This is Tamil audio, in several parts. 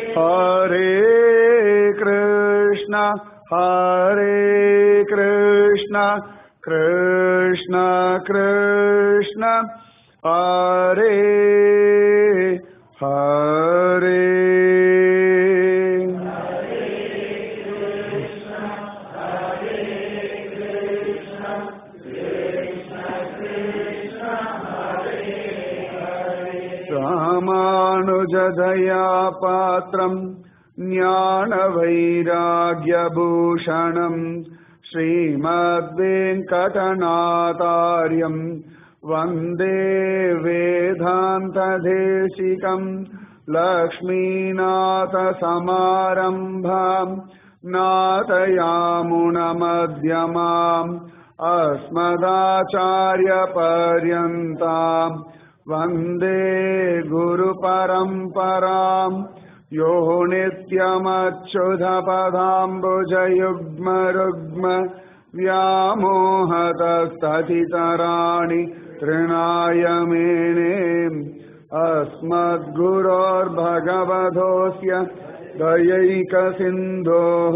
हरे कृष्ण हरे कृष्ण कृष्ण कृष्ण हरे हरे रामानुजदया पात्रम् ज्ञानवैराग्यभूषणम् श्रीमद्वेङ्कटनाथार्यम् वन्दे वेदान्तदेशिकम् लक्ष्मीनाथसमारम्भाम् नाथयामुनमध्यमाम् अस्मदाचार्यपर्यन्ताम् वन्दे गुरुपरम्पराम् यो नित्यमच्युधपदाम्बुजयुग्मरुग्म व्यामोहतस्ततितराणि तृणाय मेने अस्मद्गुरोर्भगवधोऽस्य दयैकसिन्धोः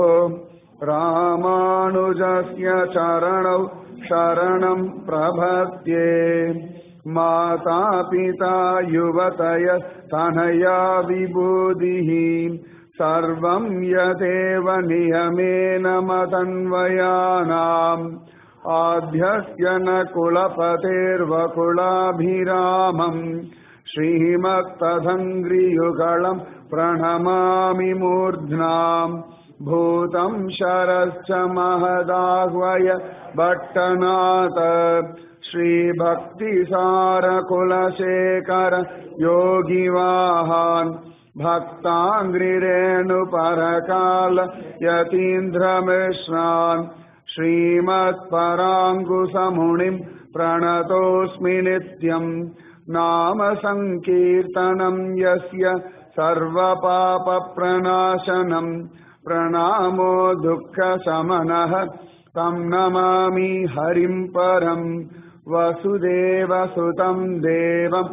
रामानुजस्य चरणौ शरणम् प्रपद्ये माता पिता युवतय तनया विबुधिः सर्वं यदेव नियमेन मदन्वयानाम् आद्यस्य न कुलपतेर्वकुलाभिरामम् श्रीमत्तदङ्घ्रियुगळम् प्रणमामि मूर्ध्नाम् भूतं शरश्च महदाह्वय भट्टनाथ श्रीभक्तिसारकुलशेखर योगिवाहान् भक्ताङ्ग्रिरेणुपरकाल यतीन्द्रमिश्रान् श्रीमत्पराङ्कुशमुनिम् प्रणतोऽस्मि नित्यम् नाम सङ्कीर्तनम् यस्य सर्वपापप्रणाशनम् प्रणामो दुःखशमनः तं नमामि हरिं परम् वसुदेवसुतं देवं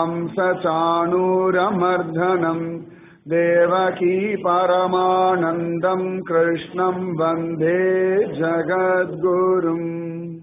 कंसचाणूरमर्धनम् देवकी परमानन्दं कृष्णं वन्दे ஜகத்குரும்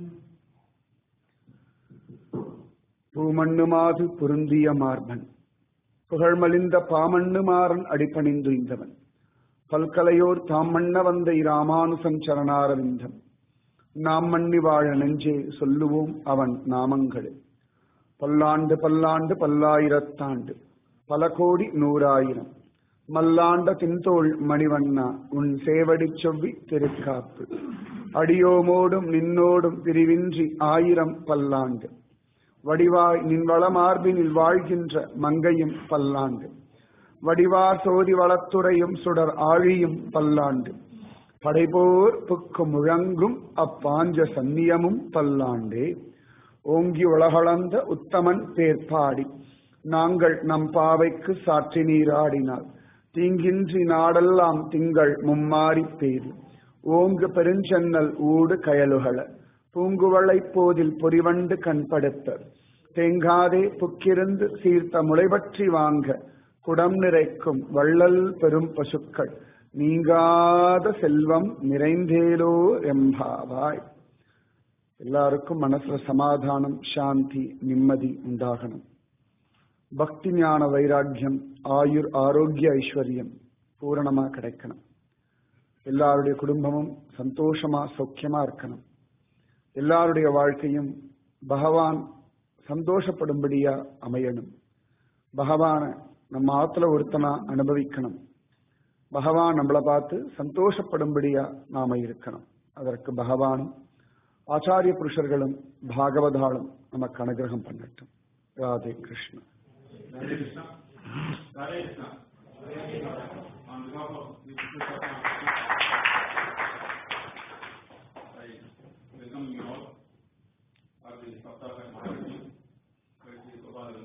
பூமண்ணுமாது பொருந்திய மார்பன் புகழ்மலிந்த பாமண்ணுமாறன் அடிப்பணிந்து இந்தவன் பல்கலையோர் தாம் மன்ன வந்த இராமானுசன் சரணாரவிந்தம் நாம் மன்னி வாழ நெஞ்சே சொல்லுவோம் அவன் நாமங்களே பல்லாண்டு பல்லாண்டு பல்லாயிரத்தாண்டு பல கோடி நூறாயிரம் மல்லாண்ட தின்தோள் மணிவண்ணா உன் சேவடி செவ்வி திருக்காப்பு அடியோமோடும் நின்னோடும் பிரிவின்றி ஆயிரம் பல்லாண்டு வடிவாய் நின் வளமார்பினில் வாழ்கின்ற மங்கையும் பல்லாண்டு வடிவார் சோதி வளத்துறையும் சுடர் ஆழியும் பல்லாண்டு படைபோர் புக்கு முழங்கும் அப்பாஞ்ச சந்நியமும் பல்லாண்டே ஓங்கி உலகளந்த உத்தமன் பேர்பாடி நாங்கள் நம் பாவைக்கு சாற்றி நீராடினால் தீங்கின்றி நாடெல்லாம் திங்கள் மும்மாறி பெய்து ஓங்கு பெருஞ்சென்னல் ஊடு கயலுகள பூங்குவளை போதில் பொறிவண்டு கண்படுத்த தேங்காதே புக்கிருந்து சீர்த்த முளைபற்றி வாங்க குடம் நிறைக்கும் வள்ளல் பெரும் பசுக்கள் நீங்காத செல்வம் நிறைந்தேலோ எம்பாவாய் எல்லாருக்கும் மனசுல சமாதானம் சாந்தி நிம்மதி உண்டாகணும் பக்தி ஞான வைராக்கியம் ஆயுர் ஆரோக்கிய ஐஸ்வர்யம் பூரணமா கிடைக்கணும் எல்லாருடைய குடும்பமும் சந்தோஷமா சௌக்கியமா இருக்கணும் எல்லாருடைய வாழ்க்கையும் பகவான் சந்தோஷப்படும்படியா அமையணும் பகவான நம்ம ஆத்துல ஒருத்தனா அனுபவிக்கணும் பகவான் நம்மளை பார்த்து சந்தோஷப்படும்படியா நாம இருக்கணும் அதற்கு பகவானும் ஆச்சாரிய புருஷர்களும் பாகவதாலும் நமக்கு அனுகிரகம் பண்ணட்டும் Radhe Krishna Hare Krishna. Hare Krishna. On behalf of the Business I welcome you all at the Saptaha Maharaji, Krishna Gopalagan.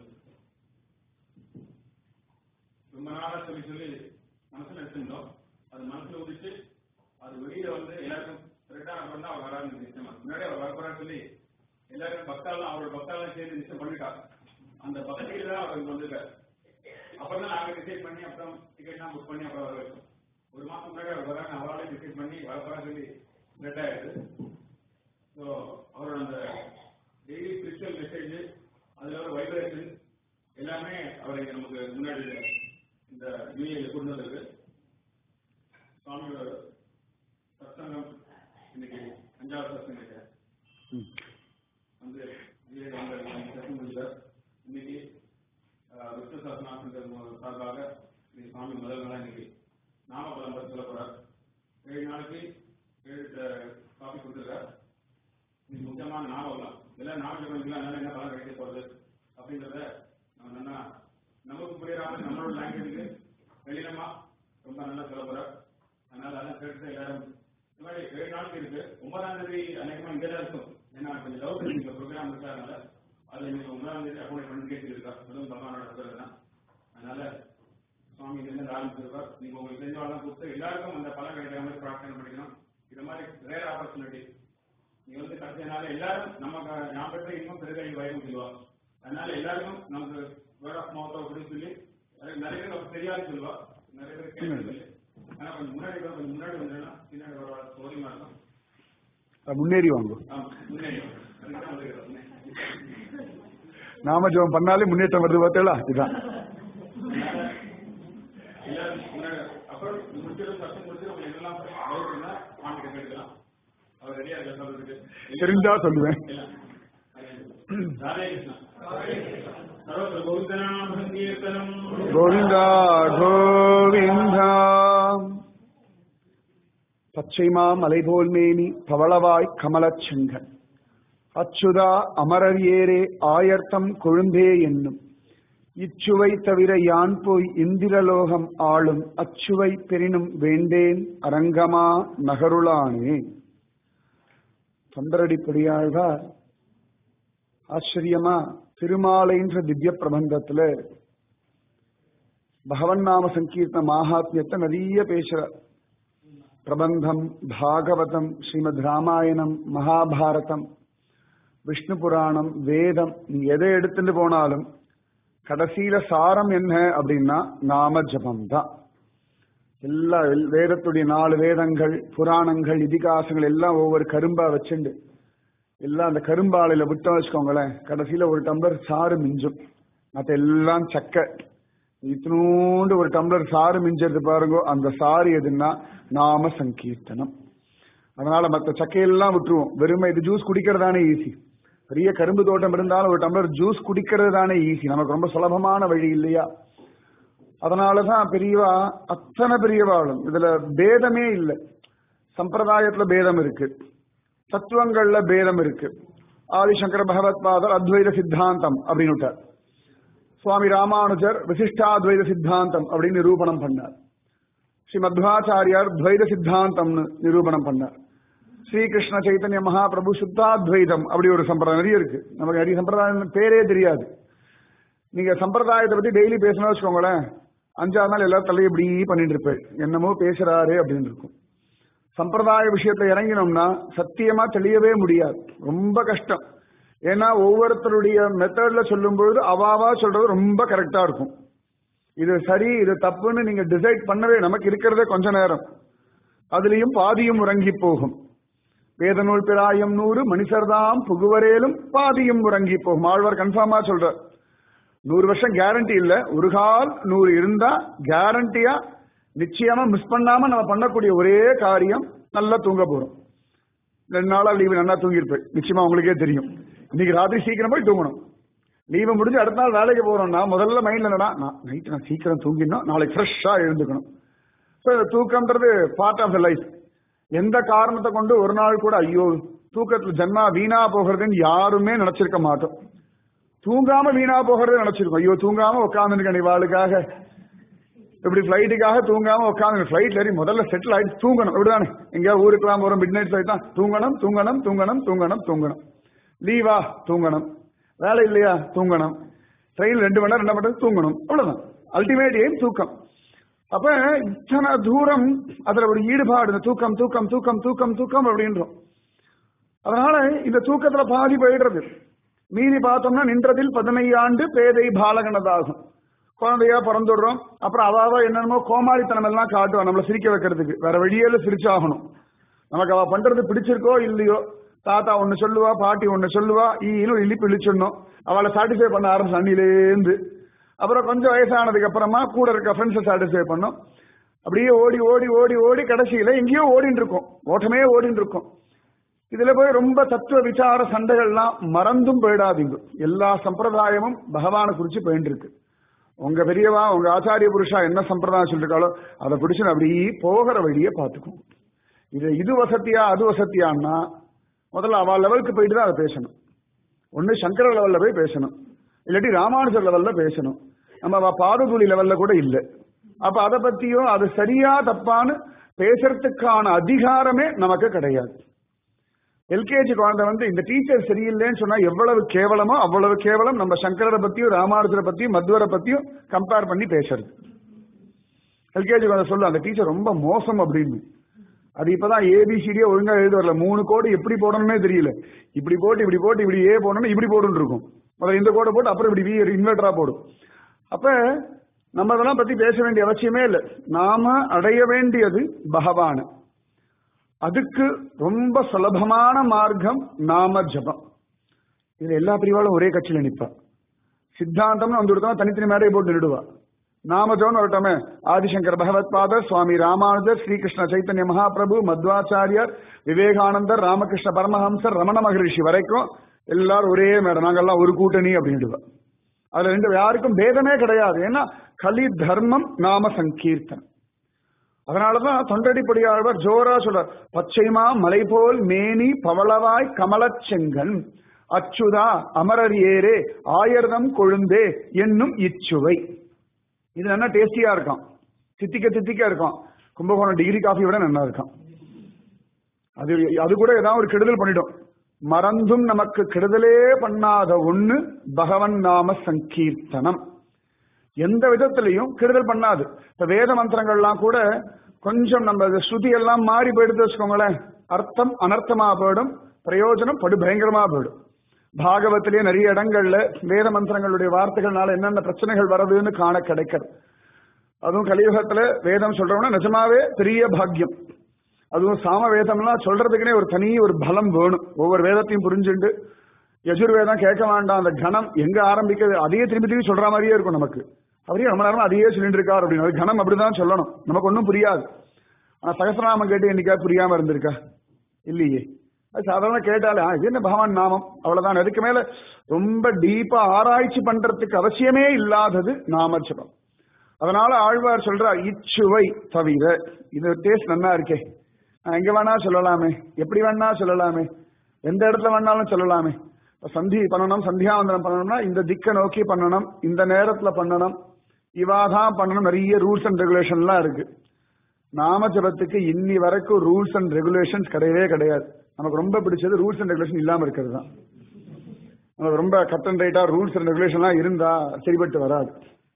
ரொம்ப நாளா சொல்லி சொல்லி மனசுல எடுத்துருந்தோம் அது மனசுல ஊதிச்சு அது வெளியில வந்து எல்லாருக்கும் ரெட்டா அப்புறம் தான் அவர் வராது நிச்சயமா முன்னாடி அவர் வரப்போறான்னு சொல்லி எல்லாரும் பக்தாலாம் அவரோட பக்தாலாம் சேர்ந்து நிச்சயம் பண்ணிட்டாங்க அந்த பக்தியில தான் அவர் இங்க வந்திருக்காரு அப்புறம் தான் நாங்க டிசைட் பண்ணி அப்புறம் டிக்கெட்லாம் புக் பண்ணி அப்புறம் வர வச்சோம் ஒரு மாசம் முன்னாடி அவர் வராங்க அவராலே டிசைட் பண்ணி வர போறா சொல்லி ரெட் ஆயிடுது ஸோ அவரோட அந்த டெய்லி ஸ்பிரிச்சுவல் மெசேஜ் அதுல ஒரு வைப்ரேஷன் எல்லாமே அவரை நமக்கு முன்னாடி இந்த நியூ கொண்டு வந்திருக்கு சுவாமியோட சத்சங்கம் இன்னைக்கு அஞ்சாவது சத்சங்கம் நினைக்கிறேன் ம். வந்து விஜய் வந்து சத்சங்கம் முடிஞ்சார் இன்னைக்கு ஆஹ், விஷ்ணு சாஸ்திரநாதன் சார்பாக இன்னைக்கு சுவாமி முதல் நாளா இன்னைக்கு நாமபலம் பற்றி சொல்ல போறார் ஏழு நாளைக்கு ஏழு காப்பி கொடுத்துருக்கார் இது முக்கியமான நாமபலம் எல்லாம் நாமஜபம் அதனால என்ன பலன் கிடைக்க போகுது அப்படின்றத நம்ம நல்லா நமக்கு புரியாம நம்மளோட லாங்குவேஜுக்கு வெளியிடமா ரொம்ப நல்லா சொல்ல போறார் அதனால அதான் கேட்டு எல்லாரும் இந்த மாதிரி ஏழு நாளைக்கு இருக்கு ஒன்பதாம் தேதி அநேகமா இங்கே தான் இருக்கும் ஏன்னா கொஞ்சம் டவுட் இருக்கு ப்ரோக்ராம் இருக்காதனால அது இன்னைக்கு ஒன்பதாம் தேதி அக்கௌண்ட் பண்ணி கேட்டுருக்கா அதுவும் பகவானோட அனுப்புறது தான் அதனால சுவாமி இருந்து ஆரம்பிச்சிருப்பார் நீங்க உங்களுக்கு தெரிஞ்சவெல்லாம் கொடுத்து எல்லாருக்கும் அந்த பலன் கிடைக்கிற மாதிரி பிரார்த்தனை பண்ணிக்கணும் இது மாதிரி ரேர் ஆப்பர்ச்சுனிட்டி நீங்க வந்து கடைசியனால எல்லாரும் நமக்கு நான் பெற்ற இன்னும் பெருகை வயமும் சொல்லுவா அதனால எல்லாருக்கும் நமக்கு வேர்ட் ஆஃப் மவுத் அப்படின்னு சொல்லி நிறைய நிறைய பேர் நமக்கு தெரியாது சொல்லுவா நிறைய பேர் கேட்கறது இல்லை ஆனா கொஞ்சம் முன்னாடி வா, கொஞ்சம் முன்னாடி வந்தேன்னா பின்னாடி வர சோதியமா இருக்கும் அஹ் முன்னேறி வாங்க ஆமா முன்னாடி வா. அதுக்கு தான் வந்துருக்கிறோம் நாம ஜெபம் பண்ணாலே முன்னேற்றம் வருது பார்த்தீங்களா இதான் எல்லாரும் முன்னாடி அப்புறம் முடிச்சிடும் சத்தம் முடிச்சு உங்களுக்கு என்னெல்லாம் டவுட் இருந்தா வாங்கிட்டு கேட்டுக்கலாம் அவர் ரெடியா இருக்க சொல்றதுக்கு தெரிஞ்சா சொல்லுவேன் எல்லாம். ராதே கிருஷ்ணா சர்வத்திர கோவிந்தநாம சங்கீர்த்தனம் கோவிந்தா கோவிந்தா பச்சைமா மலைபோல் மேனி பவளவாய் கமலச்செங்கன் அச்சுதா அமரர் ஏரே ஆயர்த்தம் கொழும்பே என்னும் இச்சுவை தவிர யான் போய் இந்திரலோகம் ஆளும் அச்சுவை பெரினும் வேண்டேன் அரங்கமா நகருளானே தொண்டரடி பொடியாழ்வார் ஆச்சரியமா திருமாலைன்ற திவ்ய பிரபந்தத்துல பகவன் நாம சங்கீர்த்தன மாகாத்மியத்தை நிறைய பேசுற பிரபந்தம் பாகவதம் ஸ்ரீமத் ராமாயணம் மகாபாரதம் விஷ்ணு புராணம் வேதம் நீ எதை எடுத்துட்டு போனாலும் கடைசியில சாரம் என்ன அப்படின்னா நாம ஜபம் தான் எல்லா வேதத்துடைய நாலு வேதங்கள் புராணங்கள் இதிகாசங்கள் எல்லாம் ஒவ்வொரு கரும்பா வச்சுண்டு எல்லாம் அந்த கரும்பாலையில விட்டோம் வச்சுக்கோங்களேன் கடைசியில ஒரு டம்ளர் சாறு மிஞ்சும் மற்ற எல்லாம் சக்கை இத்தினூண்டு ஒரு டம்ளர் சாறு மிஞ்சறது பாருங்க அந்த சாறு எதுன்னா நாம சங்கீர்த்தனம் அதனால மற்ற சக்கையெல்லாம் விட்டுருவோம் வெறுமை இது ஜூஸ் குடிக்கிறதானே ஈஸி பெரிய கரும்பு தோட்டம் இருந்தாலும் ஒரு டம்ளர் ஜூஸ் குடிக்கிறது தானே ஈஸி நமக்கு ரொம்ப சுலபமான வழி இல்லையா அதனாலதான் பெரியவா அத்தனை பெரியவாளும் இதுல பேதமே இல்லை சம்பிரதாயத்துல பேதம் இருக்கு தத்துவங்கள்ல பேதம் இருக்கு ஆதிசங்கர பகவத் பாதர் அத்வைத சித்தாந்தம் அப்படின்னு விட்டார் சுவாமி ராமானுஜர் விசிஷ்டாத்வைத சித்தாந்தம் அப்படின்னு நிரூபணம் பண்ணார் ஸ்ரீ மத்வாச்சாரியார் துவைத சித்தாந்தம்னு நிரூபணம் பண்ணார் ஸ்ரீகிருஷ்ண சைத்தன்ய மகாபிரபு சுத்தாத்வைதம் அப்படி ஒரு சம்பிரதாயம் நிறைய இருக்கு நமக்கு நிறைய சம்பிரதாயம் பேரே தெரியாது நீங்க சம்பிரதாயத்தை பத்தி டெய்லி பேசணும் வச்சுக்கோங்களேன் அஞ்சாறு நாள் எல்லாரும் தலையை இப்படி பண்ணிட்டு இருப்பேன் என்னமோ பேசுறாரு அப்படின்னு இருக்கும் சம்பிரதாய விஷயத்துல இறங்கினோம்னா சத்தியமா தெளியவே முடியாது ரொம்ப கஷ்டம் ஏன்னா ஒவ்வொருத்தருடைய மெத்தட்ல சொல்லும் பொழுது அவாவா சொல்றது ரொம்ப கரெக்டா இருக்கும் இது சரி இது தப்புன்னு நீங்க டிசைட் பண்ணவே நமக்கு இருக்கிறதே கொஞ்ச நேரம் அதுலயும் பாதியும் உறங்கி போகும் வேதநூல் பிராயம் நூறு மனுஷர்தாம் புகுவரேலும் பாதியும் உறங்கி போகும் ஆழ்வார் கன்ஃபார்மா சொல்றார் நூறு வருஷம் கேரண்டி இல்ல ஒரு கால் நூறு இருந்தா கேரண்டியா நிச்சயமா மிஸ் பண்ணாம நம்ம பண்ணக்கூடிய ஒரே காரியம் நல்லா தூங்க போறோம் ரெண்டு நாளா லீவு நல்லா தூங்கியிருப்பேன் நிச்சயமா உங்களுக்கே தெரியும் இன்னைக்கு ராத்திரி சீக்கிரம் போய் தூங்கணும் லீவு முடிஞ்சு அடுத்த நாள் வேலைக்கு போறோம்னா முதல்ல மைண்ட்ல என்னடா நான் நைட்டு நான் சீக்கிரம் தூங்கிடணும் நாளைக்கு ஃப்ரெஷ்ஷா எழுந்துக்கணும் ஸோ இந்த தூக்கம்ன்றது பார்ட் ஆஃப் த லைஃப் எந்த காரணத்தை கொண்டு ஒரு நாள் கூட ஐயோ தூக்கத்துல ஜன்மா வீணா போகிறதுன்னு யாருமே நினைச்சிருக்க மாட்டோம் தூங்காம வீணா போகிறதே நினைச்சிருக்கோம் ஐயோ தூங்காம உட்காந்துருக்கேன் இவாளுக்காக இப்படி ஃபிளைட்டுக்காக தூங்காம உட்காந்து ஃபிளைட்ல ஏறி முதல்ல செட்டில் ஆயிட்டு தூங்கணும் இப்படிதானே எங்கேயாவது ஊருக்குலாம் போறோம் மிட் நைட் ஃபிளைட் தான் தூங்கணும் தூங்கணும் தூங்கணும் தூங்கணும் தூங்கணும் லீவா தூங்கணும் வேலை இல்லையா தூங்கணும் ட்ரெயின் ரெண்டு மணி நேரம் ரெண்டு மணி நேரம் தூங்கணும் அவ்வளவுதான் அல்டிமேட் எய்ம் தூக்கம் அப்ப இத்தனை தூரம் அதுல ஒரு ஈடுபாடு இந்த தூக்கம் தூக்கம் தூக்கம் தூக்கம் தூக்கம் அப்படின்றோம் அதனால இந்த தூக்கத்துல பாதி போயிடுறது மீறி பார்த்தோம்னா நின்றதில் பதினையாண்டு பேதை பாலகனதாகும் குழந்தையா பிறந்துடுறோம் அப்புறம் அவாவ என்னென்னமோ கோமாளித்தனம் எல்லாம் காட்டுவா நம்மளை சிரிக்க வைக்கிறதுக்கு வேற வழியில சிரிச்சாகணும் நமக்கு அவ பண்றது பிடிச்சிருக்கோ இல்லையோ தாத்தா ஒண்ணு சொல்லுவா பாட்டி ஒண்ணு சொல்லுவா ஈனும் இழிப்பு இழிச்சிடணும் அவளை சாட்டிஸ்ஃபை பண்ண ஆரம்பிச்சு அண்ணிலேருந்து அப்புறம் கொஞ்சம் வயசானதுக்கு அப்புறமா கூட இருக்க ஃப்ரெண்ட்ஸை சாட்டிஸ்ஃபை பண்ணும் அப்படியே ஓடி ஓடி ஓடி ஓடி கடைசியில எங்கேயோ ஓடிட்டு இருக்கும் ஓட்டமே ஓடிட்டு இருக்கும் இதுல போய் ரொம்ப தத்துவ விசார சண்டைகள்லாம் மறந்தும் போயிடாதீங்க எல்லா சம்பிரதாயமும் பகவானை குறிச்சு போயிட்டு இருக்கு உங்க பெரியவா உங்க ஆச்சாரிய புருஷா என்ன சம்பிரதாயம் சொல்லிருக்காளோ அதை பிடிச்சு அப்படி போகிற வழியை பார்த்துக்கும் இது இது வசதியா அது வசதியான்னா முதல்ல அவ லெவலுக்கு போயிட்டு தான் அதை பேசணும் ஒண்ணு சங்கர லெவல்ல போய் பேசணும் இல்லாட்டி ராமானுஜர் லெவல்ல பேசணும் நம்ம அவ பாததுளி லெவல்ல கூட இல்லை அப்ப அதை பத்தியும் அது சரியா தப்பான்னு பேசுறதுக்கான அதிகாரமே நமக்கு கிடையாது எல்கேஜி குழந்தை வந்து இந்த டீச்சர் சரியில்லைன்னு சொன்னா எவ்வளவு கேவலமோ அவ்வளவு கேவலம் நம்ம சங்கரரை பத்தியும் ராமானுஜரை பத்தியும் மத்வரை பத்தியும் கம்பேர் பண்ணி பேசுறது எல்கேஜி குழந்தை சொல்லு அந்த டீச்சர் ரொம்ப மோசம் அப்படின்னு அது இப்பதான் ஏபிசிடியே ஒழுங்கா எழுத வரல மூணு கோடு எப்படி போடணும்னே தெரியல இப்படி போட்டு இப்படி போட்டு இப்படி ஏ போடணும் இப்படி போடுன்னு இருக்கும் முதல்ல இந்த கோடை போட்டு அப்புறம் இப்படி வி இன்வெர்டரா போடும் அப்ப நம்ம அதெல்லாம் பத்தி பேச வேண்டிய அவசியமே இல்லை நாம அடைய வேண்டியது பகவான அதுக்கு ரொம்ப சுலபமான மார்க்கம் நாம ஜபம் இதுல எல்லா பிரிவாலும் ஒரே கட்சியில நிப்பா சித்தாந்தம்னு வந்து கொடுத்தா தனித்தனி மேடையை போட்டு நிடுவா நாம ஜபம் வரட்டோமே ஆதிசங்கர் பகவத் பாதர் சுவாமி ராமானுஜர் ஸ்ரீகிருஷ்ண சைத்தன்ய மகாபிரபு மத்வாச்சாரியார் விவேகானந்தர் ராமகிருஷ்ண பரமஹம்சர் ரமண மகரிஷி வரைக்கும் எல்லாரும் ஒரே மேடம் நாங்கெல்லாம் ஒரு கூட்டணி அப்படின்டுவா அதுல ரெண்டு யாருக்கும் பேதமே கிடையாது ஏன்னா கலி தர்மம் நாம சங்கீர்த்தன் அதனாலதான் தொண்டடிப்படியாழ்வார் ஜோரா சொல்றார் பச்சைமா மலை போல் மேனி பவளவாய் கமலச் செங்கன் அச்சுதா அமரர் ஏரே ஆயர்தம் கொழுந்தே என்னும் இச்சுவை இது நல்லா டேஸ்டியா இருக்கும் தித்திக்க தித்திக்க இருக்கும் கும்பகோணம் டிகிரி காஃபி விட நல்லா இருக்கும் அது அது கூட ஏதாவது ஒரு கெடுதல் பண்ணிடும் மறந்தும் நமக்கு கெடுதலே பண்ணாத ஒண்ணு பகவன் நாம சங்கீர்த்தனம் எந்த விதத்திலையும் கெடுதல் பண்ணாது இப்ப வேத மந்திரங்கள்லாம் கூட கொஞ்சம் நம்ம ஸ்ருதி எல்லாம் மாறி போயிடுது வச்சுக்கோங்களேன் அர்த்தம் அனர்த்தமா போயிடும் பிரயோஜனம் படு பயங்கரமா போயிடும் பாகவத்திலேயே நிறைய இடங்கள்ல வேத மந்திரங்களுடைய வார்த்தைகள்னால என்னென்ன பிரச்சனைகள் வருதுன்னு காண கிடைக்கிறது அதுவும் கலியுகத்துல வேதம் சொல்றோம்னா நிஜமாவே பெரிய பாக்கியம் அதுவும் சாம வேதம்லாம் சொல்றதுக்குனே ஒரு தனி ஒரு பலம் வேணும் ஒவ்வொரு வேதத்தையும் புரிஞ்சுண்டு யஜுர்வேதம் கேட்க வேண்டாம் அந்த கணம் எங்க ஆரம்பிக்கிறது அதையே திரும்பி திரும்பி சொல்ற மாதிரியே இருக்கும் நமக்கு அவரே ரொம்ப நேரம் அதையே சொல்லிட்டு இருக்காரு அப்படின்னு அது கணம் அப்படிதான் சொல்லணும் நமக்கு ஒன்றும் புரியாது ஆனா சகசிரநாமம் கேட்டு என்னைக்கா புரியாம இருந்திருக்கா இல்லையே அது சாதாரண கேட்டாலே ஆ, இது என்ன பகவான் நாமம் அவ்வளவுதான் அதுக்கு மேல ரொம்ப டீப்பா ஆராய்ச்சி பண்றதுக்கு அவசியமே இல்லாதது நாம ஜபம் அதனால ஆழ்வார் சொல்றார் இச்சுவை தவிர இது டேஸ்ட் நல்லா இருக்கே நான் எங்க வேணா சொல்லலாமே எப்படி வேணா சொல்லலாமே எந்த இடத்துல வேணாலும் சொல்லலாமே இப்ப சந்தி பண்ணணும் சந்தியாவந்தனம் பண்ணணும்னா இந்த திக்கை நோக்கி பண்ணணும் இந்த நேரத்துல பண்ணணும் இவாதான் பண்ணணும் நிறைய ரூல்ஸ் அண்ட் ரெகுலேஷன்லாம் இருக்கு நாம ஜபத்துக்கு இன்னி வரைக்கும் ரூல்ஸ் அண்ட் ரெகுலேஷன்ஸ் கிடையவே கிடையாது நமக்கு ரொம்ப பிடிச்சது ரூல்ஸ் அண்ட் ரெகுலேஷன் இல்லாம இருக்கிறது தான் நமக்கு ரொம்ப கட் அண்ட் ரைட்டா ரூல்ஸ் அண்ட் ரெகுலேஷன்லாம் இருந்தா சரிபட்டு வராது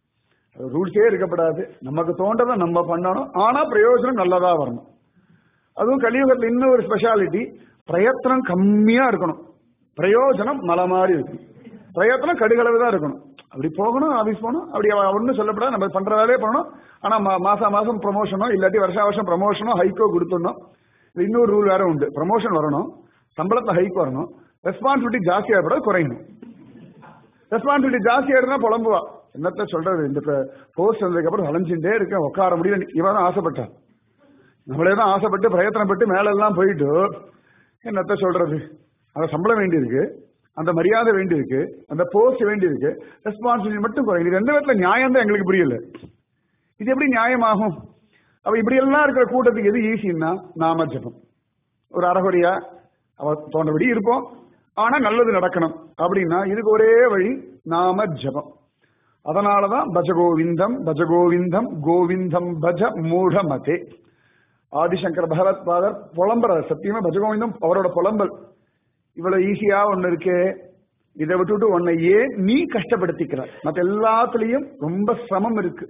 ரூல்ஸே இருக்கப்படாது நமக்கு தோன்றதை நம்ம பண்ணணும் ஆனா பிரயோஜனம் நல்லதா வரணும் அதுவும் கலியுகத்துல இன்னும் ஒரு ஸ்பெஷாலிட்டி பிரயத்தனம் கம்மியா இருக்கணும் பிரயோஜனம் மலை மாதிரி இருக்கணும் பிரயத்தனம் கடுகளவு தான் இருக்கணும் அப்படி போகணும் ஆபீஸ் போகணும் அப்படி ஒன்றும் சொல்லப்படாது நம்ம பண்ற வேலையே பண்ணணும் ஆனா மா- மாசம் மாசம் ப்ரமோஷனோ இல்லாட்டி வருஷா வருஷம் ப்ரமோஷனோ ஹைக்கோ கொடுத்துடணும் இது இன்னொரு ரூல் வேற உண்டு ப்ரமோஷன் வரணும் சம்பளத்தை ஹைக் வரணும் ரெஸ்பான்சிபிலிட்டி ஜாஸ்தியா இருக்கக்கூடாது குறையணும் ரெஸ்பான்சிபிலிட்டி ஜாஸ்தியா இருந்தா புலம்புவா என்னத்த சொல்றது இந்த போஸ்ட் வந்ததுக்கு அப்புறம் அலைஞ்சுட்டே இருக்கேன் உட்கார முடியல இவன் தான் ஆசைப்பட்டான் நம்மளே தான் ஆசைப்பட்டு பிரயத்தனப்பட்டு மேல எல்லாம் போயிட்டு என்னத்த சொல்றது அந்த சம்பளம் வேண்டியிருக்கு அந்த மரியாதை வேண்டியிருக்கு அந்த போஸ்ட் வேண்டியிருக்கு ரெஸ்பான்சிபிலிட்டி மட்டும் குறையும் இது எந்த விதத்துல நியாயம் தான் எங்களுக்கு புரியல இது எப்படி நியாயமாகும் அப்ப இப்படி எல்லாம் இருக்கிற கூட்டத்துக்கு எது ஈஸின்னா நாம ஜபம் ஒரு அறகுறையா அவ தோன்றபடி இருப்போம் ஆனா நல்லது நடக்கணும் அப்படின்னா இதுக்கு ஒரே வழி நாம ஜபம் அதனாலதான் பஜகோவிந்தம் பஜகோவிந்தம் கோவிந்தம் பஜ மூடமதே ஆதிசங்கர் பகவத் பாதர் புலம்புறார் சத்தியமா பஜகோவிந்தம் அவரோட புலம்பல் இவ்வளவு ஈஸியா ஒண்ணு இருக்கே இதை விட்டுட்டு உன்னை ஏன் நீ கஷ்டப்படுத்திக்கிறார் மத்த எல்லாத்துலயும் ரொம்ப சிரமம் இருக்கு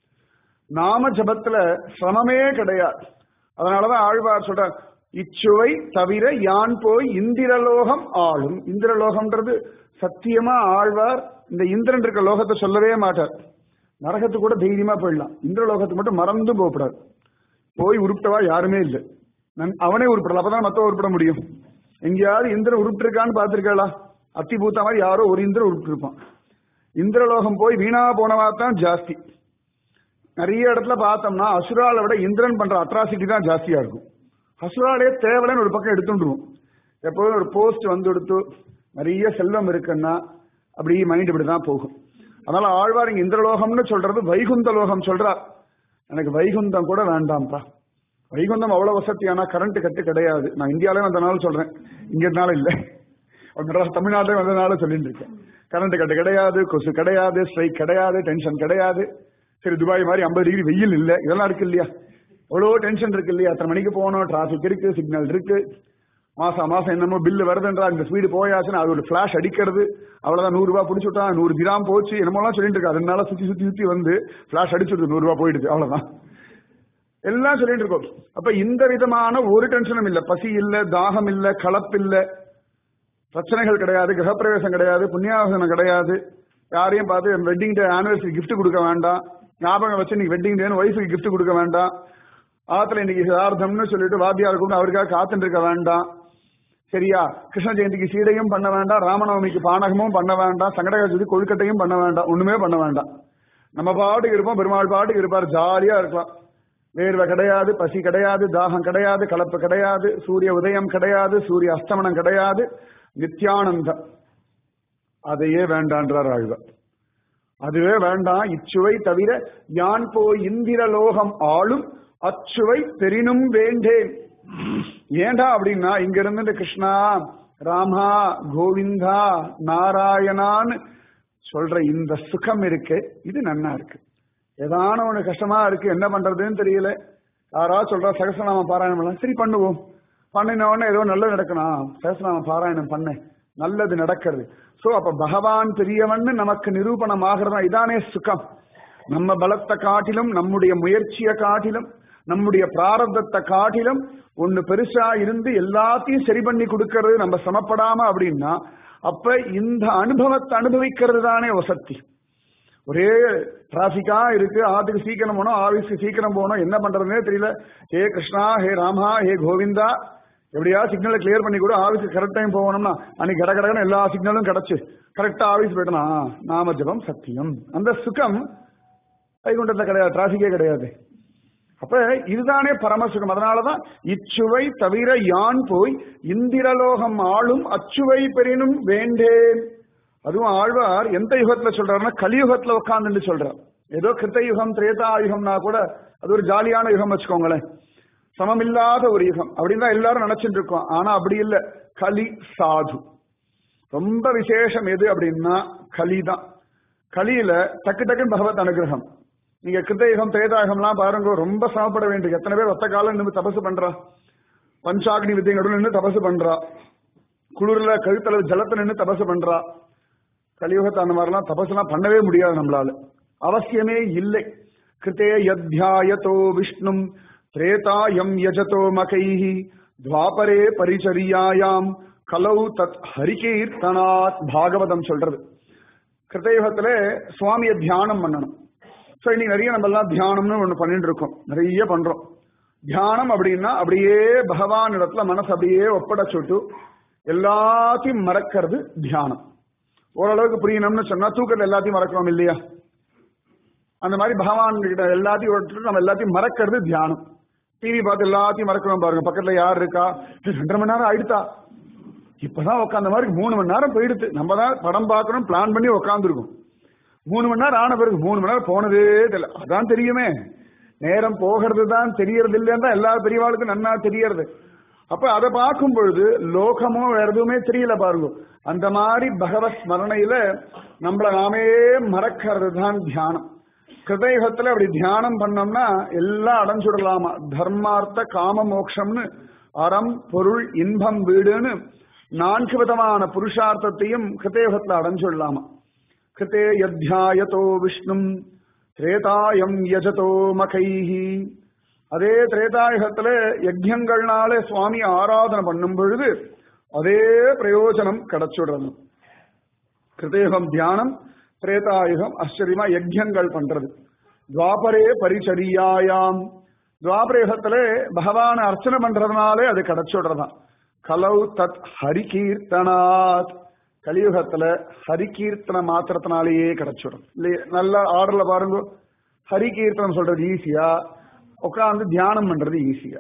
நாம ஜபத்துல சிரமமே கிடையாது அதனாலதான் ஆழ்வார் சொல்றார் இச்சுவை தவிர யான் போய் இந்திரலோகம் ஆளும் இந்திரலோகம்ன்றது சத்தியமா ஆழ்வார் இந்த இந்திரன் இருக்க லோகத்தை சொல்லவே மாட்டார் நரகத்துக்கு கூட தைரியமா போயிடலாம் இந்திரலோகத்துக்கு மட்டும் மறந்து போகக்கூடாது போய் உருப்பிட்டவா யாருமே இல்லை நன்- அவனே உருப்பிடலாம் அப்பதான் மத்தவ உருப்பிட முடியும் எங்கேயாவது இந்திரன் உருப்பிட்டிருக்கான்னு பார்த்திருக்கா அத்தி பூத்த மாதிரி யாரோ ஒரு இந்திரன் உருப்பிட்டிருப்பான் இந்திரலோகம் போய் வீணா போனவா தான் ஜாஸ்தி நிறைய இடத்துல பார்த்தோம்னா அசுராலை விட இந்திரன் பண்ற அட்ராசிட்டி தான் ஜாஸ்தியா இருக்கும் அசுராலே தேவலன்னு ஒரு பக்கம் எடுத்துட்டுருவோம் எப்போதும் ஒரு போஸ்ட் வந்து எடுத்து நிறைய செல்வம் இருக்குன்னா அப்படி மைண்ட் இப்படி தான் போகும் அதனால ஆழ்வார் இங்க இந்திரலோகம்னு சொல்றது வைகுந்த லோகம் சொல்றார் எனக்கு வைகுந்தம் கூட வேண்டாம்ப்பா வைகுந்தம் அவ்வளவு வசதியானா கரண்ட் கட்டு கிடையாது நான் இந்தியாலே வந்தனால சொல்றேன் இங்க இருந்தால இல்ல மெட்ராஸ் தமிழ்நாட்டிலே வந்தனால சொல்லிட்டு இருக்கேன் கரண்ட் கட்டு கிடையாது கொசு கிடையாது ஸ்ட்ரைக் கிடையாது டென்ஷன் கிடையாது சரி துபாய் மாதிரி ஐம்பது டிகிரி வெயில் இல்ல இதெல்லாம் இருக்கு இல்லையா எவ்வளவோ டென்ஷன் இருக்கு இல்லையா அத்தனை மணிக்கு போகணும் டிராபிக் இருக்கு சிக்னல் இருக்கு மாசம் மாசம் என்னமோ பில்லு வருதுன்றா இந்த ஸ்பீடு போயாச்சுன்னா அது ஒரு ஃபிளாஷ் அடிக்கிறது அவ்வளவுதான் நூறு ரூபாய் பிடிச்சு விட்டா நூறு கிராம் போச்சு என்னமோலாம் சொல்லிட்டு இருக்கா ரெண்டு நாளா சுத்தி சுத்தி சுத்தி வந்து ஃபிளாஷ் அடிச்சுடுது நூறு ரூபாய் போயிடுது அவ்வளவுதான் எல்லாம் சொல்லிட்டு இருக்கோம் அப்ப இந்த விதமான ஒரு டென்ஷனும் இல்ல பசி இல்ல தாகம் இல்ல கலப்பு இல்ல பிரச்சனைகள் கிடையாது கிரகப்பிரவேசம் கிடையாது புண்ணியாவசனம் கிடையாது யாரையும் பார்த்து வெட்டிங் டே ஆனிவர்சரி gift கொடுக்க வேண்டாம் ஞாபகம் வச்சு நீங்க வெட்டிங் டேன்னு ஒய்ஃபுக்கு gift கொடுக்க வேண்டாம் ஆத்துல இன்னைக்கு சிதார்த்தம்னு சொல்லிட்டு வாத்தியார் கூட அவருக்காக காத்துட்டு இருக்க வேண்டாம் சரியா கிருஷ்ண ஜெயந்திக்கு சீடையும் பண்ண வேண்டாம் ராமநவமிக்கு பானகமும் பண்ண வேண்டாம் சங்கடகரத்துக்கு கொழுக்கட்டையும் பண்ண வேண்டாம் ஒண்ணுமே பண்ண வேண்டாம் நம்ம பாட்டுக்கு இருப்போம் பெருமாள் பாட்டுக்கு இருப்பார் ஜாலியா இருக்கலாம் வேர்வை கிடையாது பசி கிடையாது தாகம் கிடையாது கலப்பு கிடையாது சூரிய உதயம் கிடையாது சூரிய அஸ்தமனம் கிடையாது நித்யானந்தம் அதையே வேண்டான்றார் ஆழ்வார் அதுவே வேண்டாம் இச்சுவை தவிர யான் போய் இந்திர லோகம் ஆளும் அச்சுவை பெரினும் வேண்டேன் ஏண்டா அப்படின்னா இங்க இருந்து கிருஷ்ணா ராமா கோவிந்தா நாராயணான்னு சொல்ற இந்த சுகம் இருக்கு இது நன்னா இருக்கு ஏதான ஒண்ணு கஷ்டமா இருக்கு என்ன பண்றதுன்னு தெரியல யாரா சொல்றா சகசநாம பாராயணம் பண்ணலாம் சரி பண்ணுவோம் பண்ணின உடனே ஏதோ நல்லது நடக்கணும் சகசநாம பாராயணம் பண்ண நல்லது நடக்கிறது சோ அப்ப பகவான் பெரியவன்னு நமக்கு நிரூபணம் ஆகிறதா இதானே சுகம் நம்ம பலத்தை காட்டிலும் நம்முடைய முயற்சியை காட்டிலும் நம்முடைய பிராரப்தத்தை காட்டிலும் ஒண்ணு பெருசா இருந்து எல்லாத்தையும் சரி பண்ணி கொடுக்கறது நம்ம சமப்படாம அப்படின்னா அப்ப இந்த அனுபவத்தை அனுபவிக்கிறது தானே வசத்தி ஒரே டிராபிக்கா இருக்கு ஆத்துக்கு சீக்கிரம் போனோம் ஆபீஸ்க்கு சீக்கிரம் போகணும் என்ன பண்றதுனே தெரியல ஹே கிருஷ்ணா ஹே ராமா ஹே கோவிந்தா எப்படியா சிக்னலை கிளியர் பண்ணி கூட ஆபீஸ்க்கு கரெக்ட் டைம் போகணும்னா அன்னைக்கு கட கடகடன்னு எல்லா சிக்னலும் கிடைச்சு கரெக்டா ஆபீஸ் போயிட்டனா நாம ஜபம் சத்தியம் அந்த சுகம் வைகுண்டத்துல கிடையாது டிராபிக்கே கிடையாது அப்ப இதுதானே பரமசுகம் அதனாலதான் இச்சுவை தவிர யான் போய் இந்திரலோகம் ஆளும் அச்சுவை பெறினும் வேண்டேன் அதுவும் ஆழ்வார் எந்த யுகத்துல சொல்றாருன்னா கலியுகத்துல உட்கார்ந்து சொல்றார் ஏதோ கிருத்த யுகம் திரேதா யுகம்னா கூட அது ஒரு ஜாலியான யுகம் வச்சுக்கோங்களேன் சமமில்லாத ஒரு யுகம் அப்படின்னு தான் எல்லாரும் நினைச்சிட்டு இருக்கோம் ஆனா அப்படி இல்ல கலி சாது ரொம்ப விசேஷம் எது அப்படின்னா கலி தான் கலியில டக்கு டக்குன்னு பகவத் அனுகிரகம் நீங்க கிருத்தயுகம் திரேதாயுகம்லாம் பாருங்க ரொம்ப சமப்பட வேண்டியது எத்தனை பேர் ஒத்த காலம் நின்று தபசு பண்றா பஞ்சாக்னி வித்தை நடுவில் நின்று தபசு பண்றா குளிர்ல கழுத்தளவு ஜலத்தை நின்று தபசு பண்றா கலியுகத்தை அந்த மாதிரிலாம் தபசுலாம் பண்ணவே முடியாது நம்மளால அவசியமே இல்லை கிருத்தே யத்யாயதோ விஷ்ணும் திரேதாயம் யஜதோ மகைஹி துவாபரே பரிச்சரியாயாம் கலௌ தத் ஹரிகீர்த்தனாத் பாகவதம் சொல்றது கிருத்தயுகத்துல சுவாமியை தியானம் பண்ணணும் சோ இன்னைக்கு நிறைய நம்ம எல்லாம் தியானம்னு ஒண்ணு பண்ணிட்டு இருக்கோம் நிறைய பண்றோம் தியானம் அப்படின்னா அப்படியே பகவான் இடத்துல மனசு அப்படியே ஒப்படைச்சுட்டு எல்லாத்தையும் மறக்கிறது தியானம் ஓரளவுக்கு புரியணும்னு சொன்னா தூக்கத்தை எல்லாத்தையும் மறக்கிறோம் இல்லையா அந்த மாதிரி பகவான் கிட்ட எல்லாத்தையும் விட்டுட்டு நம்ம எல்லாத்தையும் மறக்கிறது தியானம் டிவி பார்த்து எல்லாத்தையும் மறக்கிறோம் பாருங்க பக்கத்துல யார் இருக்கா இது ரெண்டரை மணி நேரம் ஆயிடுதா இப்பதான் உட்காந்த மாதிரி மூணு மணி நேரம் போயிடுது நம்ம தான் படம் பார்க்கணும் பிளான் பண்ணி உட்காந்துருக்கோம் மூணு மணி நேரம் ஆன பிறகு மூணு மணி நேரம் போனதே தெரியல அதான் தெரியுமே நேரம் போகிறது தான் தெரியறது இல்லைன்னு தான் எல்லா பெரியவாளுக்கும் நன்னா தெரியறது அப்ப அதை பார்க்கும் பொழுது லோகமோ வேற எதுவுமே தெரியல பாருங்க அந்த மாதிரி பகவத் ஸ்மரணையில நம்மள நாமே மறக்கிறது தான் தியானம் கிருதயுகத்துல அப்படி தியானம் பண்ணோம்னா எல்லாம் அடைஞ்சுடலாமா தர்மார்த்த காம மோக்ஷம்னு அறம் பொருள் இன்பம் வீடுன்னு நான்கு விதமான புருஷார்த்தத்தையும் கிருதயுகத்துல அடைஞ்சுடலாமா கிருத்தே யத்யாயதோ விஷ்ணும் திரேதாயம் யஜதோ மகைஹி அதே திரேதாயுகத்துல யஜ்யங்கள்னால சுவாமி ஆராதனை பண்ணும் பொழுது அதே பிரயோஜனம் கிடைச்சுடுறது கிருதயுகம் தியானம் திரேதாயுகம் ஆச்சரியமா யஜ்யங்கள் பண்றது துவாபரே பரிச்சரியாயாம் துவாபரயுகத்துல பகவான அர்ச்சனை பண்றதுனாலே அது கிடைச்சுடுறதான் கலௌ தத் ஹரிகீர்த்தனாத் கலியுகத்துல ஹரிகீர்த்தன மாத்திரத்தினாலேயே கிடைச்சிடும் இல்லையே நல்ல ஆர்டர்ல பாருங்க ஹரிகீர்த்தனம் சொல்றது ஈஸியா உட்காந்து தியானம் பண்றது ஈஸியா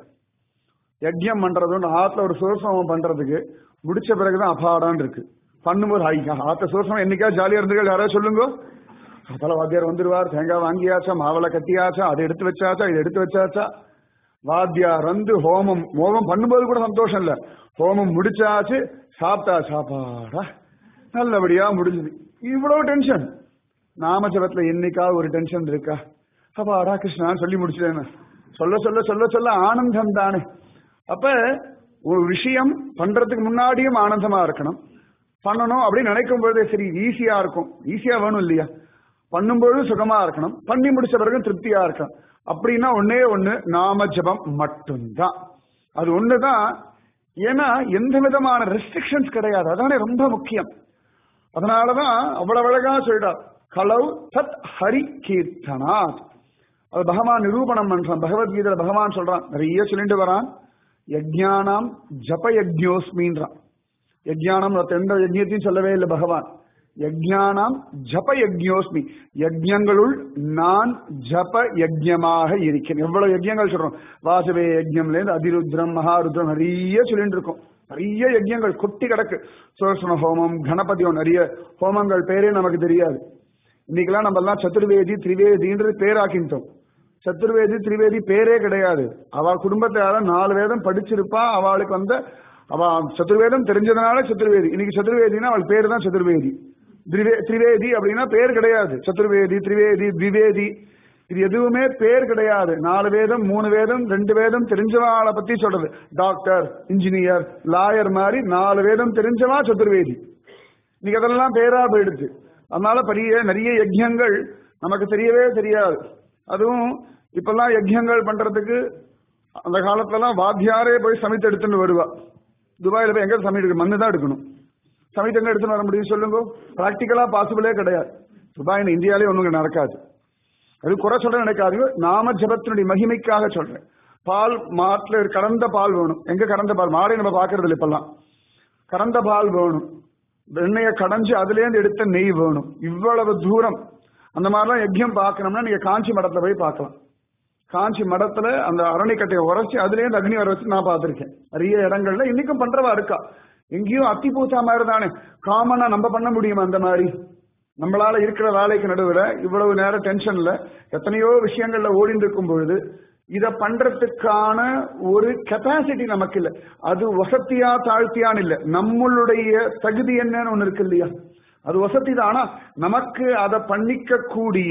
யஜ்யம் பண்றதுன்னு ஆத்துல ஒரு சுரசமம் பண்றதுக்கு முடிச்ச பிறகுதான் அபாடான் இருக்கு பண்ணும்போது ஐ ஆத்த சுரசமம் என்னைக்கா ஜாலியா இருந்துகள் யாராவது சொல்லுங்க அதெல்லாம் வாத்தியார் வந்துருவார் தேங்காய் வாங்கியாச்சா மாவளை கட்டியாச்சா அதை எடுத்து வச்சாச்சா இதை எடுத்து வச்சாச்சா வாத்தியார் வந்து ஹோமம் ஹோமம் பண்ணும்போது கூட சந்தோஷம் இல்ல ஹோமம் முடிச்சாச்சு சாப்பிட்டா சாப்பாடா நல்லபடியா முடிஞ்சது இவ்வளவு டென்ஷன் நாமஜபத்துல என்னைக்கா ஒரு டென்ஷன் இருக்கா அப்பாடா கிருஷ்ணான்னு சொல்லி முடிச்சிட்டேன் சொல்ல சொல்ல சொல்ல சொல்ல ஆனந்தம் தானே அப்ப ஒரு விஷயம் பண்றதுக்கு முன்னாடியும் ஆனந்தமா இருக்கணும் பண்ணணும் அப்படின்னு நினைக்கும் பொழுதே சரி ஈஸியா இருக்கும் ஈஸியா வேணும் இல்லையா பண்ணும்போது சுகமா இருக்கணும் பண்ணி முடிச்ச பிறகு திருப்தியா இருக்கணும் அப்படின்னா ஒன்னே ஒண்ணு நாம ஜபம் மட்டும்தான் அது ஒண்ணுதான் ஏன்னா எந்த விதமான ரெஸ்ட்ரிக்ஷன்ஸ் கிடையாது அதானே ரொம்ப முக்கியம் அதனாலதான் அவ்வளவு அழகா சொல்லிட்டார் கலவ் தத் ஹரி கீர்த்தனாத் அது பகவான் நிரூபணம் பண்றான் பகவத்கீதையில பகவான் சொல்றான் நிறைய சொல்லிட்டு வரான் யஜ்ஞானாம் ஜப யஜ்யோஸ்மின்றான் யஜ்ஞானம் எந்த யஜ்யத்தையும் சொல்லவே இல்லை பகவான் யஜ்ஞானாம் ஜப யஜ்யோஸ்மி யஜ்யங்களுள் நான் ஜப யஜ்யமாக இருக்கிறேன் எவ்வளவு யஜ்யங்கள் சொல்றோம் வாசவே யஜ்யம்ல இருந்து அதிருத்ரம் மகாருத்ரம் நிறைய சொல்லிட்டு இருக்கோம் நிறைய யஜ்யங்கள் கொட்டி கிடக்கு சுரசன ஹோமம் கணபதியம் நிறைய ஹோமங்கள் பேரே நமக்கு தெரியாது இன்னைக்கெல்லாம் நம்ம எல்லாம் சதுர்வேதி திரிவேதின்றது பேராக்கிட்டோம் சத்துர்வேதி திரிவேதி பேரே கிடையாது அவ குடும்பத்தை யாரும் நாலு வேதம் படிச்சிருப்பா அவளுக்கு வந்த அவ சதுர்வேதம் தெரிஞ்சதுனால சதுர்வேதி இன்னைக்கு சதுர்வேதினா அவள் பேரு தான் சதுர்வேதி திரிவே- திரிவேதி அப்படின்னா பேர் கிடையாது சதுர்வேதி திரிவேதி திவேதி இது எதுவுமே பேர் கிடையாது நாலு வேதம் மூணு வேதம் ரெண்டு வேதம் தெரிஞ்சவாளை பத்தி சொல்றது டாக்டர் இன்ஜினியர் லாயர் மாதிரி நாலு வேதம் தெரிஞ்சவா சதுர்வேதி இன்னைக்கு அதெல்லாம் பேரா போயிடுச்சு அதனால பெரிய நிறைய யஜ்யங்கள் நமக்கு தெரியவே தெரியாது அதுவும் இப்பெல்லாம் யஜ்யங்கள் பண்றதுக்கு அந்த காலத்துலலாம் வாத்தியாரே போய் சமைத்து எடுத்துட்டு வருவா துபாயில போய் எங்க சமையல் எடுக்க மண்ணு தான் எடுக்கணும் சமைத்து எங்க எடுத்துட்டு வர முடியும் சொல்லுங்க பிராக்டிக்கலா பாசிபிளே கிடையாது துபாய் இந்தியாலே ஒண்ணுங்க நடக்காது அது குறை சொல்ற நினைக்காதீங்க நாம ஜபத்தினுடைய மகிமைக்காக சொல்றேன் பால் மாட்டுல கறந்த பால் வேணும் எங்க கறந்த பால் மாடை நம்ம பாக்குறது இல்லை இப்பெல்லாம் கறந்த பால் வேணும் வெண்ணெயை கடைஞ்சு அதுல இருந்து எடுத்த நெய் வேணும் இவ்வளவு தூரம் அந்த மாதிரிலாம் யஜ்யம் பார்க்கணும்னா நீங்க காஞ்சி மடத்துல போய் பார்க்கலாம் காஞ்சி மடத்துல அந்த அரணிக்கட்டையை உரைச்சி அதுல இருந்து அக்னி வர வச்சு நான் பார்த்திருக்கேன் நிறைய இடங்கள்ல இன்னைக்கும் பண்றவா இருக்கா எங்கேயும் அத்தி பூசா மாதிரி தானே காமனா நம்ம பண்ண முடியுமா அந்த மாதிரி நம்மளால இருக்கிற வேலைக்கு நடுவுல இவ்வளவு நேரம் டென்ஷன்ல எத்தனையோ விஷயங்கள்ல ஓடிட்டு இருக்கும் பொழுது இத பண்றதுக்கான ஒரு கெப்பாசிட்டி நமக்கு இல்ல அது வசதியா தாழ்த்தியான்னு இல்ல நம்மளுடைய தகுதி என்னன்னு ஒண்ணு இருக்கு இல்லையா அது வசதி தான் ஆனா நமக்கு அதை பண்ணிக்க கூடிய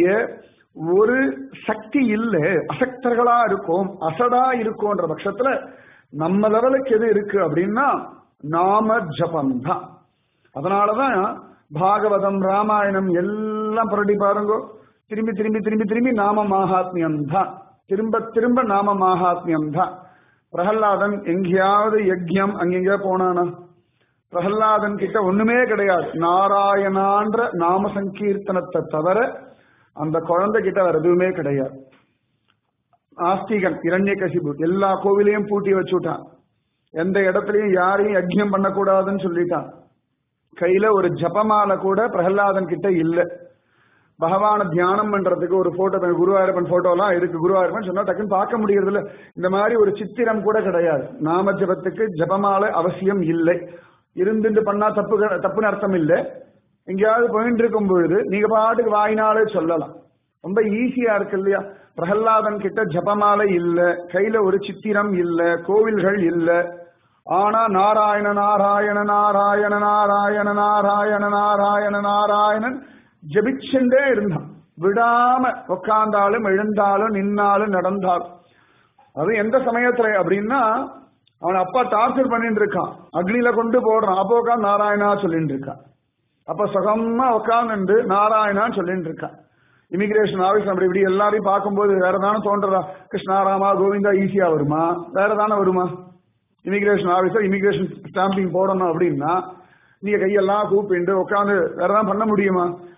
ஒரு சக்தி இல்ல அசக்தர்களா இருக்கும் அசடா இருக்கோன்ற பட்சத்துல நம்ம லெவலுக்கு எது இருக்கு அப்படின்னா நாம ஜபம் தான் அதனாலதான் பாகவதம் ராமாயணம் எல்லாம் புரட்டி பாருங்க திரும்பி திரும்பி திரும்பி திரும்பி நாம மாகாத்மியம் தான் திரும்ப திரும்ப நாம மாகாத்மியம் தான் பிரகல்லாதன் எங்கேயாவது யஜ்யம் அங்கெங்க போனானா பிரகல்லாதன் கிட்ட ஒண்ணுமே கிடையாது நாராயணான்ற நாம சங்கீர்த்தனத்தை தவிர அந்த குழந்தை கிட்ட வேற எதுவுமே கிடையாது ஆஸ்திகன் இரண்யகசிபு எல்லா கோவிலையும் பூட்டி வச்சுட்டான் எந்த இடத்துலயும் யாரையும் யஜ்யம் பண்ணக்கூடாதுன்னு சொல்லிட்டான் கையில ஒரு ஜபமாலை கூட பிரகலாதன் கிட்ட இல்ல பகவான தியானம் பண்றதுக்கு ஒரு போட்டோ குருவாயூரப்பன் போட்டோ எல்லாம் இருக்கு குருவாயூரப்பன் சொன்னா டக்குன்னு பார்க்க முடியறது இல்ல இந்த மாதிரி ஒரு சித்திரம் கூட கிடையாது நாம ஜபத்துக்கு ஜபமாலை அவசியம் இல்லை இருந்துட்டு பண்ணா தப்பு க- தப்புன்னு அர்த்தம் இல்லை எங்கேயாவது போயிட்டு இருக்கும் பொழுது நீங்க பாட்டுக்கு வாயினாலே சொல்லலாம் ரொம்ப ஈஸியா இருக்கு இல்லையா பிரகல்லாதன் கிட்ட ஜபமாலை இல்ல கையில ஒரு சித்திரம் இல்ல கோவில்கள் இல்ல ஆனா நாராயண நாராயண நாராயண நாராயண நாராயண நாராயண நாராயணன் ஜபிச்சுட்டே இருந்தான் விடாம உட்கார்ந்தாலும் எழுந்தாலும் நின்னாலும் நடந்தாலும் அது எந்த சமயத்துல அப்படின்னா அவன் அப்பா டார்ச்சர் பண்ணிட்டு இருக்கான் அக்னியில கொண்டு போடுறான் அப்போ உட்காந்து நாராயணா சொல்லிட்டு இருக்கான் அப்ப சுகமா உட்கார்ந்து நாராயணான்னு சொல்லிட்டு இருக்கான் இமிகிரேஷன் ஆபீஸ் அப்படி இப்படி எல்லாரையும் பார்க்கும்போது வேற தானே தோன்றதா கிருஷ்ணாராமா கோவிந்தா ஈஸியா வருமா வேற தானே வருமா இமிகிரேஷன் ஆபீசர் இமிகிரேஷன் ஸ்டாம்பிங் போடணும் அப்படின்னா நீங்க கையெல்லாம் கூப்பிட்டு உட்காந்து வேற தான் பண்ண முடியுமா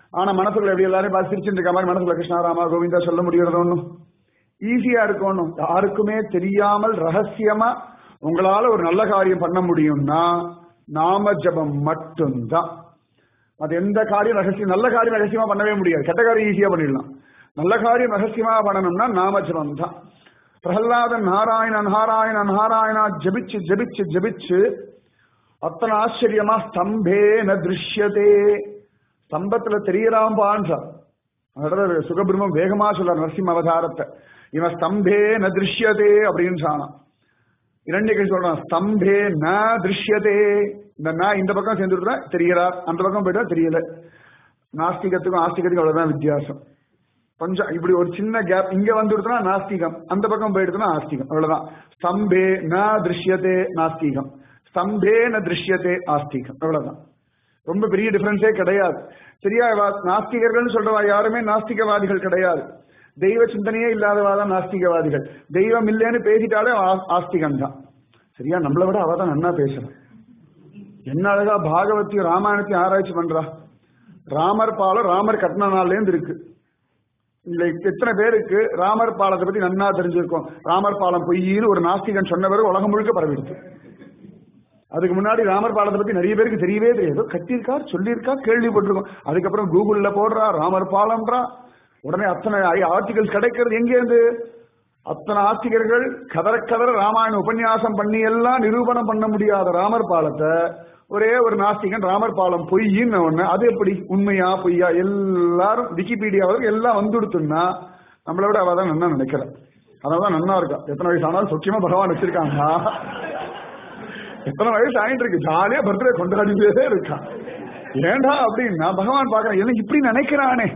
ஆனா மனசுக்குள்ள எப்படி எல்லாரும் பார்த்து சிரிச்சுட்டு இருக்க மாதிரி மனசுக்குள்ள கிருஷ்ணா ராமா கோவிந்தா சொல்ல முடியறது ஒண்ணும் ஈஸியா இருக்கணும் யாருக்குமே தெரியாமல் ரகசியமா உங்களால ஒரு நல்ல காரியம் பண்ண முடியும்னா நாம ஜபம் மட்டும்தான் அது எந்த காரியம் ரகசியம் நல்ல காரியம் ரகசியமா பண்ணவே முடியாது கெட்ட காரியம் ஈஸியா பண்ணிடலாம் நல்ல காரியம் ரகசியமா பண்ணணும்னா நாம ஜபம் தான் பிரகலாதன் நாராயண நாராயண நாராயணா ஜபிச்சு ஜபிச்சு ஜபிச்சு அத்தனை ஆச்சரியமா ஸ்தம்பே ந திருஷ்யதே ஸ்தம்பத்துல தெரியலாம் பான்றார் அதோட சுகபிரம்மம் வேகமா சொல்றார் நரசிம்ம அவதாரத்தை இவன் ஸ்தம்பே ந திருஷ்யதே அப்படின்னு சொன்னான் இரண்டிகை சொல்றான் ஸ்தம்பே ந திருஷ்யதே இந்த ந இந்த பக்கம் சேர்ந்துட்டா தெரியறார் அந்த பக்கம் போயிட்டா தெரியல நாஸ்திகத்துக்கும் ஆஸ்திகத்துக்கும் அவ்வளவுதான் வித்தியாசம் கொஞ்சம் இப்படி ஒரு சின்ன கேப் இங்க வந்துடுதுன்னா நாஸ்திகம் அந்த பக்கம் போயிடுதுன்னா ஆஸ்திகம் அவ்வளவுதான் ஸ்தம்பே ந திருஷ்யதே நாஸ்திகம் ஸ்தம்பே ந திருஷ்யதே ஆஸ்திகம் அவ்வளவுதான் ரொம்ப பெரிய டிஃபரன்ஸே கிடையாது சரியா வா- நாஸ்திகர்கள்னு சொல்றவா யாருமே நாஸ்திகவாதிகள் கிடையாது தெய்வ சிந்தனையே இல்லாதவா தான் நாஸ்திகவாதிகள் தெய்வம் இல்லைன்னு பேசிட்டாலே ஆ- ஆஸ்திகம் தான் சரியா நம்மளை விட அவ தான் நன்னா பேசுறான் என்ன அழகா பாகவத்தையும் ராமாயணத்தையும் ஆராய்ச்சி பண்றா ராமர் பாலம் ராமர் கட்டின நாள்ல இருந்து இருக்கு இல்ல எத்தனை பேருக்கு ராமர் பாலத்தை பத்தி நன்னா தெரிஞ்சிருக்கும் ராமர் பாலம் பொய்யின்னு ஒரு நாஸ்திகன் சொன்ன பிறகு உலகம் முழுக்க பரவிடுச்சு அதுக்கு முன்னாடி ராமர் பாலத்தை பத்தி நிறைய பேருக்கு தெரியவே தெரியாது கட்டியிருக்கார் சொல்லியிருக்கார் கேள்விப்பட்டிருக்கோம் அதுக்கப்புறம் கூகுள்ல போடுறா ராமர் பாலம்ன்றா உடனே அத்தனை ஆர்டிகல்ஸ் கிடைக்கிறது எங்க இருந்து அத்தனை ஆஸ்திகர்கள் கதற கதற ராமாயண உபன்யாசம் பண்ணி எல்லாம் நிரூபணம் பண்ண முடியாத ராமர் பாலத்தை ஒரே ஒரு நாஸ்திகன் ராமர் பாலம் பொய்ன்னு ஒண்ணு அது எப்படி உண்மையா பொய்யா எல்லாரும் விக்கிபீடியாவில் எல்லாம் வந்துடுத்துன்னா நம்மளை விட அவ தான் நன்னா நினைக்கிறேன் அதனாலதான் நன்னா இருக்கா எத்தனை வயசு ஆனாலும் சுக்கியமா பகவான் வச்சிருக்காங்க எத்தனை வயசு ஆயிட்டு இருக்கு ஜாலியா பர்த்டே கொண்டாடிட்டே இருக்கான் ஏண்டா அப்படின்னா பகவான் பாக்குறான் என்ன இப்படி நினைக்கிறானே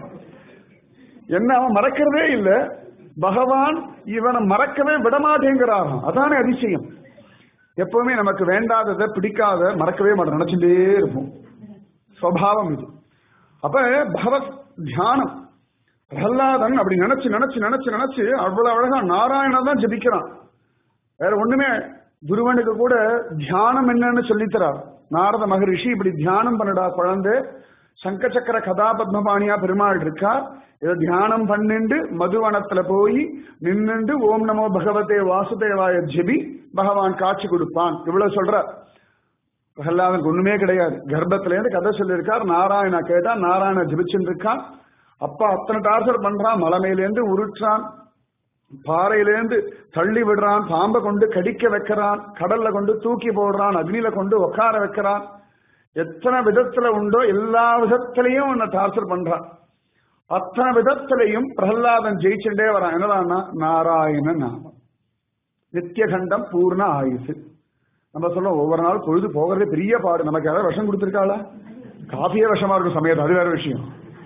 என்ன அவன் மறக்கிறதே இல்ல பகவான் இவனை மறக்கவே விடமாட்டேங்கிறாராம் அதானே அதிசயம் எப்பவுமே நமக்கு வேண்டாததை பிடிக்காத மறக்கவே மாட்டோம் நினைச்சுட்டே இருப்போம் சுவாவம் இது அப்ப பகவத் தியானம் பிரகலாதன் அப்படி நினைச்சு நினைச்சு நினைச்சு நினைச்சு அவ்வளவு அழகா நாராயணா தான் ஜபிக்கிறான் வேற ஒண்ணுமே துருவனுக்கு கூட தியானம் என்னன்னு சொல்லித்தரார் நாரத மகரிஷி இப்படி தியானம் பண்ணுடா குழந்தை சங்க சக்கர கதாபத்மபாணியா பெருமாள் இருக்கார் இதை தியானம் பண்ணிண்டு மதுவனத்துல போய் நின்னுண்டு ஓம் நமோ பகவதே வாசுதேவாய ஜெபி பகவான் காட்சி கொடுப்பான் இவ்வளவு சொல்றார் பிரகலாதனுக்கு ஒண்ணுமே கிடையாது கர்ப்பத்துல இருந்து கதை சொல்லியிருக்கார் நாராயணா கேட்டா நாராயண ஜபிச்சுட்டு இருக்கான் அப்பா அத்தனை டார்ச்சர் பண்றான் மலை மேலேருந்து உருட்டுறான் பாறையிலேருந்து தள்ளி விடுறான் பாம்பை கொண்டு கடிக்க வைக்கிறான் கடல்ல கொண்டு தூக்கி போடுறான் அக்னியில கொண்டு உட்கார வைக்கிறான் எத்தனை விதத்துல உண்டோ எல்லா விதத்திலையும் உன்னை டார்ச்சர் பண்றான் அத்தனை விதத்திலையும் பிரகலாதன் ஜெயிச்சுட்டே வரான் என்னடான்னா நாராயண நாமம் நித்தியகண்டம் பூர்ண ஆயுசு நம்ம சொல்றோம் ஒவ்வொரு நாள் பொழுது போகிறதே பெரிய பாடு நமக்கு யாராவது விஷம் கொடுத்துருக்காளா காஃபியே விஷமா இருக்கும் சமயத்து அது வேற விஷயம்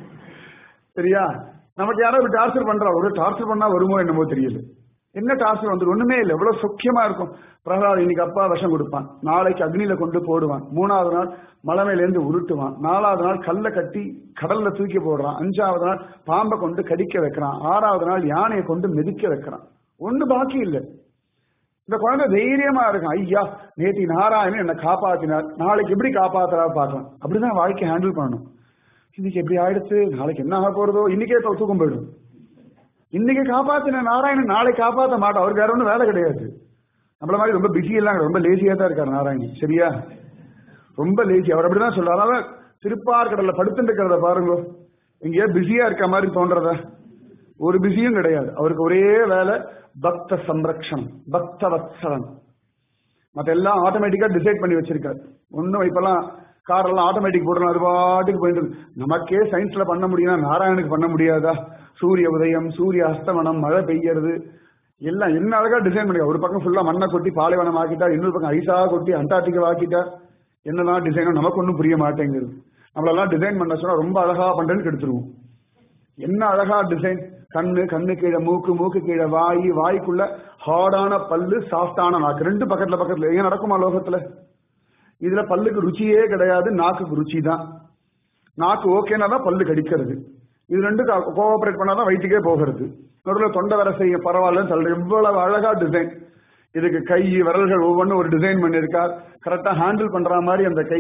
சரியா நமக்கு யாராவது டார்ச்சர் பண்றா ஒரு டார்ச்சர் பண்ணா வருமோ என்னமோ தெரியல என்ன டார்ச்சர் வந்து ஒண்ணுமே இல்லை எவ்வளவு சுக்கியமா இருக்கும் பிரகலாத் இன்னைக்கு அப்பா விஷம் கொடுப்பான் நாளைக்கு அக்னியில கொண்டு போடுவான் மூணாவது நாள் மலமையிலேருந்து உருட்டுவான் நாலாவது நாள் கல்லை கட்டி கடல்ல தூக்கி போடுறான் அஞ்சாவது நாள் பாம்பை கொண்டு கடிக்க வைக்கிறான் ஆறாவது நாள் யானையை கொண்டு மிதிக்க வைக்கிறான் ஒண்ணு பாக்கி இல்லை இந்த குழந்தை தைரியமா இருக்கும் ஐயா நேத்தி நாராயணன் என்னை காப்பாத்தினார் நாளைக்கு எப்படி காப்பாத்துறா பார்க்கலாம் அப்படிதான் வாழ்க்கை ஹேண்டில் பண்ணணும் இன்னைக்கு எப்படி ஆயிடுச்சு நாளைக்கு என்ன ஆக போறதோ இன்னைக்கே தூ- தூக்கம் போயிடும் இன்னைக்கு காப்பாத்தின நாராயணன் நாளைக்கு காப்பாத்த மாட்டோம் அவருக்கு வேற ஒன்றும் வேலை கிடையாது நம்மள மாதிரி ரொம்ப பிஸி எல்லாம் கிடையாது. ரொம்ப லேசியா தான் இருக்காரு நாராயணன் சரியா ரொம்ப லேசி அவர் அப்படிதான் சொல்றாரு அதாவது திருப்பார்கடல்ல படுத்துட்டு இருக்கிறத பாருங்க எங்கேயோ பிஸியா இருக்க மாதிரி தோன்றதா ஒரு பிஸியும் கிடையாது அவருக்கு ஒரே வேலை பக்த சம்ரக்ஷணம் பக்த வத்சலம் மத்த எல்லாம் ஆட்டோமேட்டிக்கா டிசைட் பண்ணி வச்சிருக்காரு ஒன்னும் இப்பெல்லாம் கார் எல்லாம் ஆட்டோமேட்டிக் போடணும் அது பாட்டுக்கு போயிட்டு இருக்கு. நமக்கே சயின்ஸ்ல பண்ண முடியும்னா நாராயணுக்கு பண்ண முடியாதா சூரிய உதயம் சூரிய அஸ்தமனம் மழை பெய்யறது எல்லாம் என்ன அழகா டிசைன் பண்ணி ஒரு பக்கம் ஃபுல்லா மண்ணை கொட்டி பாலைவனம் ஆக்கிட்டா இன்னொரு பக்கம் ஐஸா கொட்டி அண்டார்டிகா ஆக்கிட்டா என்னதான் டிசைனோ நமக்கு ஒன்றும் புரிய மாட்டேங்குது நம்மளெல்லாம் டிசைன் பண்ண சொன்னா ரொம்ப அழகா பண்றேன்னு கெடுத்துருவோம் என்ன அழகா டிசைன் கண்ணு கண்ணு கீழே மூக்கு மூக்கு கீழே வாய் வாய்க்குள்ள ஹார்டான பல்லு சாஃப்டான நாக்கு ரெண்டு பக்கத்துல பக்கத்துல ஏன் நடக்குமா லோகத்துல இதுல பல்லுக்கு ருச்சியே கிடையாது நாக்குக்கு ருச்சி தான் நாக்கு ஓகேனா தான் பல்லு கடிக்கிறது இது ரெண்டு கோஆபரேட் பண்ணாதான் வயிற்றுக்கே போகிறது நடுவில் தொண்டை வர செய்ய பரவாயில்லன்னு சொல்ற இவ்வளவு அழகா டிசைன் இதுக்கு கை விரல்கள் ஒவ்வொன்றும் ஒரு டிசைன் பண்ணியிருக்கார் கரெக்டா ஹேண்டில் பண்ற மாதிரி அந்த கை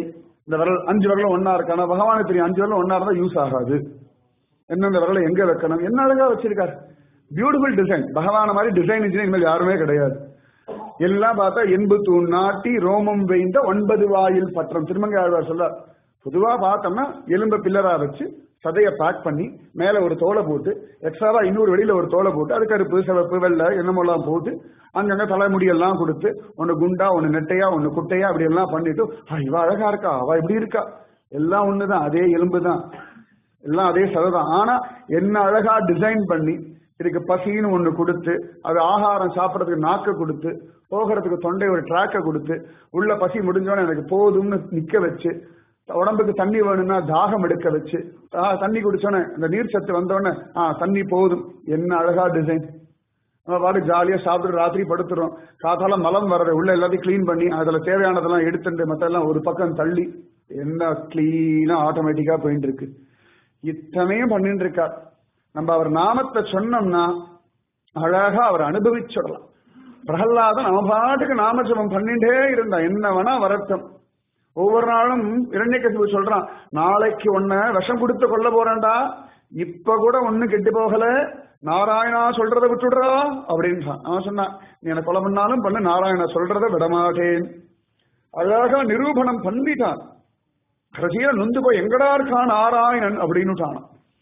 இந்த விரல் அஞ்சு விரலும் ஒன்னா இருக்கானா பகவானுக்கு தெரியும் அஞ்சு விரலும் ஒன்னா இருந்தா யூஸ் ஆகாது எந்தெந்த விரலை எங்க வைக்கணும் என்ன அழகா வச்சிருக்காரு பியூட்டிஃபுல் டிசைன் பகவான மாதிரி டிசைன் இன்ஜினியர் இனிமேல் யாருமே கிடையாது எல்லாம் பார்த்தா எண்பு தூண் நாட்டி ரோமம் வைந்த ஒன்பது வாயில் பற்றம் திருமங்கை ஆழ்வார் சொல்ல பொதுவா பார்த்தோம்னா எலும்ப பில்லரா வச்சு சதையை பேக் பண்ணி மேல ஒரு தோலை போட்டு எக்ஸ்ட்ராவா இன்னொரு வெளியில ஒரு தோலை போட்டு அது கருப்பு சிவப்பு வெள்ளை என்னமெல்லாம் போட்டு அங்கங்க தலைமுடி எல்லாம் கொடுத்து ஒன்னு குண்டா ஒன்னு நெட்டையா ஒன்னு குட்டையா அப்படி எல்லாம் பண்ணிட்டு "ஆ, இவ அழகா இருக்கா அவ இப்படி இருக்கா எல்லாம் ஒண்ணுதான் அதே எலும்பு தான் எல்லாம் அதே சதைதான் ஆனா என்ன அழகா டிசைன் பண்ணி இதுக்கு பசின்னு ஒண்ணு கொடுத்து அது ஆகாரம் சாப்பிடறதுக்கு நாக்க கொடுத்து போகிறதுக்கு தொண்டை ஒரு ட்ராக்கை கொடுத்து உள்ள பசி முடிஞ்சோடனே எனக்கு போதும்னு நிக்க வச்சு உடம்புக்கு தண்ணி வேணும்னா தாகம் எடுக்க வச்சு ஆ, தண்ணி குடிச்சோன்னே இந்த நீர் சத்து வந்தோடனே ஆ தண்ணி போதும் என்ன அழகா டிசைன் நம்ம பாட்டு ஜாலியா சாப்பிட்டு ராத்திரி படுத்துறோம் காத்தால மலம் வர்றது உள்ள எல்லாத்தையும் க்ளீன் பண்ணி அதுல தேவையானதெல்லாம் எடுத்துட்டு மத்தெல்லாம் ஒரு பக்கம் தள்ளி என்ன கிளீனா ஆட்டோமேட்டிக்கா போயிட்டு இருக்கு இத்தனையும் பண்ணிட்டு இருக்கார் நம்ம அவர் நாமத்தை சொன்னோம்னா அழகா அவர் அனுபவிச்சிடலாம் பிரகல்லாதன் அவன் பாட்டுக்கு நாமஜபம் பண்ணிட்டே இருந்தான் என்ன வேணா வரட்டும் ஒவ்வொரு நாளும் இரண்யக்கசிபு சொல்றான் நாளைக்கு உன்னை விஷம் கொடுத்து கொல்ல போறேன்டா இப்ப கூட ஒண்ணு கெட்டு போகல நாராயணா சொல்றதை விட்டுடுறா அப்படின்றான் அவன் சொன்னான் நீ என்ன கொலை பண்ணாலும் பண்ணு நாராயணா சொல்றதை விடமாட்டேன் அழகா நிரூபணம் பண்ணிட்டான் கடைசியா நொந்து போய் எங்கடா இருக்கான் நாராயணன் அப்படின்னுட்டான்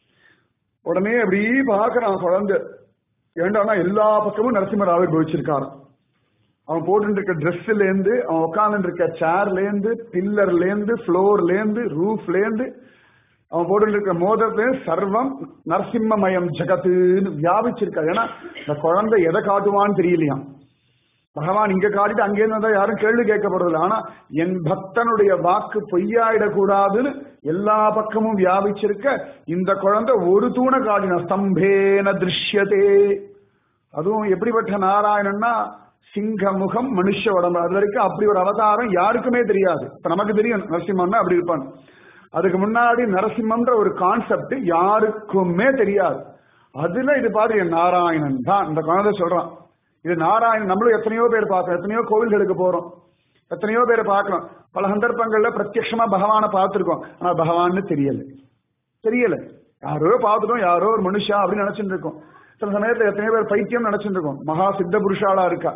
உடனே அப்படி பார்க்கறான் குழந்தை ஏண்டானா எல்லா பக்கமும் நரசிம்மராவை கோவிச்சிருக்காராம் அவன் போட்டு இருக்க ட்ரெஸ்ல இருந்து அவன் உட்கார்ந்து இருக்க சேர்ல இருந்து பில்லர்ல இருந்து ஃப்ளோர்ல இருந்து ரூஃப்ல இருந்து அவன் போட்டு இருக்க மோதத்துல சர்வம் நரசிம்மமயம் ஜெகத்துன்னு வியாபிச்சிருக்கா ஏன்னா இந்த குழந்தை எதை காட்டுவான்னு தெரியலையாம் பகவான் இங்க காட்டிட்டு அங்கே இருந்தா யாரும் கேள்வி கேட்கப்படுறதில்ல ஆனா என் பக்தனுடைய வாக்கு பொய்யாயிடக்கூடாதுன்னு எல்லா பக்கமும் வியாபிச்சிருக்க இந்த குழந்தை ஒரு தூணை காட்டின ஸ்தம்பேன திருஷ்யதே அதுவும் எப்படிப்பட்ட நாராயணன்னா சிங்க முகம் மனுஷ உடம்பு அது வரைக்கும் அப்படி ஒரு அவதாரம் யாருக்குமே தெரியாது இப்ப நமக்கு தெரியும் நரசிம்மன்னா அப்படி இருப்பான் அதுக்கு முன்னாடி நரசிம்மன்ற ஒரு கான்செப்ட் யாருக்குமே தெரியாது அதுல இது பாரு என் நாராயணன் தான் இந்த குழந்தை சொல்றான் இது நாராயணன் நம்மளும் எத்தனையோ பேர் பார்க்கிறோம் எத்தனையோ கோவில்களுக்கு போறோம் எத்தனையோ பேரை பார்க்கிறோம் பல சந்தர்ப்பங்கள்ல பிரத்யட்சமா பகவானை பார்த்திருக்கோம் ஆனா பகவான்னு தெரியல தெரியல யாரோ பார்த்துட்டோம் யாரோ ஒரு மனுஷா அப்படின்னு நினைச்சிட்டு இருக்கோம் சில சமயத்துல எத்தனையோ பேர் பைத்தியம் நினைச்சிட்டு இருக்கோம் மகா சித்த புருஷாளா இருக்கா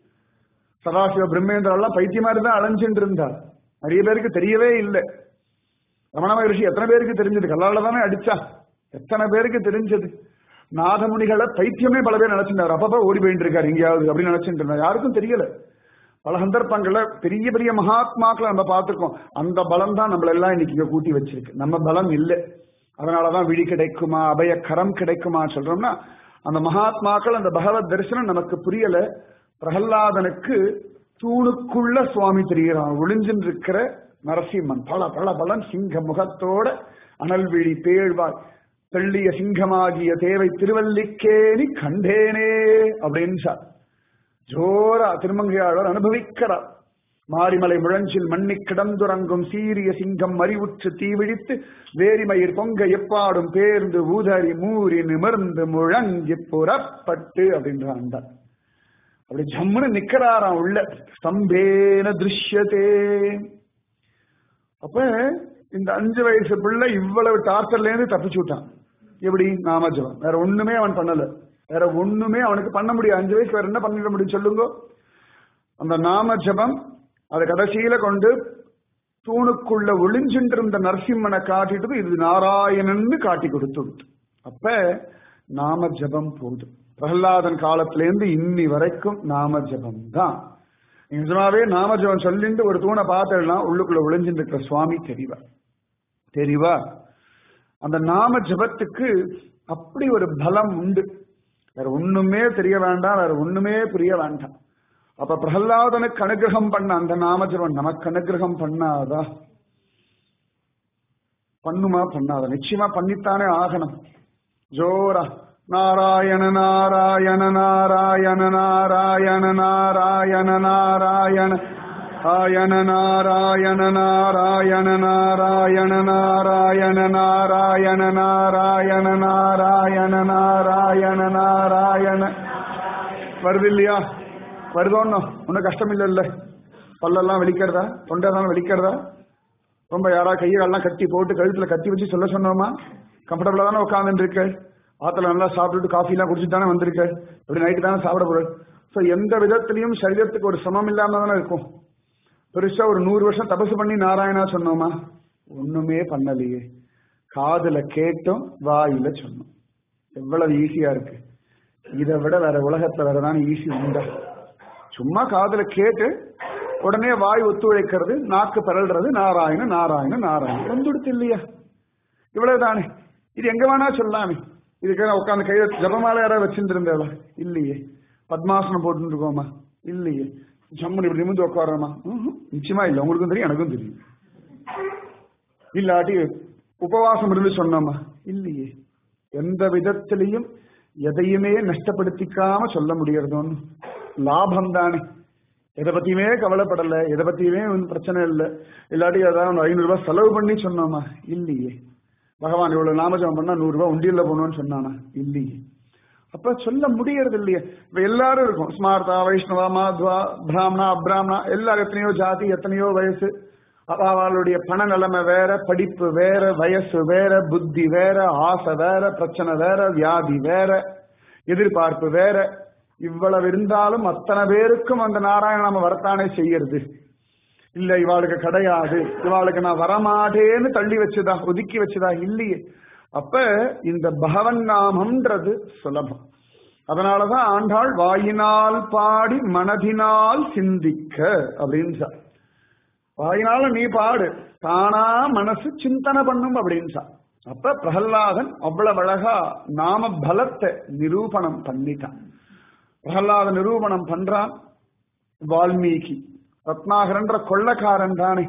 சதாசிவ பிரம்மேந்திரா எல்லாம் பைத்தியமா இருந்தா அலைஞ்சிட்டு இருந்தார் நிறைய பேருக்கு தெரியவே இல்லை ரமண மகரிஷி எத்தனை பேருக்கு தெரிஞ்சது கல்லால தானே அடிச்சா எத்தனை பேருக்கு தெரிஞ்சது நாதமுனிகளை பைத்தியமே பல பேர் நினைச்சிருந்தார் அப்பப்ப ஓடி போயிட்டு இருக்காரு எங்கேயாவது அப்படின்னு நினைச்சிட்டு இருந்தார் யாருக்கும் தெரியல பல சந்தர்ப்பங்கள்ல பெரிய பெரிய மகாத்மாக்களை நம்ம பார்த்திருக்கோம் அந்த பலம் தான் நம்மள எல்லாம் இன்னைக்கு இங்க கூட்டி வச்சிருக்கு நம்ம பலம் இல்லை அதனாலதான் விழி கிடைக்குமா அபய கரம் கிடைக்குமா சொல்றோம்னா அந்த மகாத்மாக்கள் அந்த பகவத் தரிசனம் நமக்கு புரியல பிரகல்லாதனுக்கு தூணுக்குள்ள சுவாமி தெரிகிறான் ஒளிஞ்சின்னு இருக்கிற நரசிம்மன் பல பல பலன் சிங்க முகத்தோட அனல் விழி பேழ்வாய் தெள்ளிய சிங்கமாகிய தேவை திருவல்லிக்கேணி கண்டேனே அப்படின்னு சார் ஜோரா திருமங்கையாளர் அனுபவிக்கிறார் மாரிமலை முழஞ்சில் மண்ணி கிடந்துறங்கும் சீரிய சிங்கம் மறிவுற்று தீவிழித்து வேரிமயிர் பொங்க எப்பாடும் பேர்ந்து ஊதறி மூறி நிமிர்ந்து முழங்கி புறப்பட்டு அப்படின்றான் அப்படி ஜம்முன்னு நிக்கிறாராம் உள்ள ஸ்தம்பேன திருஷ்யத்தே அப்ப இந்த அஞ்சு வயசு பிள்ளை இவ்வளவு டார்ச்சர்ல இருந்து தப்பிச்சு விட்டான் எப்படி நாமஜபம் வேற ஒண்ணுமே அவன் பண்ணல வேற ஒண்ணுமே அவனுக்கு பண்ண முடியும் அஞ்சு வயசு வேற என்ன பண்ணிட முடியும் சொல்லுங்க அந்த நாம ஜபம் அதை கடைசியில கொண்டு தூணுக்குள்ள ஒளிஞ்சின்று இருந்த நரசிம்மனை காட்டிட்டு இது நாராயணன்னு காட்டி கொடுத்து விட்டு அப்ப நாம ஜபம் போதும் பிரகலாதன் காலத்திலேருந்து இன்னி வரைக்கும் நாம ஜபம் தான் நிஜமாவே நாம ஜபம் சொல்லிட்டு ஒரு தூணை பார்த்தேன்னா உள்ளுக்குள்ள ஒளிஞ்சிட்டு இருக்கிற சுவாமி தெரிவா தெரிவா அந்த நாம ஜபத்துக்கு அப்படி ஒரு பலம் உண்டு வேற ஒண்ணுமே தெரிய வேண்டாம் வேற ஒண்ணுமே புரிய வேண்டாம் அப்ப பிரகலாதனுக்கு அனுகிரகம் பண்ண அந்த நாமஜபம் நமக்கு அனுகிரகம் பண்ணாதா பண்ணுமா பண்ணாதா நிச்சயமா பண்ணித்தானே ஆகணும் ஜோரா நாராயண நாராயண நாராயண நாராயண நாராயண நாராயண ஆயன நாராயண நாராயண நாராயண நாராயண நாராயண நாராயண நாராயண நாராயண நாராயண வருது இல்லையா வருதோன்னு ஒன்றும் கஷ்டம் இல்லை இல்லை பல்லெல்லாம் வெளிக்கிறதா தொண்டைதான் வெளிக்கிறதா ரொம்ப யாரா கையெல்லாம் கட்டி போட்டு கழுத்துல கட்டி வச்சு சொல்ல சொன்னோமா கம்ஃபர்டபுளா தானே உட்காந்துட்டு இருக்க ஆத்துல நல்லா சாப்பிட்டுட்டு காஃபி எல்லாம் குடிச்சிட்டு தானே வந்திருக்க இப்படி நைட்டு தானே சாப்பிட போற ஸோ எந்த விதத்திலையும் சரீரத்துக்கு ஒரு சிரமம் இல்லாம தானே இருக்கும் பெருசா ஒரு நூறு வருஷம் தபசு பண்ணி நாராயணா சொன்னோமா ஒண்ணுமே பண்ணலையே காதுல கேட்டோம் வாயில சொன்னோம் எவ்வளவு ஈஸியா இருக்கு இதை விட வேற உலகத்துல வேறதான் ஈஸி உண்டா சும்மா காதுல கேட்டு உடனே வாய் ஒத்துழைக்கிறது நாக்கு பரல்றது நாராயண நாராயண நாராயண வந்துடுத்து இல்லையா இவ்வளவுதானே இது எங்க வேணா சொல்லலாமே இதுக்கு உட்காந்து கையில ஜபமால யாராவது வச்சிருந்திருந்தா இல்லையே பத்மாசனம் போட்டு இருக்கோமா இல்லையே ஜம்முன்னு இப்படி நிமிந்து உட்காரோமா நிச்சயமா இல்லை உங்களுக்கும் தெரியும் எனக்கும் தெரியும் இல்லாட்டி உபவாசம் இருந்து சொன்னோமா இல்லையே எந்த விதத்திலையும் எதையுமே நஷ்டப்படுத்திக்காம சொல்ல முடியறதோன்னு லாபம் தானே எதை பத்தியுமே கவலைப்படல எதை பத்தியுமே ஒன்றும் பிரச்சனை இல்லை இல்லாட்டி ஏதாவது ஐநூறு ரூபாய் செலவு பண்ணி சொன்னோமா இல்லையே பகவான் இவ்வளவு நாமஜபம் பண்ணா நூறு ரூபாய் உண்டியல்ல போகணும்னு சொன்னானா இல்லையே அப்ப சொல்ல முடியறது இல்லையே இப்ப எல்லாரும் இருக்கும் ஸ்மார்த்தா வைஷ்ணவா மாத்வா பிராமணா அப்ராமணா எல்லாரும் எத்தனையோ ஜாதி எத்தனையோ வயசு அவளுடைய பண நிலைமை வேற படிப்பு வேற வயசு வேற புத்தி வேற ஆசை வேற பிரச்சனை வேற வியாதி வேற எதிர்பார்ப்பு வேற இவ்வளவு இருந்தாலும் அத்தனை பேருக்கும் அந்த நாராயண நாம வரத்தானே செய்யறது இல்ல இவாளுக்கு கிடையாது இவாளுக்கு நான் வரமாட்டேன்னு தள்ளி வச்சுதா ஒதுக்கி வச்சுதா இல்லையே அப்ப இந்த பகவன் நாமம்ன்றது சுலபம் அதனாலதான் ஆண்டாள் வாயினால் பாடி மனதினால் சிந்திக்க அப்படின்னு சார் வாயினால நீ பாடு தானா மனசு சிந்தனை பண்ணும் அப்படின்னு சார் அப்ப பிரகல்லாதன் அவ்வளவு அழகா நாம பலத்தை நிரூபணம் பண்ணிட்டான் பிரகல்லாத நிரூபணம் பண்றான் வால்மீகி ரத்னாகரன்ற கொள்ளக்காரன் தானே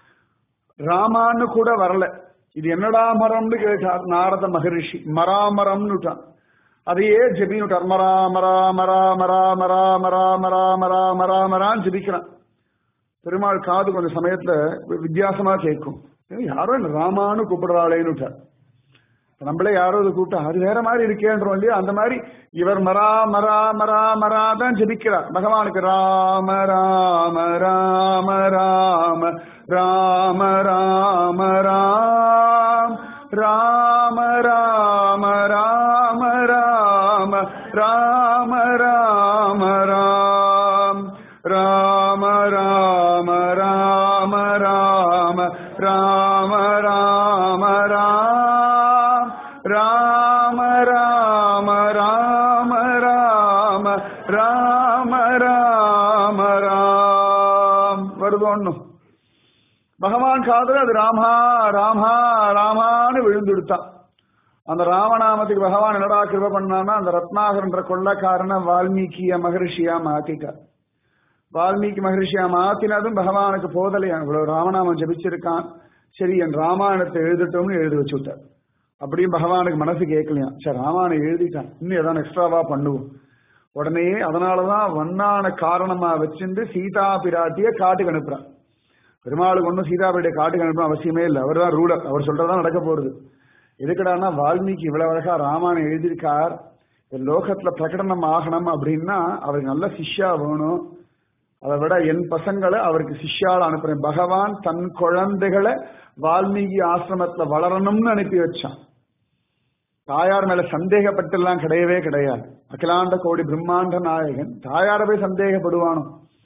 ராமான்னு கூட வரல இது என்னடா மரம்னு கேட்டார் நாரத மகரிஷி மராமரம்னுட்டான் அதையே ஜெபினுட்டார் மரா மரா மரா மரா மரா மரா மரா மரா மரா மரான்னு ஜெபிக்கிறான் பெருமாள் காது கொஞ்சம் சமயத்துல வித்தியாசமா கேட்கும் யாரோ என்ன ராமானு கூப்பிடுறாளேன்னுட்டார் நம்மளே யாரோ அது கூப்பிட்டா அது வேற மாதிரி இருக்கேன்றோம் இல்லையா அந்த மாதிரி இவர் மரா மரா மரா மரா தான் ஜெபிக்கிறார் பகவானுக்கு ராம ராம ராம ராம ராம ராம ராம் ராம ராம ராம ராம ராம ராம ராம் ராம ராம ராம ராம ராம ராம ராம் ராம ராம ராம ராம ராம ராம ராம் வருது ஒண்ணும் பகவான் காதல அது ராமா ராமா ராமான்னு விழுந்துடுத்தான் அந்த ராமநாமத்துக்கு பகவான் என்னடா கிருப பண்ணான்னா அந்த ரத்னாகரன்ற கொள்ளக்காரன வால்மீகிய மகரிஷியா மாத்திட்டார் வால்மீகி மகரிஷியா மாத்தினதும் பகவானுக்கு போதலையா இவ்வளவு ராமநாமம் ஜபிச்சிருக்கான் சரி என் ராமாயணத்தை எழுதட்டும்னு எழுதி வச்சு விட்டார் அப்படியும் பகவானுக்கு மனசு கேட்கலையா சரி ராமாயணம் எழுதிட்டான் இன்னும் ஏதாவது எக்ஸ்ட்ராவா பண்ணுவோம் உடனே அதனாலதான் வண்ணான காரணமா வச்சிருந்து சீதா பிராட்டிய காட்டுக்கு அனுப்புறான் பெருமாளுக்கு ஒன்றும் சீதா பிராட்டிய காட்டுக்கு அனுப்பணும் அவசியமே இல்லை அவர் தான் ரூலர் அவர் சொல்றதான் நடக்க போறது எதுக்கடான்னா வால்மீகி இவ்வளவு அழகா ராமாயணம் எழுதியிருக்கார் லோகத்துல பிரகடனம் ஆகணும் அப்படின்னா அவருக்கு நல்ல சிஷ்யா வேணும் அதை விட என் பசங்களை அவருக்கு சிஷ்யால அனுப்புறேன் பகவான் தன் குழந்தைகளை வால்மீகி ஆசிரமத்துல வளரணும்னு அனுப்பி வச்சான் தாயார் மேல சந்தேகப்பட்டெல்லாம் கிடையவே கிடையாது அகிலாண்ட கோடி பிரம்மாண்ட நாயகன் தாயார போய் சந்தேகப்படுவானோ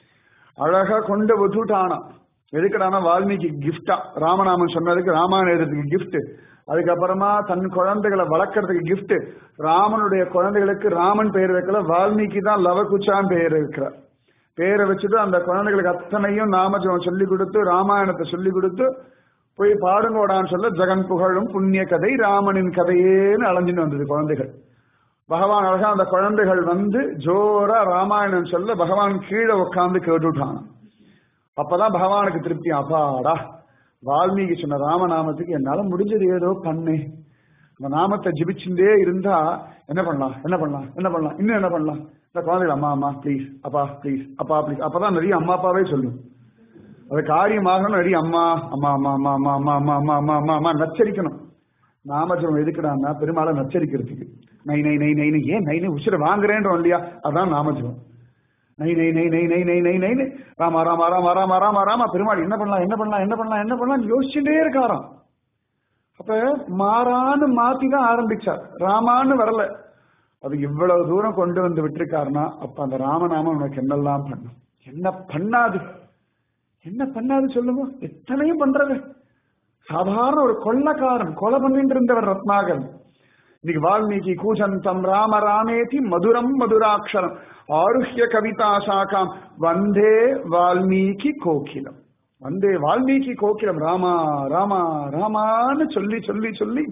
அழகா கொண்டு விட்டுட்டானாம் எதுக்கடானா வால்மீகி கிஃப்டா ராமநாமன் சொன்னதுக்கு ராமாயணம் எழுதுறதுக்கு கிஃப்ட் அதுக்கப்புறமா தன் குழந்தைகளை வளர்க்கறதுக்கு கிஃப்ட் ராமனுடைய குழந்தைகளுக்கு ராமன் பெயர் வைக்கல வால்மீகி தான் லவகுச்சான் பெயர் வைக்கிறார் பேரை வச்சுட்டு அந்த குழந்தைகளுக்கு அத்தனையும் நாமஜபம் சொல்லி கொடுத்து ராமாயணத்தை சொல்லி கொடுத்து போய் பாடுங்கோடான்னு சொல்ல ஜெகன் புகழும் புண்ணிய கதை ராமனின் கதையேன்னு அலைஞ்சுன்னு வந்தது குழந்தைகள் பகவான் அழகா அந்த குழந்தைகள் வந்து ஜோரா ராமாயணம் சொல்ல பகவான் கீழே உட்காந்து கேட்டுட்டான் அப்பதான் பகவானுக்கு திருப்தி அப்பாடா வால்மீகி சொன்ன ராமநாமத்துக்கு என்னால முடிஞ்சது ஏதோ பண்ணு இந்த நாமத்தை ஜிபிச்சுட்டே இருந்தா என்ன பண்ணலாம் என்ன பண்ணலாம் என்ன பண்ணலாம் இன்னும் என்ன பண்ணலாம் இந்த குழந்தைகள் அம்மா அம்மா ப்ளீஸ் அப்பா ப்ளீஸ் அப்பா ப்ளீஸ் அப்பதான் நிறைய அம்மா அப்பாவே சொல்லும் அது காரியமாகணும் நிறைய அம்மா அம்மா அம்மா அம்மா அம்மா அம்மா அம்மா அம்மா அம்மா அம்மா அம்மா நச்சரிக்கணும் நாமஜபம் எதுக்குடான்னா பெருமாளை நச்சரிக்கிறதுக்கு நை நை நை நை ஏன் நை நை உச்சிர வாங்குறேன்றோம் இல்லையா அதான் நாமஜபம் நை நை நை நை நை நை நை நை ராமா ராமா ராமா ராமா ராமா ராமா பெருமாள் என்ன பண்ணலாம் என்ன பண்ணலாம் என்ன பண்ணலாம் என்ன பண்ணலாம் யோசிச்சுட்டே இருக்காராம் அப்ப மாறான்னு மாத்தி தான் ஆரம்பிச்சார் ராமான்னு வரல அது இவ்வளவு தூரம் கொண்டு வந்து விட்டுருக்காருன்னா அப்ப அந்த ராமநாமம் உனக்கு என்னெல்லாம் பண்ணும் என்ன பண்ணாது என்ன பண்ணாது சொல்லுங்க எத்தனையும் பண்றது சாதாரண ஒரு கொள்ளக்காரன் கொலை பண்ணிட்டு இருந்தவர் ரத்னாகரன் இன்னைக்கு வால்மீகி கூஜந்தம் ராம ராமேதி மதுரம் மதுராட்சரம் ஆருஹ்ய கவிதா சாக்காம் வந்தே வால்மீகி கோகிலம் வந்தே வால்மீகி கோகிலம் ராமா ராமா ராமான்னு சொல்லி சொல்லி சொல்லி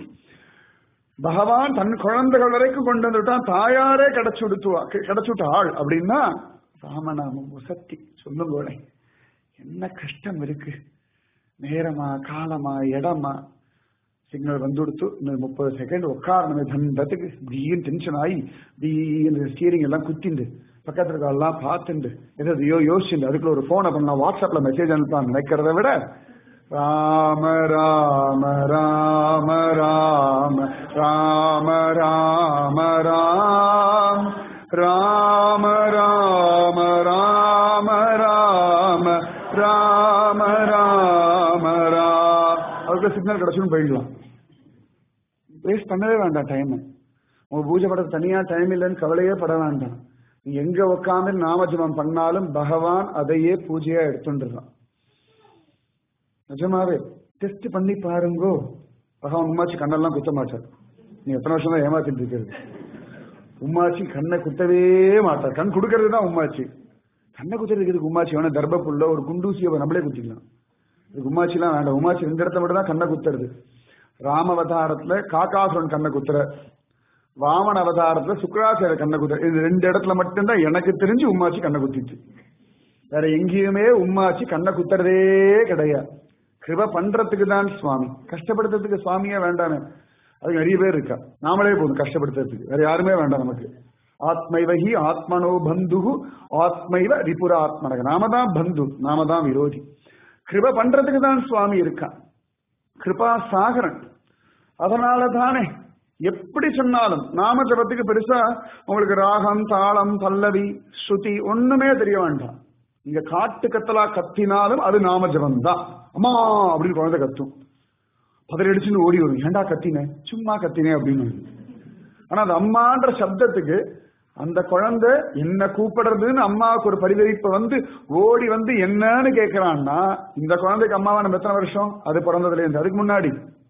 பகவான் தன் குழந்தைகள் வரைக்கும் கொண்டு வந்துட்டான் தாயாரே கிடைச்சு விடுத்துவா கிடைச்சுட்ட ஆள் அப்படின்னா ராமநாமம் சக்தி சொல்லுங்களேன் என்ன கஷ்டம் இருக்கு நேரமா காலமா இடமா சிக்னல் வந்து கொடுத்து இந்த முப்பது செகண்ட் உட்காரணுமே தண்டத்துக்கு இப்படியும் டென்ஷன் ஆகி இப்படி இந்த ஸ்டீரிங் எல்லாம் குத்திண்டு பக்கத்துல இருக்கலாம் பார்த்துண்டு எதையோ யோசிச்சுண்டு அதுக்குள்ள ஒரு போனை பண்ணலாம் வாட்ஸ்அப்ல மெசேஜ் அனுப்பலாம் நினைக்கிறத விட ராம ராம ராம ராம ராம ராம ராம் ராம ராம ராம ராம ராம ராம ராம் அதுக்குள்ள சிக்னல் கிடைச்சுன்னு போயிடலாம் வேஸ்ட் பண்ணவே வேண்டாம் டைம் உங்க பூஜை பட தனியா டைம் இல்லைன்னு கவலையே பட வேண்டாம் நீ எங்க உட்காந்து நாமஜபம் பண்ணாலும் பகவான் அதையே பூஜையா எடுத்துட்டுறான் நிஜமாவே டெஸ்ட் பண்ணி பாருங்கோ பகவான் உமாச்சி கண்ணெல்லாம் குத்த மாட்டார் நீ எத்தனை வருஷம் தான் ஏமாத்திட்டு இருக்கிறது உமாச்சி கண்ணை குத்தவே மாட்டார் கண் கொடுக்கறது தான் உமாச்சி கண்ணை குத்துறதுக்கு இதுக்கு உமாச்சி வேணா தர்பப்புள்ள ஒரு குண்டூசியை நம்மளே குத்திக்கலாம் இதுக்கு உமாச்சிலாம் வேண்டாம் உமாச்சி ரெண்டு இடத்த மட்டும் தான் கண்ணை குத்துறது ராம அவதாரத்துல காக்காசுரன் கண்ணை குத்துற வாமன் அவதாரத்துல சுக்கராச்சாரிய கண்ணை குத்துற இது ரெண்டு இடத்துல மட்டும்தான் எனக்கு தெரிஞ்சு உமாச்சி கண்ணை குத்திச்சு வேற எங்கேயுமே உம்மாச்சி கண்ணை குத்துறதே கிடையாது கிருப பண்றதுக்கு தான் சுவாமி கஷ்டப்படுத்துறதுக்கு சுவாமியே வேண்டானே அது நிறைய பேர் இருக்கா நாமளே போதும் கஷ்டப்படுத்துறதுக்கு வேற யாருமே வேண்டாம் நமக்கு ஆத்மைவகி ஆத்மனோ பந்து ஆத்மைவ ரிபுர ஆத்மனக நாம தான் பந்து நாம தான் விரோதி கிருப பண்றதுக்கு தான் சுவாமி இருக்கான் கிருபா சாகரன் அதனால தானே எப்படி சொன்னாலும் நாம ஜபத்துக்கு பெருசா உங்களுக்கு ராகம் தாளம் பல்லவி ஸ்ருதி ஒண்ணுமே தெரிய வேண்டாம் இங்க காட்டு கத்தலா கத்தினாலும் அது நாம ஜபம் தான் அம்மா அப்படின்னு குழந்தை கத்தும் பதறடிச்சுன்னு ஓடி வரும் ஏண்டா கத்தினேன் சும்மா கத்தினேன் அப்படின்னு ஆனா அந்த அம்மான்ற சப்தத்துக்கு அந்த குழந்தை என்ன கூப்பிடுறதுன்னு அம்மாவுக்கு ஒரு பரிதவிப்பு வந்து ஓடி வந்து என்னன்னு கேட்கிறான்னா இந்த குழந்தைக்கு அம்மாவை நம்ம எத்தனை வருஷம் அது பிறந்ததுல இருந்து அதுக்கு முன்னாடி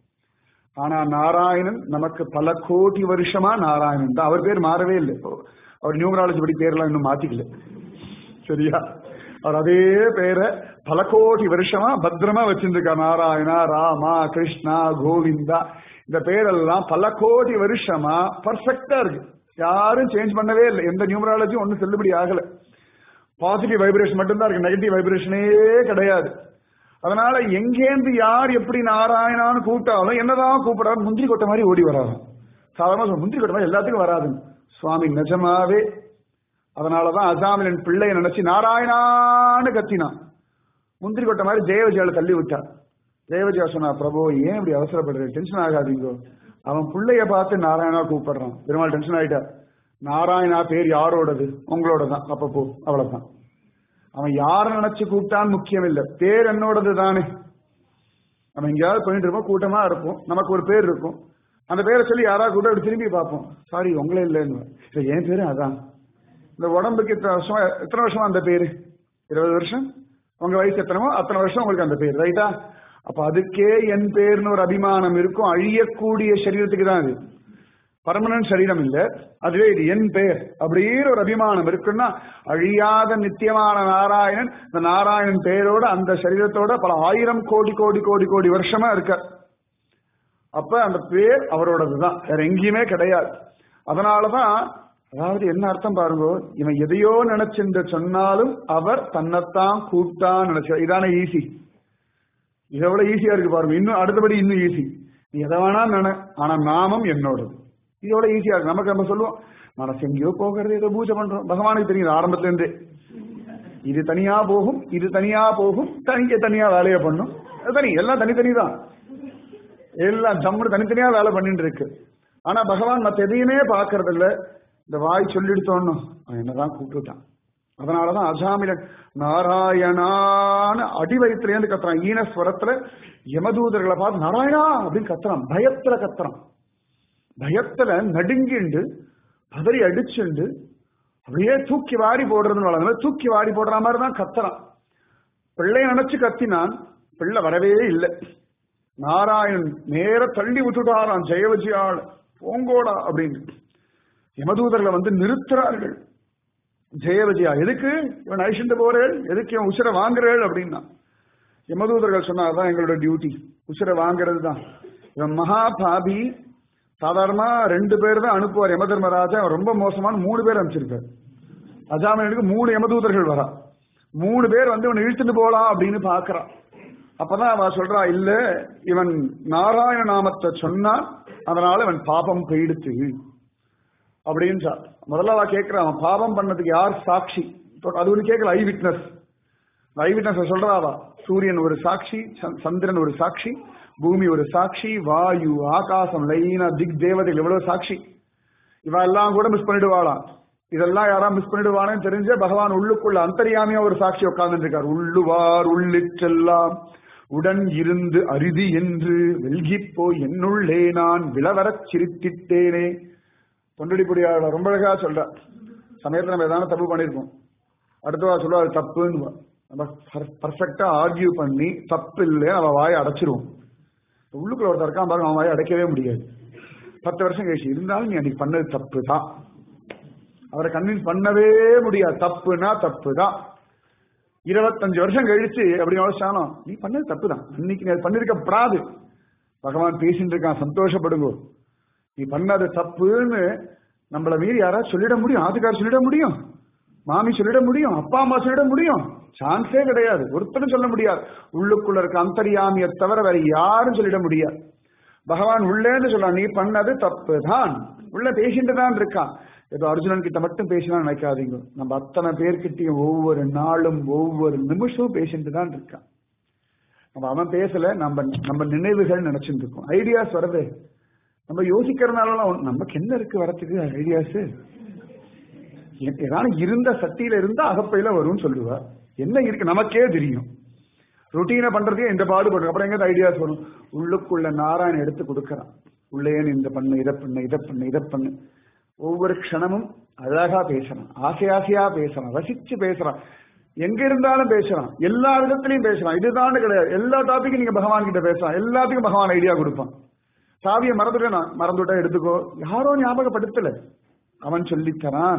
ஆனா நாராயணன் நமக்கு பல கோடி வருஷமா நாராயணன் தான் அவர் பேர் மாறவே இல்லை அவர் நியூமராலஜி படி பேர்லாம் இன்னும் மாத்திக்கல சரியா அவர் அதே பேரை பல கோடி வருஷமா பத்திரமா வச்சிருந்திருக்கா நாராயணா ராமா கிருஷ்ணா கோவிந்தா இந்த பேரெல்லாம் பல கோடி வருஷமா பர்ஃபெக்டா இருக்கு யாரும் சேஞ்ச் பண்ணவே இல்லை எந்த நியூமராலஜியும் ஒன்றும் செல்லுபடி ஆகல பாசிட்டிவ் வைப்ரேஷன் மட்டும்தான் இருக்கு நெகட்டிவ் வைப்ரேஷனே கிடையாது அதனால எங்கேந்து யார் எப்படி நாராயணான்னு கூப்பிட்டாலும் என்னதான் கூப்பிடாரு முந்திரி கொட்ட மாதிரி ஓடி வராது சாதாரண முந்திரி கொட்ட மாதிரி எல்லாத்துக்கும் வராதுன்னு சுவாமி நிஜமாவே அதனாலதான் அசாமிலின் பிள்ளைய நினைச்சு நாராயணான்னு கத்தினான் முந்திரி கொட்ட மாதிரி ஜெயவிஜயால தள்ளி விட்டா ஜெயவிஜயா சொன்னா பிரபு ஏன் இப்படி அவசரப்படுற டென்ஷன் ஆகாதீங்கோ அவன் பிள்ளைய பார்த்து நாராயணா கூப்பிடுறான் பெருமாள் டென்ஷன் ஆயிட்டா நாராயணா பேர் யாரோடது உங்களோட தான் அப்ப போ அவ்வளவுதான் அவன் யார நினைச்சு கூப்பிட்டான்னு முக்கியம் இல்லை பேர் என்னோடது தானே நம்ம எங்கேயாவது போயிட்டு இருப்போம் கூட்டமா இருப்போம் நமக்கு ஒரு பேர் இருக்கும் அந்த பேரை சொல்லி யாராவது கூட அப்படி திரும்பி பார்ப்போம் சாரி உங்களே இல்லைன்னு இல்லை என் பேரு அதான் இந்த உடம்புக்கு இத்தனை வருஷமா எத்தனை வருஷமா அந்த பேரு இருபது வருஷம் உங்க வயசு எத்தனமோ அத்தனை வருஷம் உங்களுக்கு அந்த பேர் ரைட்டா அப்ப அதுக்கே என் பேர்னு ஒரு அபிமானம் இருக்கும் அழியக்கூடிய சரீரத்துக்கு தான் அது பர்மனன்ட் சரீரம் இல்ல அதுவே இது என் பெயர் அப்படிங்கிற ஒரு அபிமானம் இருக்குன்னா அழியாத நித்தியமான நாராயணன் இந்த நாராயணன் பெயரோட அந்த சரீரத்தோட பல ஆயிரம் கோடி கோடி கோடி கோடி வருஷமா இருக்க அப்ப அந்த பேர் அவரோடதுதான் வேற எங்கேயுமே கிடையாது அதனாலதான் அதாவது என்ன அர்த்தம் பாருங்க இவன் எதையோ நினைச்சிருந்த சொன்னாலும் அவர் தன்னைத்தான் கூப்பிட்டான் நினைச்ச இதான ஈஸி இதை விட ஈஸியா இருக்கு பாருங்க இன்னும் அடுத்தபடி இன்னும் ஈஸி நீ எதை வேணா நினை ஆனா நாமம் என்னோடது இதோட ஈஸியா இருக்கு நமக்கு நம்ம சொல்லுவோம் மனசு எங்கேயோ போகிறது ஏதோ பூஜை பண்றோம் பகவானுக்கு தெரியுது ஆரம்பத்துல இருந்தே இது தனியா போகும் இது தனியா போகும் தனிக்க தனியா வேலையை பண்ணும் அது தனி எல்லாம் தனித்தனி தான் எல்லாம் ஜம்முன்னு தனித்தனியா வேலை பண்ணிட்டு இருக்கு ஆனா பகவான் மத்த எதையுமே பாக்குறது இல்ல இந்த வாய் சொல்லிடுத்தோன்னு அவன் என்னதான் கூப்பிட்டுட்டான் அதனாலதான் அஜாமிலன் நாராயணான அடி வயிற்றுலேருந்து கத்துறான் ஈனஸ்வரத்துல யமதூதர்களை பார்த்து நாராயணா அப்படின்னு கத்துறான் பயத்துல கத்துறான் பயத்துல நடுங்கிண்டு பதறி அடிச்சுண்டு அப்படியே தூக்கி வாரி போடுறதுன்னு வளர்ந்து தூக்கி வாரி போடுற மாதிரி தான் கத்துறான் பிள்ளைய நினைச்சு கத்தினான் பிள்ளை வரவே இல்லை நாராயணன் நேர தள்ளி விட்டுட்டாராம் ஜெயவஜியாள் போங்கோடா அப்படின்னு யமதூதர்களை வந்து நிறுத்துறார்கள் ஜெயவஜியா எதுக்கு இவன் அழிச்சுட்டு போறேள் எதுக்கு இவன் உசிரை வாங்குறேள் அப்படின்னா யமதூதர்கள் சொன்னா அதான் எங்களோட டியூட்டி உசிரை வாங்குறது தான் இவன் மகா பாபி சாதாரணமா ரெண்டு பேர் தான் அனுப்புவார் யம தர்மராஜா அவன் ரொம்ப மோசமான மூணு பேர் அனுப்பிச்சிருக்காரு அஜாமனுக்கு மூணு யமதூதர்கள் வரா மூணு பேர் வந்து இவன் இழுத்துட்டு போலாம் அப்படின்னு பாக்குறான் அப்பதான் அவ சொல்றா இல்ல இவன் நாராயண நாமத்தை சொன்னா அதனால இவன் பாபம் போயிடுத்து அப்படின்னு முதல்ல அவ கேட்கிறான் அவன் பாபம் பண்ணதுக்கு யார் சாட்சி அது ஒண்ணு கேட்கல ஐ விட்னஸ் ஐ விட்னஸ் சொல்றாவா சூரியன் ஒரு சாட்சி சந்திரன் ஒரு சாட்சி பூமி ஒரு சாட்சி வாயு ஆகாசம் லைனா திக் தேவதைகள் எவ்வளவு சாட்சி இவ எல்லாம் கூட மிஸ் பண்ணிடுவாளாம் இதெல்லாம் யாரா மிஸ் பண்ணிடுவானு தெரிஞ்ச பகவான் உள்ளுக்குள்ள அந்தரியாமையா ஒரு சாட்சி உட்கார்ந்து இருக்கார் உள்ளுவார் உள்ளிற்றெல்லாம் உடன் இருந்து அரிதி என்று வெல்கி போய் என்னுள்ளே நான் விளவரச் சிரித்திட்டேனே தொண்டடிப்படியாள ரொம்ப அழகா சொல்ற சமயத்துல நம்ம ஏதாவது தப்பு பண்ணிருக்கோம் அடுத்தவா சொல்லுவா அது தப்புன்னு நம்ம பர்ஃபெக்டா ஆர்கியூ பண்ணி தப்பு இல்லை அவ வாயை அடைச்சிருவோம் உள்ளுக்குள்ள ஒருத்தர் இருக்கான் பாருங்க அவன் வாயை அடைக்கவே முடியாது பத்து வருஷம் கழிச்சு இருந்தாலும் நீ அன்னைக்கு பண்ணது தப்பு தான் அவரை கன்வின்ஸ் பண்ணவே முடியாது தப்புனா தப்பு தான் இருபத்தஞ்சு வருஷம் கழிச்சு அப்படி யோசிச்சாலும் நீ பண்ணது தப்பு தான் இன்னைக்கு நீ பண்ணிருக்கப்படாது பகவான் பேசிட்டு இருக்கான் சந்தோஷப்படுங்க நீ பண்ணது தப்புன்னு நம்மள மீறி யாராவது சொல்லிட முடியும் ஆத்துக்கார் சொல்லிட முடியும் மாமி சொல்லிட முடியும் அப்பா அம்மா சொல்லிட முடியும் சான்ஸே கிடையாது ஒருத்தரும் சொல்ல முடியாது உள்ளுக்குள்ள இருக்க அந்தரியாமியை தவிர வேற யாரும் சொல்லிட முடியாது பகவான் உள்ளேன்னு சொல்லலாம் நீ பண்ணது தப்பு தான் உள்ள பேசிட்டு தான் இருக்கான் ஏதோ அர்ஜுனன் கிட்ட மட்டும் பேசினா நினைக்காதீங்க நம்ம அத்தனை பேர்கிட்டையும் ஒவ்வொரு நாளும் ஒவ்வொரு நிமிஷமும் பேசிட்டு தான் இருக்கான் நம்ம அவன் பேசல நம்ம நம்ம நினைவுகள் நினைச்சுட்டு இருக்கோம் ஐடியாஸ் வரது நம்ம யோசிக்கிறதுனால நமக்கு என்ன இருக்கு வரத்துக்கு ஐடியாஸ் ஏதாவது இருந்த சக்தியில இருந்தா அகப்பையில வரும்னு சொல்லுவா என்ன இருக்கு நமக்கே தெரியும் ருட்டீனை பண்றதே இந்த பாடுபடும் அப்புறம் எங்க ஐடியாஸ் வரும் உள்ளுக்குள்ள நாராயணன் எடுத்து கொடுக்கறான் உள்ளே இந்த பண்ணு இதை பண்ணு இதை பண்ணு இதை பண்ணு ஒவ்வொரு க்ஷணமும் அழகா பேசுறான் ஆசை ஆசையா பேசுறான் ரசிச்சு பேசுறான் எங்க இருந்தாலும் பேசுறான் எல்லா விதத்திலையும் பேசுறான் இதுதான் கிடையாது எல்லா டாபிக்கும் நீங்க பகவான் கிட்ட பேசலாம் எல்லாத்துக்கும் பகவான் ஐடியா கொடுப்பான் சாவியை மறந்துட்டேன் நான் மறந்துட்டா எடுத்துக்கோ யாரோ ஞாபகப்படுத்தல அவன் சொல்லித்தரான்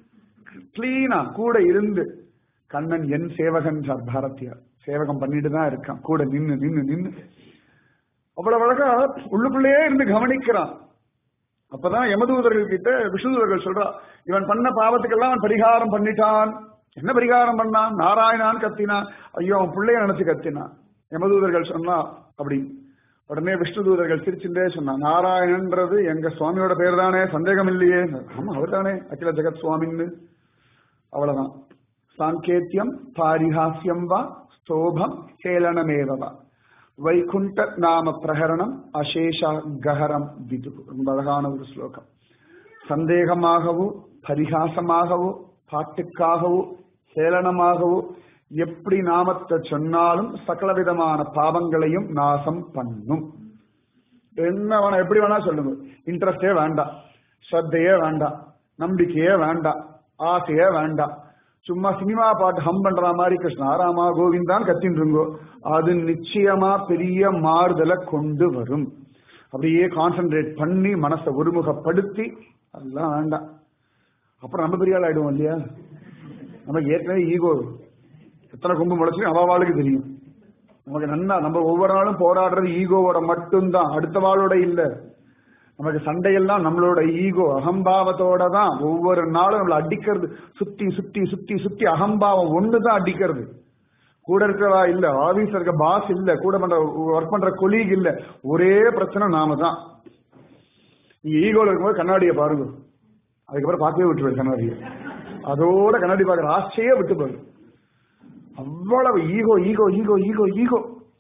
கிளீனா கூட இருந்து கண்ணன் என் சேவகன் சார் பாரதியார் சேவகம் பண்ணிட்டு தான் இருக்கான் கூட நின்னு நின்னு நின்னு அவ்வளவு அழகா உள்ளுக்குள்ளேயே இருந்து கவனிக்கிறான் அப்பதான் யமதூதர்கள் கிட்ட விஷ்ணுதூதர்கள் சொல்றா இவன் பண்ண பாவத்துக்கெல்லாம் அவன் பரிகாரம் பண்ணிட்டான் என்ன பரிகாரம் பண்ணான் நாராயணான் கத்தினான் ஐயோ அவன் பிள்ளைய நினைச்சு கத்தினான் யமதூதர்கள் சொன்னா அப்படி உடனே விஷ்ணு தூதர்கள் சிரிச்சுட்டே சொன்னான் நாராயணன்றது எங்க சுவாமியோட பேர் தானே சந்தேகம் இல்லையே ஆமா அவர் தானே அகில ஜெகத் சுவாமின்னு அவ்வளவுதான் சாங்கேத்தியம் பாரிஹாசியம் வா ஸ்தோபம் கேளனமேவா வைகுண்ட நாம பிரகரணம் அசேஷ கஹரம் விது ரொம்ப அழகான ஒரு ஸ்லோகம் சந்தேகமாகவோ பரிகாசமாகவோ பாட்டுக்காகவோ கேளனமாகவோ எப்படி நாமத்தை சொன்னாலும் சகல விதமான பாவங்களையும் நாசம் பண்ணும் என்ன வேணா எப்படி வேணா சொல்லுங்க இன்ட்ரெஸ்டே வேண்டாம் ஸ்ரத்தையே வேண்டாம் நம்பிக்கையே வேண்டாம் ஆசையே வேண்டாம் சும்மா சினிமா பாட்டு ஹம் பண்ற மாதிரி கிருஷ்ணா ராமா கோவிந்தான் கத்தின்றுங்கோ அது நிச்சயமா பெரிய மாறுதலை கொண்டு வரும் அப்படியே கான்சென்ட்ரேட் பண்ணி மனசை ஒருமுகப்படுத்தி அதெல்லாம் வேண்டாம் அப்புறம் நம்ம பெரிய ஆள் ஆயிடுவோம் இல்லையா நமக்கு ஏற்கனவே ஈகோ எத்தனை கொம்பு முளைச்சு அவாவாளுக்கு தெரியும் நமக்கு நன்னா நம்ம ஒவ்வொரு நாளும் போராடுறது ஈகோவோட மட்டும்தான் அடுத்த வாளோட இல்ல நமக்கு சண்டையெல்லாம் நம்மளோட ஈகோ அகம்பாவத்தோட தான் ஒவ்வொரு நாளும் நம்மளை அடிக்கிறது சுத்தி சுத்தி சுத்தி சுத்தி அகம்பாவம் ஒண்ணுதான் அடிக்கிறது கூட இருக்கிறவா இல்ல ஆபீஸ்ல இருக்க பாஸ் இல்ல கூட பண்ற ஒர்க் பண்ற கொலீக் இல்ல ஒரே பிரச்சனை நாம தான் நீங்க ஈகோல இருக்கும்போது கண்ணாடியை பாருங்க அதுக்கப்புறம் பார்க்கவே விட்டுருவாரு கண்ணாடியை அதோட கண்ணாடி பார்க்குற ஆசையே விட்டு போயிடும் அவ்வளவு ego ego ego ego ego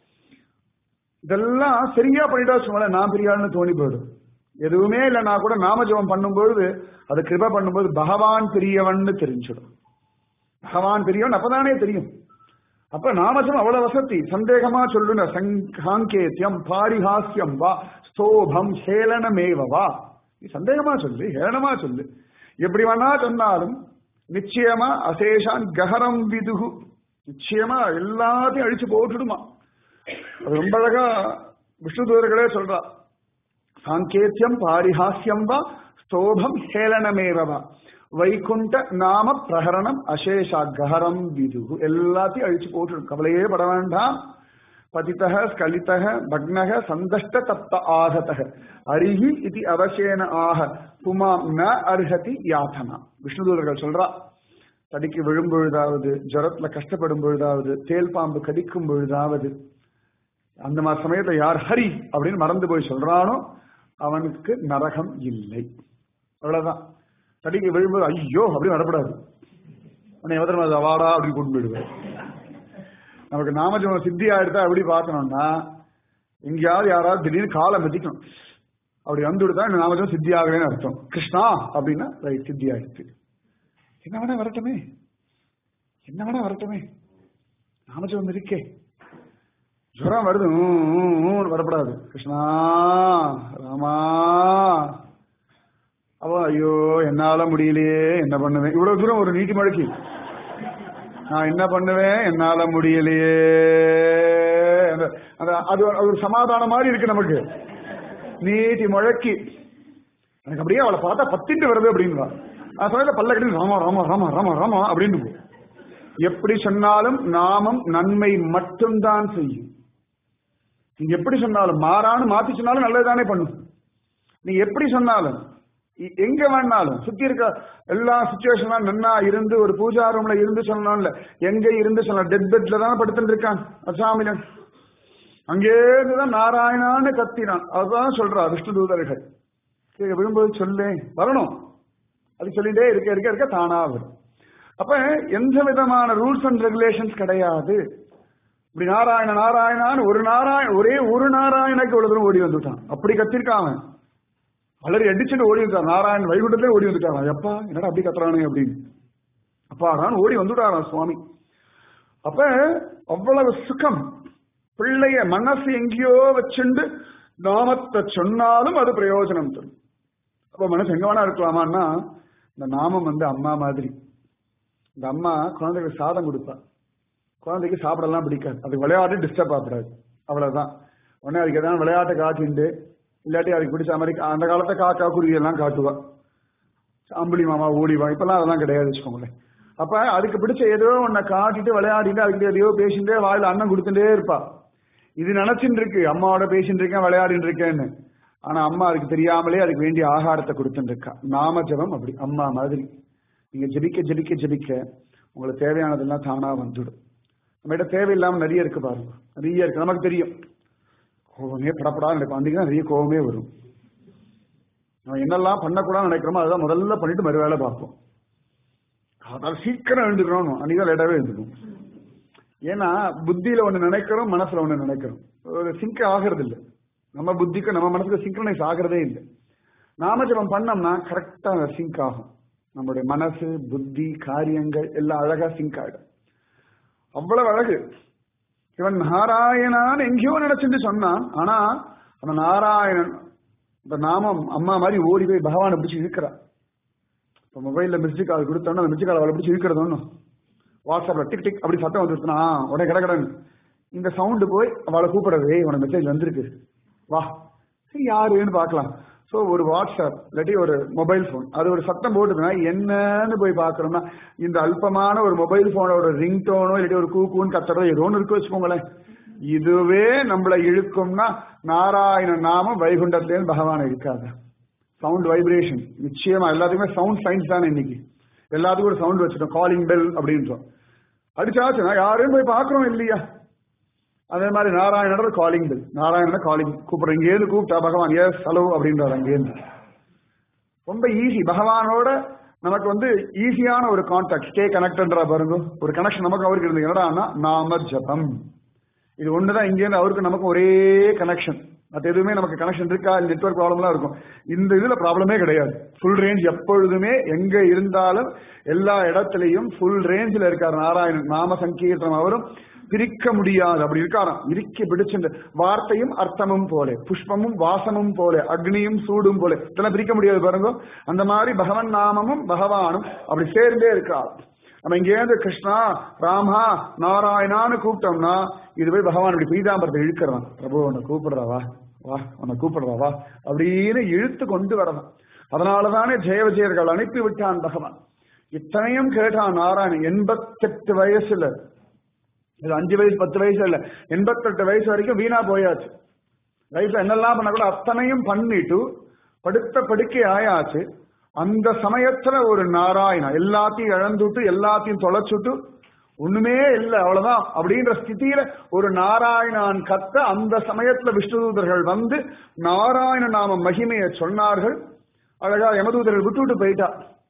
இதெல்லாம் சரியா பண்ணிட்டா வச்சுக்கோங்களேன் நான் பெரியாள்னு தோணி போயிடும் எதுவுமே இல்லைன்னா கூட நாம ஜபம் பண்ணும்பொழுது அது கிருப பண்ணும்போது பகவான் பெரியவன்னு தெரிஞ்சிடும் பகவான் பெரியவன் அப்பதானே தெரியும் அப்ப நாமஜம் அவ்வளவு வசதி சந்தேகமா சொல்லுன சாங்கேத்தியம் பாரிஹாஸ்யம் வா ஸ்தோபம் ஹேளனமேவ வா நீ சந்தேகமா சொல்லு ஹேளனமா சொல்லு எப்படி வேணா சொன்னாலும் நிச்சயமா அசேஷான் கஹரம் விதுகு நிச்சயமா எல்லாத்தையும் அழிச்சு போட்டுடுமா அது ரொம்ப அழகா விஷ்ணு தூதர்களே சொல்றா சாங்கேத்தியம் பாரிஹாஸ்யம் வா ஸ்தோபம் ஹேளனமேவா வைகுண்ட நாம பிரகரணம் அசேஷா கஹரம் விதுகு எல்லாத்தையும் அழிச்சு போட்டுடும் கவலையே பட வேண்டாம் பதித்தக ஸ்கலித்தக பக்னக சந்தஷ்ட தப்த ஆகதக அரிஹி இது அவசேன ஆக புமாம் ந அர்ஹதி யாத்தனா விஷ்ணுதூதர்கள் சொல்றா தடிக்கு விழும் பொழுதாவது ஜரத்துல கஷ்டப்படும் பொழுதாவது தேல் பாம்பு கடிக்கும் பொழுதாவது அந்த மாதிரி சமயத்துல யார் ஹரி அப்படின்னு மறந்து போய் சொல்றானோ அவனுக்கு நரகம் இல்லை அவ்வளவுதான் தடிக்கு விழும்போது ஐயோ அப்படின்னு வரப்படாது உன்னை எவதரமா வாடா அப்படின்னு கொண்டு போயிடுவேன் நமக்கு நாமஜம் சித்தி ஆயிடுதா எப்படி பார்க்கணும்னா எங்கேயாவது யாராவது திடீர்னு காலை மிதிக்கணும் அப்படி வந்துடுதா இந்த நாமஜம் சித்தி ஆகலைன்னு அர்த்தம் கிருஷ்ணா அப்படின்னா ரைட் சித்தி ஆயிடுச்சு என்ன வேணா வரட்டுமே என்ன வேணா வரட்டுமே நாமஜம் இருக்கே ஜுரம் வருது ஊ, ஊ, ஊன்னு வரப்படாது கிருஷ்ணா ராமா அவ ஐயோ என்னால முடியலையே என்ன பண்ணுவேன் இவ்வளவு தூரம் ஒரு நீட்டி மழைக்கு நான் என்ன பண்ணுவேன் என்னால முடியலையே அந்த- அந்த- அது ஒரு- அது ஒரு சமாதானம் மாதிரி இருக்கு நமக்கு நீட்டி முழக்கி எனக்கு அப்படியே அவளை பார்த்தா பத்திட்டு வருது அப்படின்வா நான் சொன்ன பல்ல கட்டி ராமா ராமா ராமா ராமா ராமா அப்படின்னு போ. எப்படி சொன்னாலும் நாமம் நன்மை மட்டும்தான் செய்யும் நீங்க எப்படி சொன்னாலும் மாறான்னு மாத்தி சொன்னாலும் நல்லதுதானே பண்ணும் நீங்க எப்படி சொன்னாலும் எ- எங்க வேணாலும் சுத்தி இருக்க எல்லா சுச்சுவேஷன்லாம் நன்னா இருந்து ஒரு பூஜா ரூம்ல இருந்து சொல்லணும்ல எங்க இருந்து சொல்லலாம் டெத் பெட்ல தானே படுத்துட்டு இருக்கான் அசாமிலன் அங்கே இருந்துதான் நாராயணான்னு கத்தினான் அதுதான் சொல்றா விஷ்ணு தூதர்கள் கீழே விழும்போது சொல்லே வரணும் அது சொல்லிட்டே இருக்க இருக்க இருக்க தானா வரும் அப்ப எந்த விதமான ரூல்ஸ் அண்ட் ரெகுலேஷன்ஸ் கிடையாது இப்படி நாராயண நாராயணான்னு ஒரு நாராயண ஒரே ஒரு நாராயணக்கு இவ்வளவு தூரம் ஓடி வந்துட்டான் அப்படி கத்திருக்கான் அவன் அலறி அடிச்சுட்டு ஓடி வந்துட்டான் நாராயணன் வைகுண்டத்திலே ஓடி வந்துட்டான் எப்பா என்னடா அப்படி கத்துறானே அப்படின்னு அப்பா நான் ஓடி வந்துட்டாராம் சுவாமி அப்ப அவ்வளவு சுகம் பிள்ளைய மனசு எங்கேயோ வச்சுண்டு நாமத்தை சொன்னாலும் அது பிரயோஜனம் தரும் அப்ப மனசு எங்க வேணா இருக்கலாமான்னா இந்த நாமம் வந்து அம்மா மாதிரி இந்த அம்மா குழந்தைக்கு சாதம் கொடுப்பா குழந்தைக்கு சாப்பிடலாம் பிடிக்காது அதுக்கு விளையாட்டு டிஸ்டர்ப் ஆகக்கூடாது அவ்வளவுதான் உடனே அதுக்கு எதாவது விளையாட்டை காட்டிண்டு இல்லாட்டி அதுக்கு பிடிச்ச மாதிரி அந்த காலத்தை காக்கா குருவி எல்லாம் காட்டுவா அம்புலி மாமா ஓடிவா இப்பெல்லாம் அதெல்லாம் கிடையாது வச்சுக்கோங்களேன் அப்ப அதுக்கு பிடிச்ச ஏதோ ஒன்ன காட்டிட்டு விளையாடிட்டு அதுக்கிட்ட எதையோ பேசிட்டே வாயில அன்னம் கொடுத்துட்டே இருப்பா இது நினைச்சுட்டு இருக்கு அம்மாவோட பேசிட்டு இருக்கேன் விளையாடிட்டு இருக்கேன்னு ஆனா அம்மா அதுக்கு தெரியாமலே அதுக்கு வேண்டிய ஆகாரத்தை கொடுத்துட்டு இருக்கா நாம ஜபம் அப்படி அம்மா மாதிரி நீங்க ஜெபிக்க ஜெபிக்க ஜெபிக்க உங்களுக்கு தேவையானதெல்லாம் தானா வந்துடும் நம்மகிட்ட தேவையில்லாம நிறைய இருக்கு பாருங்க நிறைய இருக்கு நமக்கு தெரியும் கோவமே படப்படா நினைப்போம் அன்றைக்கு தான் நிறைய கோவமே வரும் நம்ம என்னெல்லாம் பண்ணக்கூடாதுன்னு நினைக்கிறோமோ அதுதான் முதல்ல பண்ணிட்டு மறு வேலை பார்ப்போம் அதாவது சீக்கிரம் எழுந்துக்கணும் அன்னைக்கு தான் லேட்டாவே எழுந்துக்கணும் ஏன்னா புத்தியில ஒண்ணு நினைக்கிறோம் மனசுல ஒண்ணு நினைக்கிறோம் ஒரு சிங்க் ஆகிறது இல்லை நம்ம புத்திக்கு நம்ம மனசுக்கு சிங்க்ரனைஸ் ஆகிறதே இல்லை நாம ஜபம் பண்ணோம்னா கரெக்டா சிங்க் ஆகும் நம்மளுடைய மனசு புத்தி காரியங்கள் எல்லாம் அழகா சிங்க் ஆயிடும் அவ்வளவு அழகு இவன் நாராயணான்னு எங்கேயோ நினைச்சுட்டு சொன்னான் ஆனா அந்த நாராயணன் இந்த நாமம் அம்மா மாதிரி ஓடி போய் பகவானை பிடிச்சி இழுக்கிறான் இப்போ மொபைல்ல மிஸ்டு கால் கொடுத்தோன்னா அந்த மிஸ்டு கால் அவளை பிடிச்சி இழுக்கிறது ஒன்றும் வாட்ஸ்அப்ல டிக் டிக் அப்படி சத்தம் வந்துருச்சுனா உடனே கடகடன் இந்த சவுண்டு போய் அவளை கூப்பிடவே உனக்கு மெசேஜ் வந்திருக்கு வா சரி யாருன்னு பார்க்கலாம் ஸோ ஒரு வாட்ஸ்அப் இல்லாட்டி ஒரு மொபைல் ஃபோன் அது ஒரு சத்தம் போட்டுதுன்னா என்னன்னு போய் பார்க்கறோம்னா இந்த அல்பமான ஒரு மொபைல் ஃபோனோட ரிங் டோனோ இல்லாட்டி ஒரு கூக்குன்னு கத்துறதோ ஏதோ ஒன்று இருக்கு வச்சுக்கோங்களேன் இதுவே நம்மளை இழுக்கும்னா நாராயண நாமம் வைகுண்டத்திலேருந்து பகவான் இருக்காது சவுண்ட் வைப்ரேஷன் நிச்சயமா எல்லாத்துக்குமே சவுண்ட் சயின்ஸ் தானே இன்னைக்கு எல்லாத்துக்கும் ஒரு சவுண்ட் வச்சுட்டோம் காலிங் பெல் அப்படின்றோம் அடிச்சாச்சுன்னா யாரையும் போய் பார்க்கறோம் இல்லையா அதே மாதிரி நாராயணோட காலிங் பெல் நாராயணன காலிங் கூப்பிடுற இங்கேருந்து கூப்பிட்டா பகவான் எஸ் ஹலோ அப்படின்றார் அங்கேருந்து ரொம்ப ஈஸி பகவானோட நமக்கு வந்து ஈஸியான ஒரு கான்டாக்ட் ஸ்டே கனெக்டன்றா பாருங்க ஒரு கனெக்ஷன் நமக்கு அவருக்கு இருந்து என்னடான்னா நாம ஜபம் இது ஒண்ணுதான் இங்கேருந்து அவருக்கு நமக்கு ஒரே கனெக்ஷன் மற்ற எதுவுமே நமக்கு கனெக்ஷன் இருக்கா நெட்வொர்க் ப்ராப்ளம்லாம் இருக்கும் இந்த இதுல ப்ராப்ளமே கிடையாது ஃபுல் ரேஞ்ச் எப்பொழுதுமே எங்க இருந்தாலும் எல்லா இடத்துலையும் ஃபுல் ரேஞ்சில் இருக்கார் நாராயணன் நாம சங்கீர்த்தனம் அவரும் பிரிக்க முடியாது அப்படி இருக்காராம் இறுக்கி பிடிச்சிட்டு வார்த்தையும் அர்த்தமும் போல புஷ்பமும் வாசமும் போல அக்னியும் சூடும் போல இதெல்லாம் பிரிக்க முடியாது பாருங்க அந்த மாதிரி பகவன் நாமமும் பகவானும் அப்படி சேர்ந்தே இருக்கார் நம்ம இங்கேருந்து கிருஷ்ணா ராமா நாராயணான்னு கூப்பிட்டோம்னா இது போய் பகவான் இப்படி பீதாம்பரத்தை இழுக்கிறான் பிரபு உன்னை கூப்பிடுறாவா வா உன்னை கூப்பிடுறாவா அப்படின்னு இழுத்து கொண்டு வரணும் அதனாலதானே ஜெய விஜயர்கள் அனுப்பி விட்டான் பகவான் இத்தனையும் கேட்டான் நாராயணன் எண்பத்தெட்டு வயசுல இது அஞ்சு வயசு பத்து வயசு இல்ல எண்பத்தெட்டு வயசு வரைக்கும் வீணா போயாச்சு லைஃப்ல என்னெல்லாம் பண்ண கூட அத்தனையும் பண்ணிட்டு படுத்த படுக்கை ஆயாச்சு அந்த சமயத்துல ஒரு நாராயணா எல்லாத்தையும் இழந்துட்டு எல்லாத்தையும் தொலைச்சுட்டு ஒண்ணுமே இல்லை அவ்வளவுதான் அப்படின்ற ஸ்திதியில ஒரு நாராயணான் கத்த அந்த சமயத்துல விஷ்ணுதூதர்கள் வந்து நாராயண நாம மகிமையை சொன்னார்கள் அழகா யமதூதர்கள் விட்டுவிட்டு போயிட்டா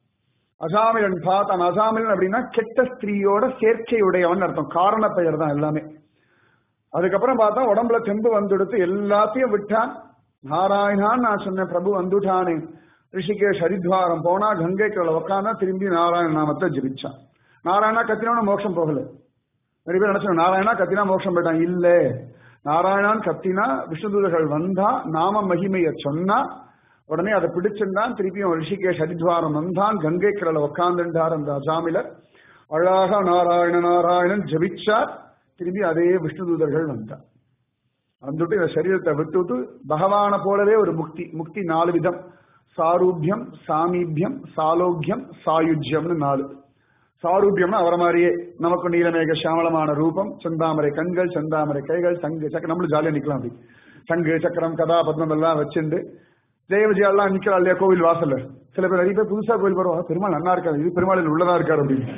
அசாமிலன் பார்த்தான் அசாமிலன் அப்படின்னா கெட்ட ஸ்திரீயோட சேர்க்கை உடையவன் அர்த்தம் காரண பெயர் தான் எல்லாமே அதுக்கப்புறம் பார்த்தா உடம்புல தெம்பு வந்துடுத்து எல்லாத்தையும் விட்டான் நாராயணான்னு நான் சொன்னேன் பிரபு வந்துட்டானே ரிஷிகேஷ் ஹரித்வாரம் போனா கங்கை கரை உட்காந்தா திரும்பி நாராயண நாமத்தை ஜபிச்சான் நாராயணா கத்தினவன மோட்சம் போகல நிறைய பேர் நினைச்சாங்க நாராயணா கத்தினா மோட்சம் போயிட்டான் இல்ல நாராயணான் கத்தினா விஷ்ணுதூதர்கள் வந்தா நாம மகிமைய சொன்னா உடனே அதை பிடிச்சிருந்தான் திருப்பியும் ரிஷிகேஷ் ஹரித்வாரம் வந்தான் கங்கை கடல உட்கார்ந்துட்டார் அந்த அஜாமிலர் அழகாக நாராயண நாராயணன் ஜபிச்சார் திரும்பி அதே விஷ்ணுதூதர்கள் வந்தார் வந்துட்டு இந்த சரீரத்தை விட்டுவிட்டு பகவான போலவே ஒரு முக்தி முக்தி நாலு விதம் சாரூபியம் சாமீபியம் சாலோக்கியம் சாயுஜ்யம்னு நாலு சாரூபியம்னா அவரை மாதிரியே நமக்கு நீலமேக சாமளமான ரூபம் செந்தாமரை கண்கள் செந்தாமரை கைகள் சங்கு சக்கரம் நம்மளும் ஜாலியா நிக்கலாம் அப்படி சங்கு சக்கரம் கதா பத்மம் எல்லாம் வச்சுண்டு ஜெயவிஜயெல்லாம் நிக்கிறா இல்லையா கோவில் வாசல்ல சில பேர் நிறைய பேர் புதுசா கோவில் வருவா பெருமாள் நல்லா இருக்காரு இது பெருமாள் உள்ளதா இருக்காரு அப்படின்னு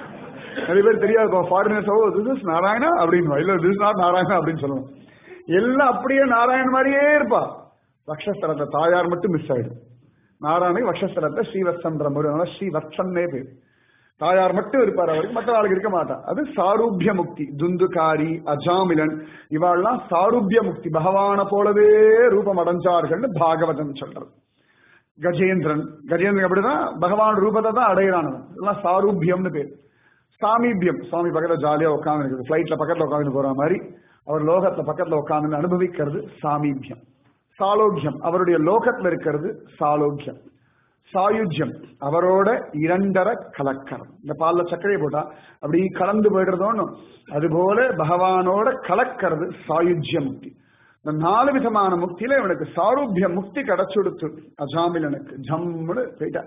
நிறைய பேர் தெரியாது foreigners oh this is Narayana அப்படின்னு இல்ல திஸ் நாட் நாராயணா அப்படின்னு சொல்லுவோம் எல்லாம் அப்படியே நாராயண் மாதிரியே இருப்பா வக்ஷஸ்தலத்தை தாயார் மட்டும் மிஸ் ஆயிடும் நாராயணை வக்ஷஸ்தலத்தை ஸ்ரீவத்சன்ற முறை ஸ்ரீவத்சன்னே பேர் தாயார் மட்டும் இருப்பார் அவருக்கு மற்ற ஆளுக்கு இருக்க மாட்டா அது சாரூபிய முக்தி துந்துகாரி அஜாமிலன் இவாள்லாம் சாரூபிய முக்தி பகவான போலவே ரூபம் அடைஞ்சார்கள்னு பாகவதம் சொல்றது கஜேந்திரன் கஜேந்திரன் அப்படிதான் பகவான் ரூபத்தை தான் அடையிறானவன் எல்லாம் சாரூபியம்னு பேர் சாமீபியம் சுவாமி பக்கத்துல ஜாலியா உட்காந்து இருக்குது பிளைட்ல பக்கத்துல உட்காந்து போற மாதிரி அவர் லோகத்துல பக்கத்துல உட்காந்து அனுபவிக்கிறது சாமீபியம் சாலோக்கியம் அவருடைய லோகத்துல இருக்கிறது சாலோக்கியம் சாயுஜ்யம் அவரோட இரண்டரை கலக்கரம் இந்த பால்ல சர்க்கரையை போட்டா அப்படி கலந்து போயிடுறதோன்னு அதுபோல பகவானோட கலக்கிறது சாயுஜ்ய முக்தி இந்த நாலு விதமான முக்தியில இவனுக்கு சாரூபிய முக்தி கிடைச்சுடுத்து அஜாமிலனுக்கு ஜம்முன்னு போயிட்டா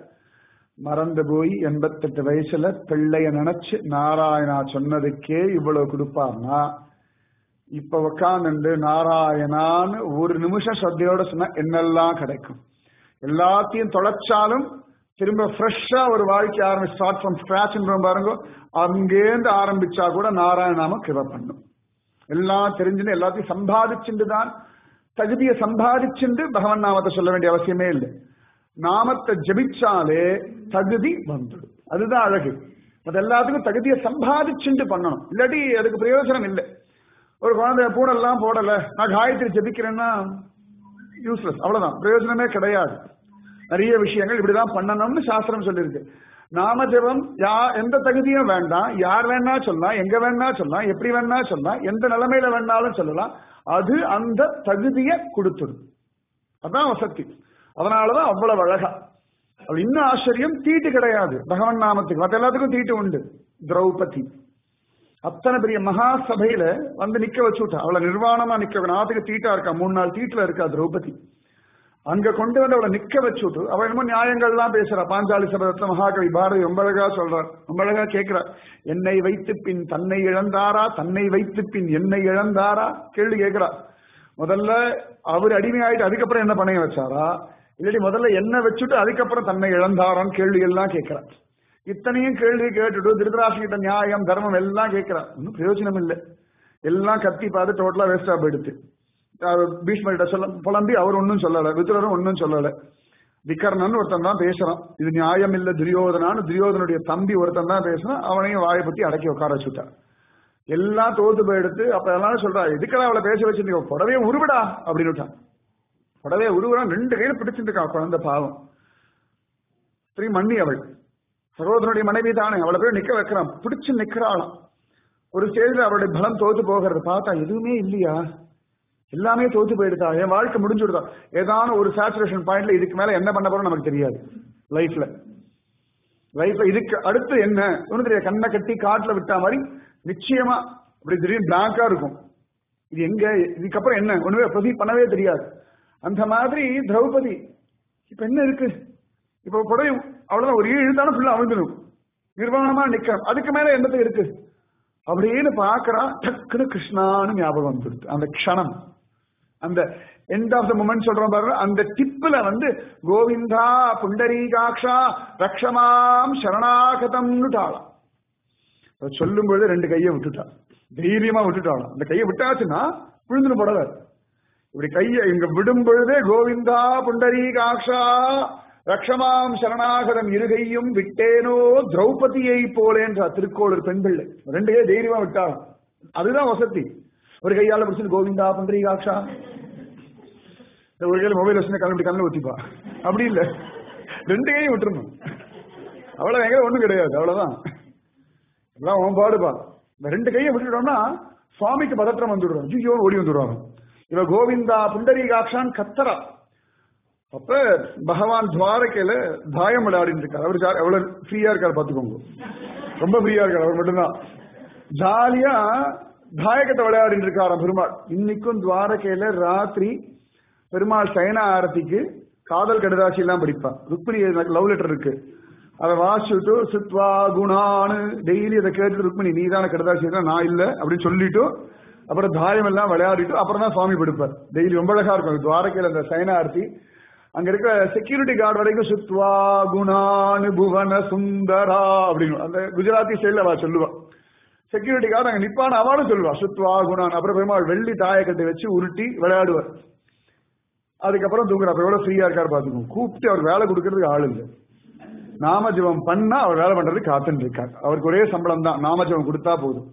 மறந்து போய் எண்பத்தெட்டு வயசுல பிள்ளைய நினைச்சு நாராயணா சொன்னதுக்கே இவ்வளவு கொடுப்பார்னா இப்ப உட்காந்து நாராயணான்னு ஒரு நிமிஷம் ஸ்ரத்தையோட சொன்னா என்னெல்லாம் கிடைக்கும் எல்லாத்தையும் தொலைச்சாலும் திரும்ப ஃப்ரெஷ்ஷா ஒரு வாழ்க்கை ஆரம்பிச்சு ஸ்டார்ட் ஃப்ரம் ஸ்கிராச் பாருங்க அங்கேருந்து ஆரம்பிச்சா கூட நாராயணாம கிருப பண்ணும் எல்லாம் தெரிஞ்சுன்னு எல்லாத்தையும் சம்பாதிச்சுட்டு தான் தகுதியை சம்பாதிச்சுண்டு பகவன் நாமத்தை சொல்ல வேண்டிய அவசியமே இல்லை நாமத்தை ஜபிச்சாலே தகுதி வந்துடும் அதுதான் அழகு அது எல்லாத்துக்கும் தகுதியை சம்பாதிச்சுண்டு பண்ணணும் இல்லாட்டி அதுக்கு பிரயோஜனம் இல்லை ஒரு குழந்தை பூடெல்லாம் போடல நான் காயத்ரி ஜபிக்கிறேன்னா யூஸ்லெஸ் அவ்வளவுதான் பிரயோஜனமே கிடையாது நிறைய விஷயங்கள் இப்படிதான் பண்ணணும்னு சாஸ்திரம் சொல்லியிருக்கு நாம ஜெபம் யா எந்த தகுதியும் வேண்டாம் யார் வேணா சொல்லலாம் எங்க வேணா சொல்லலாம் எப்படி வேணா சொல்லலாம் எந்த நிலைமையில வேணாலும் சொல்லலாம் அது அந்த தகுதியை கொடுத்துடும் அதான் வசதி அதனாலதான் அவ்வளவு அழகா அது இன்னும் ஆச்சரியம் தீட்டு கிடையாது பகவன் நாமத்துக்கு மற்ற எல்லாத்துக்கும் தீட்டு உண்டு திரௌபதி அத்தனை பெரிய மகா சபையில வந்து நிக்க வச்சுட்டா அவளை நிர்வாணமா நிக்க நாத்துக்கு தீட்டா இருக்கா மூணு நாள் தீட்டுல இருக்கா திரௌபதி அங்க கொண்டு வந்து அவளை நிக்க வச்சுட்டு அவள் என்னமோ நியாயங்கள்லாம் பேசுறா பாஞ்சாலி சபதத்துல மகாகவி பாரதி ரொம்ப அழகா சொல்றார் ரொம்ப அழகா கேட்கிறார் என்னை வைத்து பின் தன்னை இழந்தாரா தன்னை வைத்து பின் என்னை இழந்தாரா கேள்வி கேட்கிறா முதல்ல அவர் அடிமையாயிட்டு அதுக்கப்புறம் என்ன பண்ணைய வச்சாரா இல்லாட்டி முதல்ல என்ன வச்சுட்டு அதுக்கப்புறம் தன்னை இழந்தாரான்னு கேள்வி எல்லாம் கேட்கிறார் இத்தனையும் கேள்வி கேட்டுட்டு திருதராசிகிட்ட நியாயம் தர்மம் எல்லாம் கேட்கிறார் ஒன்றும் பிரயோஜனம் இல்லை எல்லாம் கத்தி பார்த்து டோட்டலா வேஸ்டா போயிடுது பீஷ்மர்கிட்ட சொல்ல புலம்பி அவர் ஒன்றும் சொல்லல விதுரரும் ஒன்றும் சொல்லல விக்கர்ணன் ஒருத்தன் தான் பேசுறான் இது நியாயம் இல்ல துரியோதனான்னு துரியோதனுடைய தம்பி ஒருத்தன் தான் பேசுறான் அவனையும் வாயை பத்தி அடக்கி உட்கார வச்சுட்டான் எல்லாம் தோத்து போயிடுத்து அப்ப எல்லாரும் சொல்றா எதுக்கடா அவளை பேச வச்சிருந்தீங்க புடவே உருவிடா அப்படின்னு விட்டான் உடவே உருவரம் ரெண்டு கையில பிடிச்சிட்டு இருக்கா குழந்தை பாவம் ஸ்ரீ மண்ணி அவள் சகோதரனுடைய மனைவி தானே அவளை போய் நிக்க வைக்கிறான் பிடிச்சு நிக்கிறாளாம் ஒரு ஸ்டேஜ்ல அவளுடைய பலம் தோத்து போகிறது பார்த்தா எதுவுமே இல்லையா எல்லாமே தோத்து போயிடுதா என் வாழ்க்கை முடிஞ்சுடுதா ஏதான ஒரு சேச்சுரேஷன் பாயிண்ட்ல இதுக்கு மேல என்ன பண்ண போறோம் நமக்கு தெரியாது லைஃப்ல லைஃப்ல இதுக்கு அடுத்து என்ன ஒண்ணு தெரியாது கண்ணை கட்டி காட்டுல விட்டா மாதிரி நிச்சயமா அப்படி திடீர்னு பிளாங்கா இருக்கும் இது எங்க இதுக்கப்புறம் என்ன ஒண்ணுமே ப்ரொசீட் பண்ணவே தெரியாது அந்த மாதிரி திரௌபதி இப்ப என்ன இருக்கு இப்ப புடவை அவ்வளவுதான் ஒரு இழுத்தாலும் ஃபுல்லா அவிழ்ந்துடும் நிர்வாணமா நிக்கணும் அதுக்கு மேல என்னது இருக்கு அப்படின்னு பாக்குறா டக்குனு கிருஷ்ணான்னு ஞாபகம் வந்துடுது அந்த க்ஷணம் அந்த எண்ட் ஆஃப் த மூமெண்ட் சொல்றோம் பாருங்க அந்த டிப்ல வந்து கோவிந்தா புண்டரீகாட்சா ரக்ஷமாம் சரணாகதம்னு தாளாம் சொல்லும் பொழுது ரெண்டு கையை விட்டுட்டா தைரியமா விட்டுட்டாளாம் அந்த கையை விட்டாச்சுன்னா விழுந்துட்டு போடல இப்படி கையை இங்க விடும் பொழுதே கோவிந்தா புண்டரீகாட்சா ரக்ஷமாம் சரணாகதம் இருகையும் விட்டேனோ திரௌபதியை போலேன்ற திருக்கோளூர் பெண் பிள்ளை ரெண்டு கை தைரியமா விட்டாளாம் அதுதான் வசதி ஒரு கையால பிடிச்சது கோவிந்தா புண்டரீகாட்சா ஒரு கையில மொபைல் வச்சு கண்ணு கண்ணு ஊத்திப்பா அப்படி இல்ல ரெண்டு கையும் விட்டுருணும் அவ்வளவு எங்க ஒண்ணும் கிடையாது அவ்வளவுதான் எல்லாம் உன் பாடுபா இந்த ரெண்டு கையை விட்டுட்டோம்னா சுவாமிக்கு பதற்றம் வந்துடுறோம் ஐயோ ஓடி வந்துடுவாங்க இவ கோவிந்தா புண்டரீகாட்சான் கத்தரா அப்ப பகவான் துவாரகையில தாயம் விளையாடிட்டு இருக்காரு அவரு ஜா- எவ்வளவு ஃப்ரீயா இருக்காரு பாத்துக்கோங்க ரொம்ப ஃப்ரீயா இருக்காரு அவர் மட்டும்தான் ஜாலியா தாயக்கத்தை விளையாடிட்டு இருக்காராம் பெருமாள் இன்னைக்கும் துவாரகையில ராத்திரி பெருமாள் சயன ஆரத்திக்கு காதல் கடுதாசி எல்லாம் படிப்பா ருக்மிணி லவ் லெட்டர் இருக்கு அதை வாசிச்சுட்டு சித்வா குணான்னு டெய்லி அதை கேட்டு ருக்மிணி நீ தானே கடுதாசி எழுதுன, நான் இல்ல அப்படின்னு சொல்லிட்டு அப்புறம் தாயம் எல்லாம் விளையாடிட்டு அப்புறம் தான் சுவாமி படிப்பார் டெய்லி ரொம்ப அழகா இருக்கும் துவாரகையில அந்த சயன ஆரத்தி அங்க இருக்கிற செக்யூரிட்டி கார்டு வரைக்கும் சுத்வா குணானு புவன சுந்தரா அப்படின்னு அந்த குஜராத்தி ஸ்டைல அவ சொல்லுவா செக்யூரிட்டி கார்டு அங்க நிப்பான அவளும் சொல்லுவா சுத்வா குணான் அப்புறம் பெருமாள் வெள்ளி தாயக்கட்டை வச்சு உருட்டி விளையாடுவார் அதுக்கப்புறம் தூங்குற அப்ப எவ்வளவு ஃப்ரீயா இருக்காரு பாத்துக்கோங்க கூப்பிட்டு அவர் வேலை கொடுக்கறதுக்கு ஆள் இல்லை நாமஜபம் பண்ணா அவர் வேலை பண்றதுக்கு காத்துன்னு இருக்கார் அவருக்கு ஒரே சம்பளம் தான் நாமஜபம் கொடுத்தா போதும்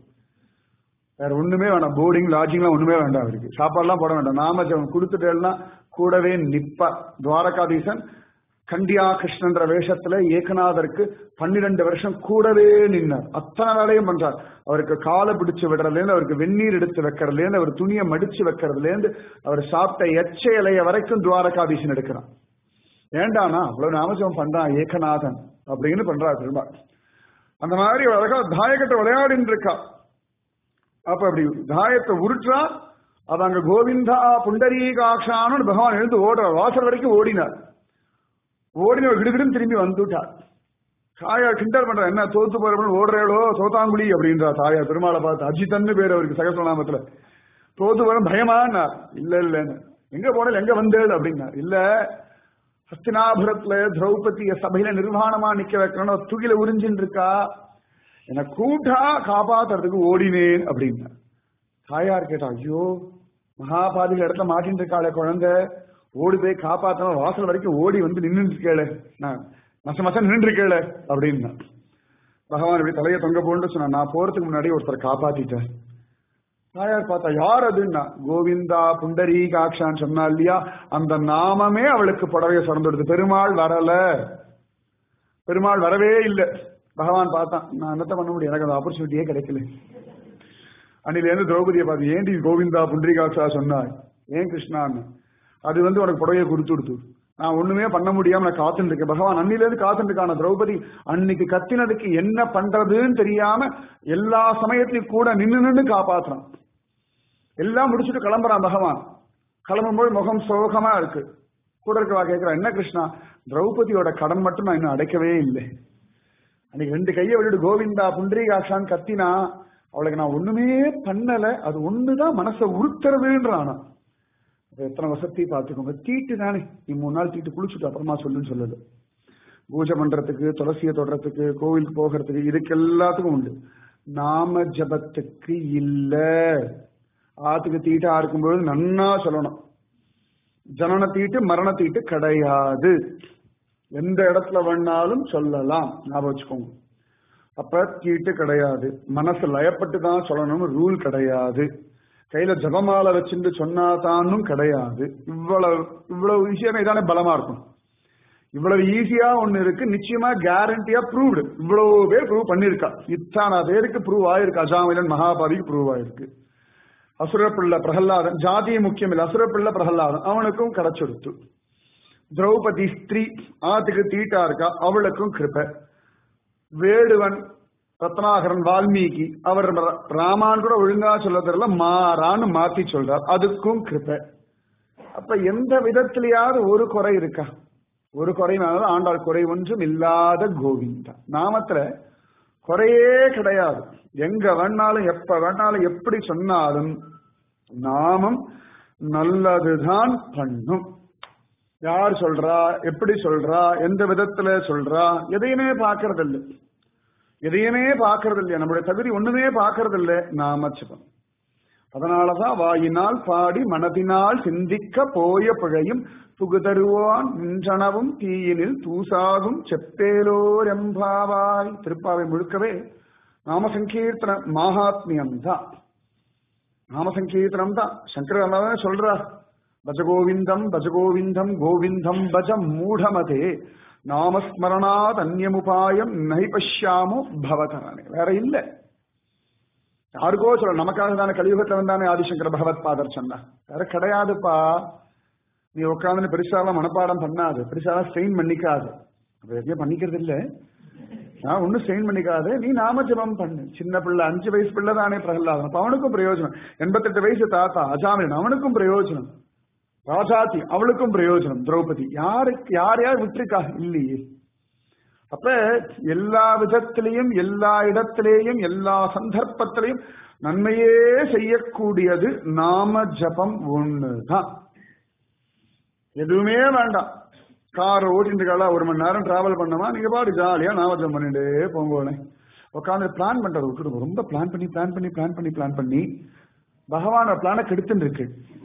வேற ஒண்ணுமே வேண்டாம் போர்டிங் லாட்ஜிங்லாம் ஒண்ணுமே வேண்டாம் அவருக்கு சாப்பாடுலாம் போட வேண்டாம் நாமஜபம் கொடுத்துட்டேன்னா கூடவே நிப்பா துவாரகாதீசன் கண்டியா கிருஷ்ணன்ற வேஷத்துல ஏகநாதருக்கு பன்னிரண்டு வருஷம் கூடவே நின்னார் அத்தனை வேலையும் பண்றார் அவருக்கு காலை பிடிச்சு விடுறதுல இருந்து அவருக்கு வெந்நீர் எடுத்து வைக்கிறதுல இருந்து அவர் துணியை மடிச்சு வைக்கிறதுல இருந்து அவர் சாப்பிட்ட எச்ச இலைய வரைக்கும் துவாரகாதீசன் எடுக்கிறான் ஏண்டானா அவ்வளவு நாமஜபம் பண்றான் ஏகநாதன் அப்படின்னு பண்றார் பெருமாள் அந்த மாதிரி அவர் அழகா தாயக்கட்டை விளையாடின்னு இருக்கா அப்ப அப்படி தாயத்தை உருற்றா அது அங்க கோவிந்தா புண்டரீகாட்சான்னு பகவான் எழுந்து ஓடுறார் வாசல் வரைக்கும் ஓடினார் ஓடினவர் கிடுகிடும் திரும்பி வந்துட்டார் தாயார் கிண்டல் பண்ற என்ன தோத்து போறவன் ஓடுறேளோ தோத்தாங்குழி அப்படின்றா தாயார் பெருமாளை பார்த்து அஜித்தன்னு பேர் அவருக்கு சகசநாமத்துல தோத்து போற பயமான்னா இல்ல இல்லன்னு எங்க போனேன் எங்க வந்தேள் அப்படின்னா இல்ல ஹஸ்தினாபுரத்துல திரௌபதிய சபையில நிர்வாணமா நிக்க வைக்கணும் துகில உறிஞ்சின்னு இருக்கா என்னை கூட்டா காப்பாத்துறதுக்கு ஓடினேன் அப்படின்னா தாயார் கேட்டா ஐயோ மகாபாதிகள் இடத்துல மாட்டின்னு இருக்காளே குழந்தை ஓடி போய் காப்பாத்தணும் வாசல் வரைக்கும் ஓடி வந்து நின்று இருக்கேளே நான் மச மச நின்று இருக்கேளே அப்படின்னா பகவான் இப்படி தலையை தொங்க போன்னு சொன்னா நான் போறதுக்கு முன்னாடி ஒருத்தரை காப்பாத்திட்டேன் தாயார் பார்த்தா யார் அதுன்னா கோவிந்தா புண்டரீகாட்சான்னு சொன்னா இல்லையா அந்த நாமமே அவளுக்கு புடவைய சுரந்துடுது பெருமாள் வரல பெருமாள் வரவே இல்லை பகவான் பார்த்தான் நான் என்னத்த பண்ண முடியும் எனக்கு அந்த ஆப்பர்ச்சுனிட்டியே கிடைக்கல அன்னில இருந்து திரௌபதியை பார்த்து ஏண்டி கோவிந்தா புண்டரீகாட்சா சொன்னாய் ஏன் கிருஷ்ணான்னு அது வந்து உனக்கு புடவையை கொடுத்து கொடுத்து நான் ஒண்ணுமே பண்ண முடியாம நான் காத்துட்டு இருக்கேன் பகவான் அன்னில இருந்து காத்துட்டு இருக்கான திரௌபதி அன்னைக்கு கத்தினதுக்கு என்ன பண்றதுன்னு தெரியாம எல்லா சமயத்தையும் கூட நின்னு நின்னு காப்பாத்துறான் எல்லாம் முடிச்சுட்டு கிளம்புறான் பகவான் கிளம்பும்போது முகம் சோகமா இருக்கு கூட இருக்கவா கேட்கிறா என்ன கிருஷ்ணா திரௌபதியோட கடன் மட்டும் நான் இன்னும் அடைக்கவே இல்லை அன்னைக்கு ரெண்டு கையை விட்டுட்டு கோவிந்தா புண்டரீகாட்சான்னு கத்தினா அவளுக்கு நான் ஒண்ணுமே பண்ணல அது ஒண்ணுதான் மனசை உறுத்துறதுன்றானா அப்ப எத்தனை வசதி பார்த்துக்கோங்க தீட்டு தானே நீ மூணு நாள் தீட்டு குளிச்சுட்டு அப்புறமா சொல்லுன்னு சொல்லுது பூஜை பண்றதுக்கு துளசியை தொடுறதுக்கு கோவிலுக்கு போகிறதுக்கு இதுக்கு எல்லாத்துக்கும் உண்டு நாம ஜபத்துக்கு இல்ல ஆத்துக்கு தீட்டா இருக்கும்போது நன்னா சொல்லணும் ஜனன தீட்டு மரண தீட்டு கிடையாது எந்த இடத்துல வேணாலும் சொல்லலாம் ஞாபகம் வச்சுக்கோங்க அப்ப தீட்டு கிடையாது மனசு லயப்பட்டு தான் சொல்லணும்னு ரூல் கிடையாது கையில ஜபமாலை வச்சுட்டு சொன்னாதானும் கிடையாது இவ்வளவு இவ்வளவு ஈஸியான இதானே பலமா இருக்கும் இவ்வளவு ஈஸியா ஒண்ணு இருக்கு நிச்சயமா கேரண்டியா ப்ரூவ்டு இவ்வளவு பேர் ப்ரூவ் பண்ணிருக்கா இத்தனை பேருக்கு ப்ரூவ் ஆயிருக்கு அஜாமிலன் மகாபாதிக்கு ப்ரூவ் ஆயிருக்கு அசுரப்பிள்ள பிரகலாதன் ஜாதிய முக்கியம் இல்லை அசுரப்பிள்ள பிரகலாதன் அவனுக்கும் கிடைச்செடுத்து திரௌபதி ஸ்திரீ ஆத்துக்கு தீட்டா இருக்கா அவளுக்கும் கிருப வேடுவன் ரத்னாகரன் வால்மீகி அவர் ராமான் கூட ஒழுங்கா சொல்ல தெரியல மாறான்னு மாத்தி சொல்றார் அதுக்கும் கிருப அப்ப எந்த விதத்திலேயாவது ஒரு குறை இருக்கா ஒரு குறைனால ஆண்டாள் குறை ஒன்றும் இல்லாத கோவிந்தா நாமத்துல குறையே கிடையாது எங்க வேணாலும் எப்ப வேணாலும் எப்படி சொன்னாலும் நாமம் நல்லதுதான் பண்ணும் யார் சொல்றா எப்படி சொல்றா எந்த விதத்துல சொல்றா எதையுமே பாக்குறது இல்லை எதையுமே பாக்குறது இல்லையா நம்முடைய தகுதி ஒண்ணுமே பாக்குறது இல்லை நாம ஜபம் அதனாலதான் வாயினால் பாடி மனதினால் சிந்திக்க போய பிழையும் புகுதருவான் நின்றனவும் தீயினில் தூசாகும் செப்பேலோரெம்பாவாய் திருப்பாவை முழுக்கவே நாம சங்கீர்த்தன மகாத்மியம் தான் நாம சங்கீர்த்தனம் தான் சங்கர அல்லாதான் சொல்றா பஜகோவிந்தம் பஜகோவிந்தம் கோவிந்தம் பஜ மூடமதே நாமஸ்மரணாத் அந்நியமுபாயம் நை பஷ்யாமோ பவதரானே வேற இல்ல யாருக்கோ சொல்ல நமக்காக தானே கலியுகத்துல வந்தானே ஆதிசங்கர பகவத் பாதர் சொன்னா வேற கிடையாதுப்பா நீ உட்காந்து பெருசாலாம் மனப்பாடம் பண்ணாது பெருசாலாம் ஸ்ட்ரெயின் பண்ணிக்காது அப்ப எதையும் பண்ணிக்கிறது இல்ல நான் ஒன்னும் ஸ்ட்ரெயின் பண்ணிக்காது நீ நாம ஜபம் பண்ணு சின்ன பிள்ளை அஞ்சு வயசு பிள்ளை தானே பிரகலாதன் அப்ப அவனுக்கும் பிரயோஜனம் எண்பத்தெட்டு வயசு தாத்தா அஜாமின் அவனுக்கும் பிரயோஜனம் ராஜாத்தி அவளுக்கும் பிரயோஜனம் திரௌபதி யாருக்கு யார் யார் விட்டுருக்கா இல்லையே அப்ப எல்லா விதத்திலையும் எல்லா இடத்திலேயும் எல்லா சந்தர்ப்பத்திலையும் நன்மையே செய்யக்கூடியது நாம ஜபம் ஒண்ணுதான் எதுவுமே வேண்டாம் கார் ஓட்டிட்டு ஒரு மணி நேரம் டிராவல் பண்ணோமா நீங்க பாடு ஜாலியா நாம ஜபம் பண்ணிட்டே போங்கோனே உட்காந்து பிளான் பண்றது விட்டுடுங்க ரொம்ப பிளான் பண்ணி பிளான் பண்ணி பிளான் பண்ணி பிளான் பண்ணி பகவான பிளான கெடுத்துட்டு இருக்கு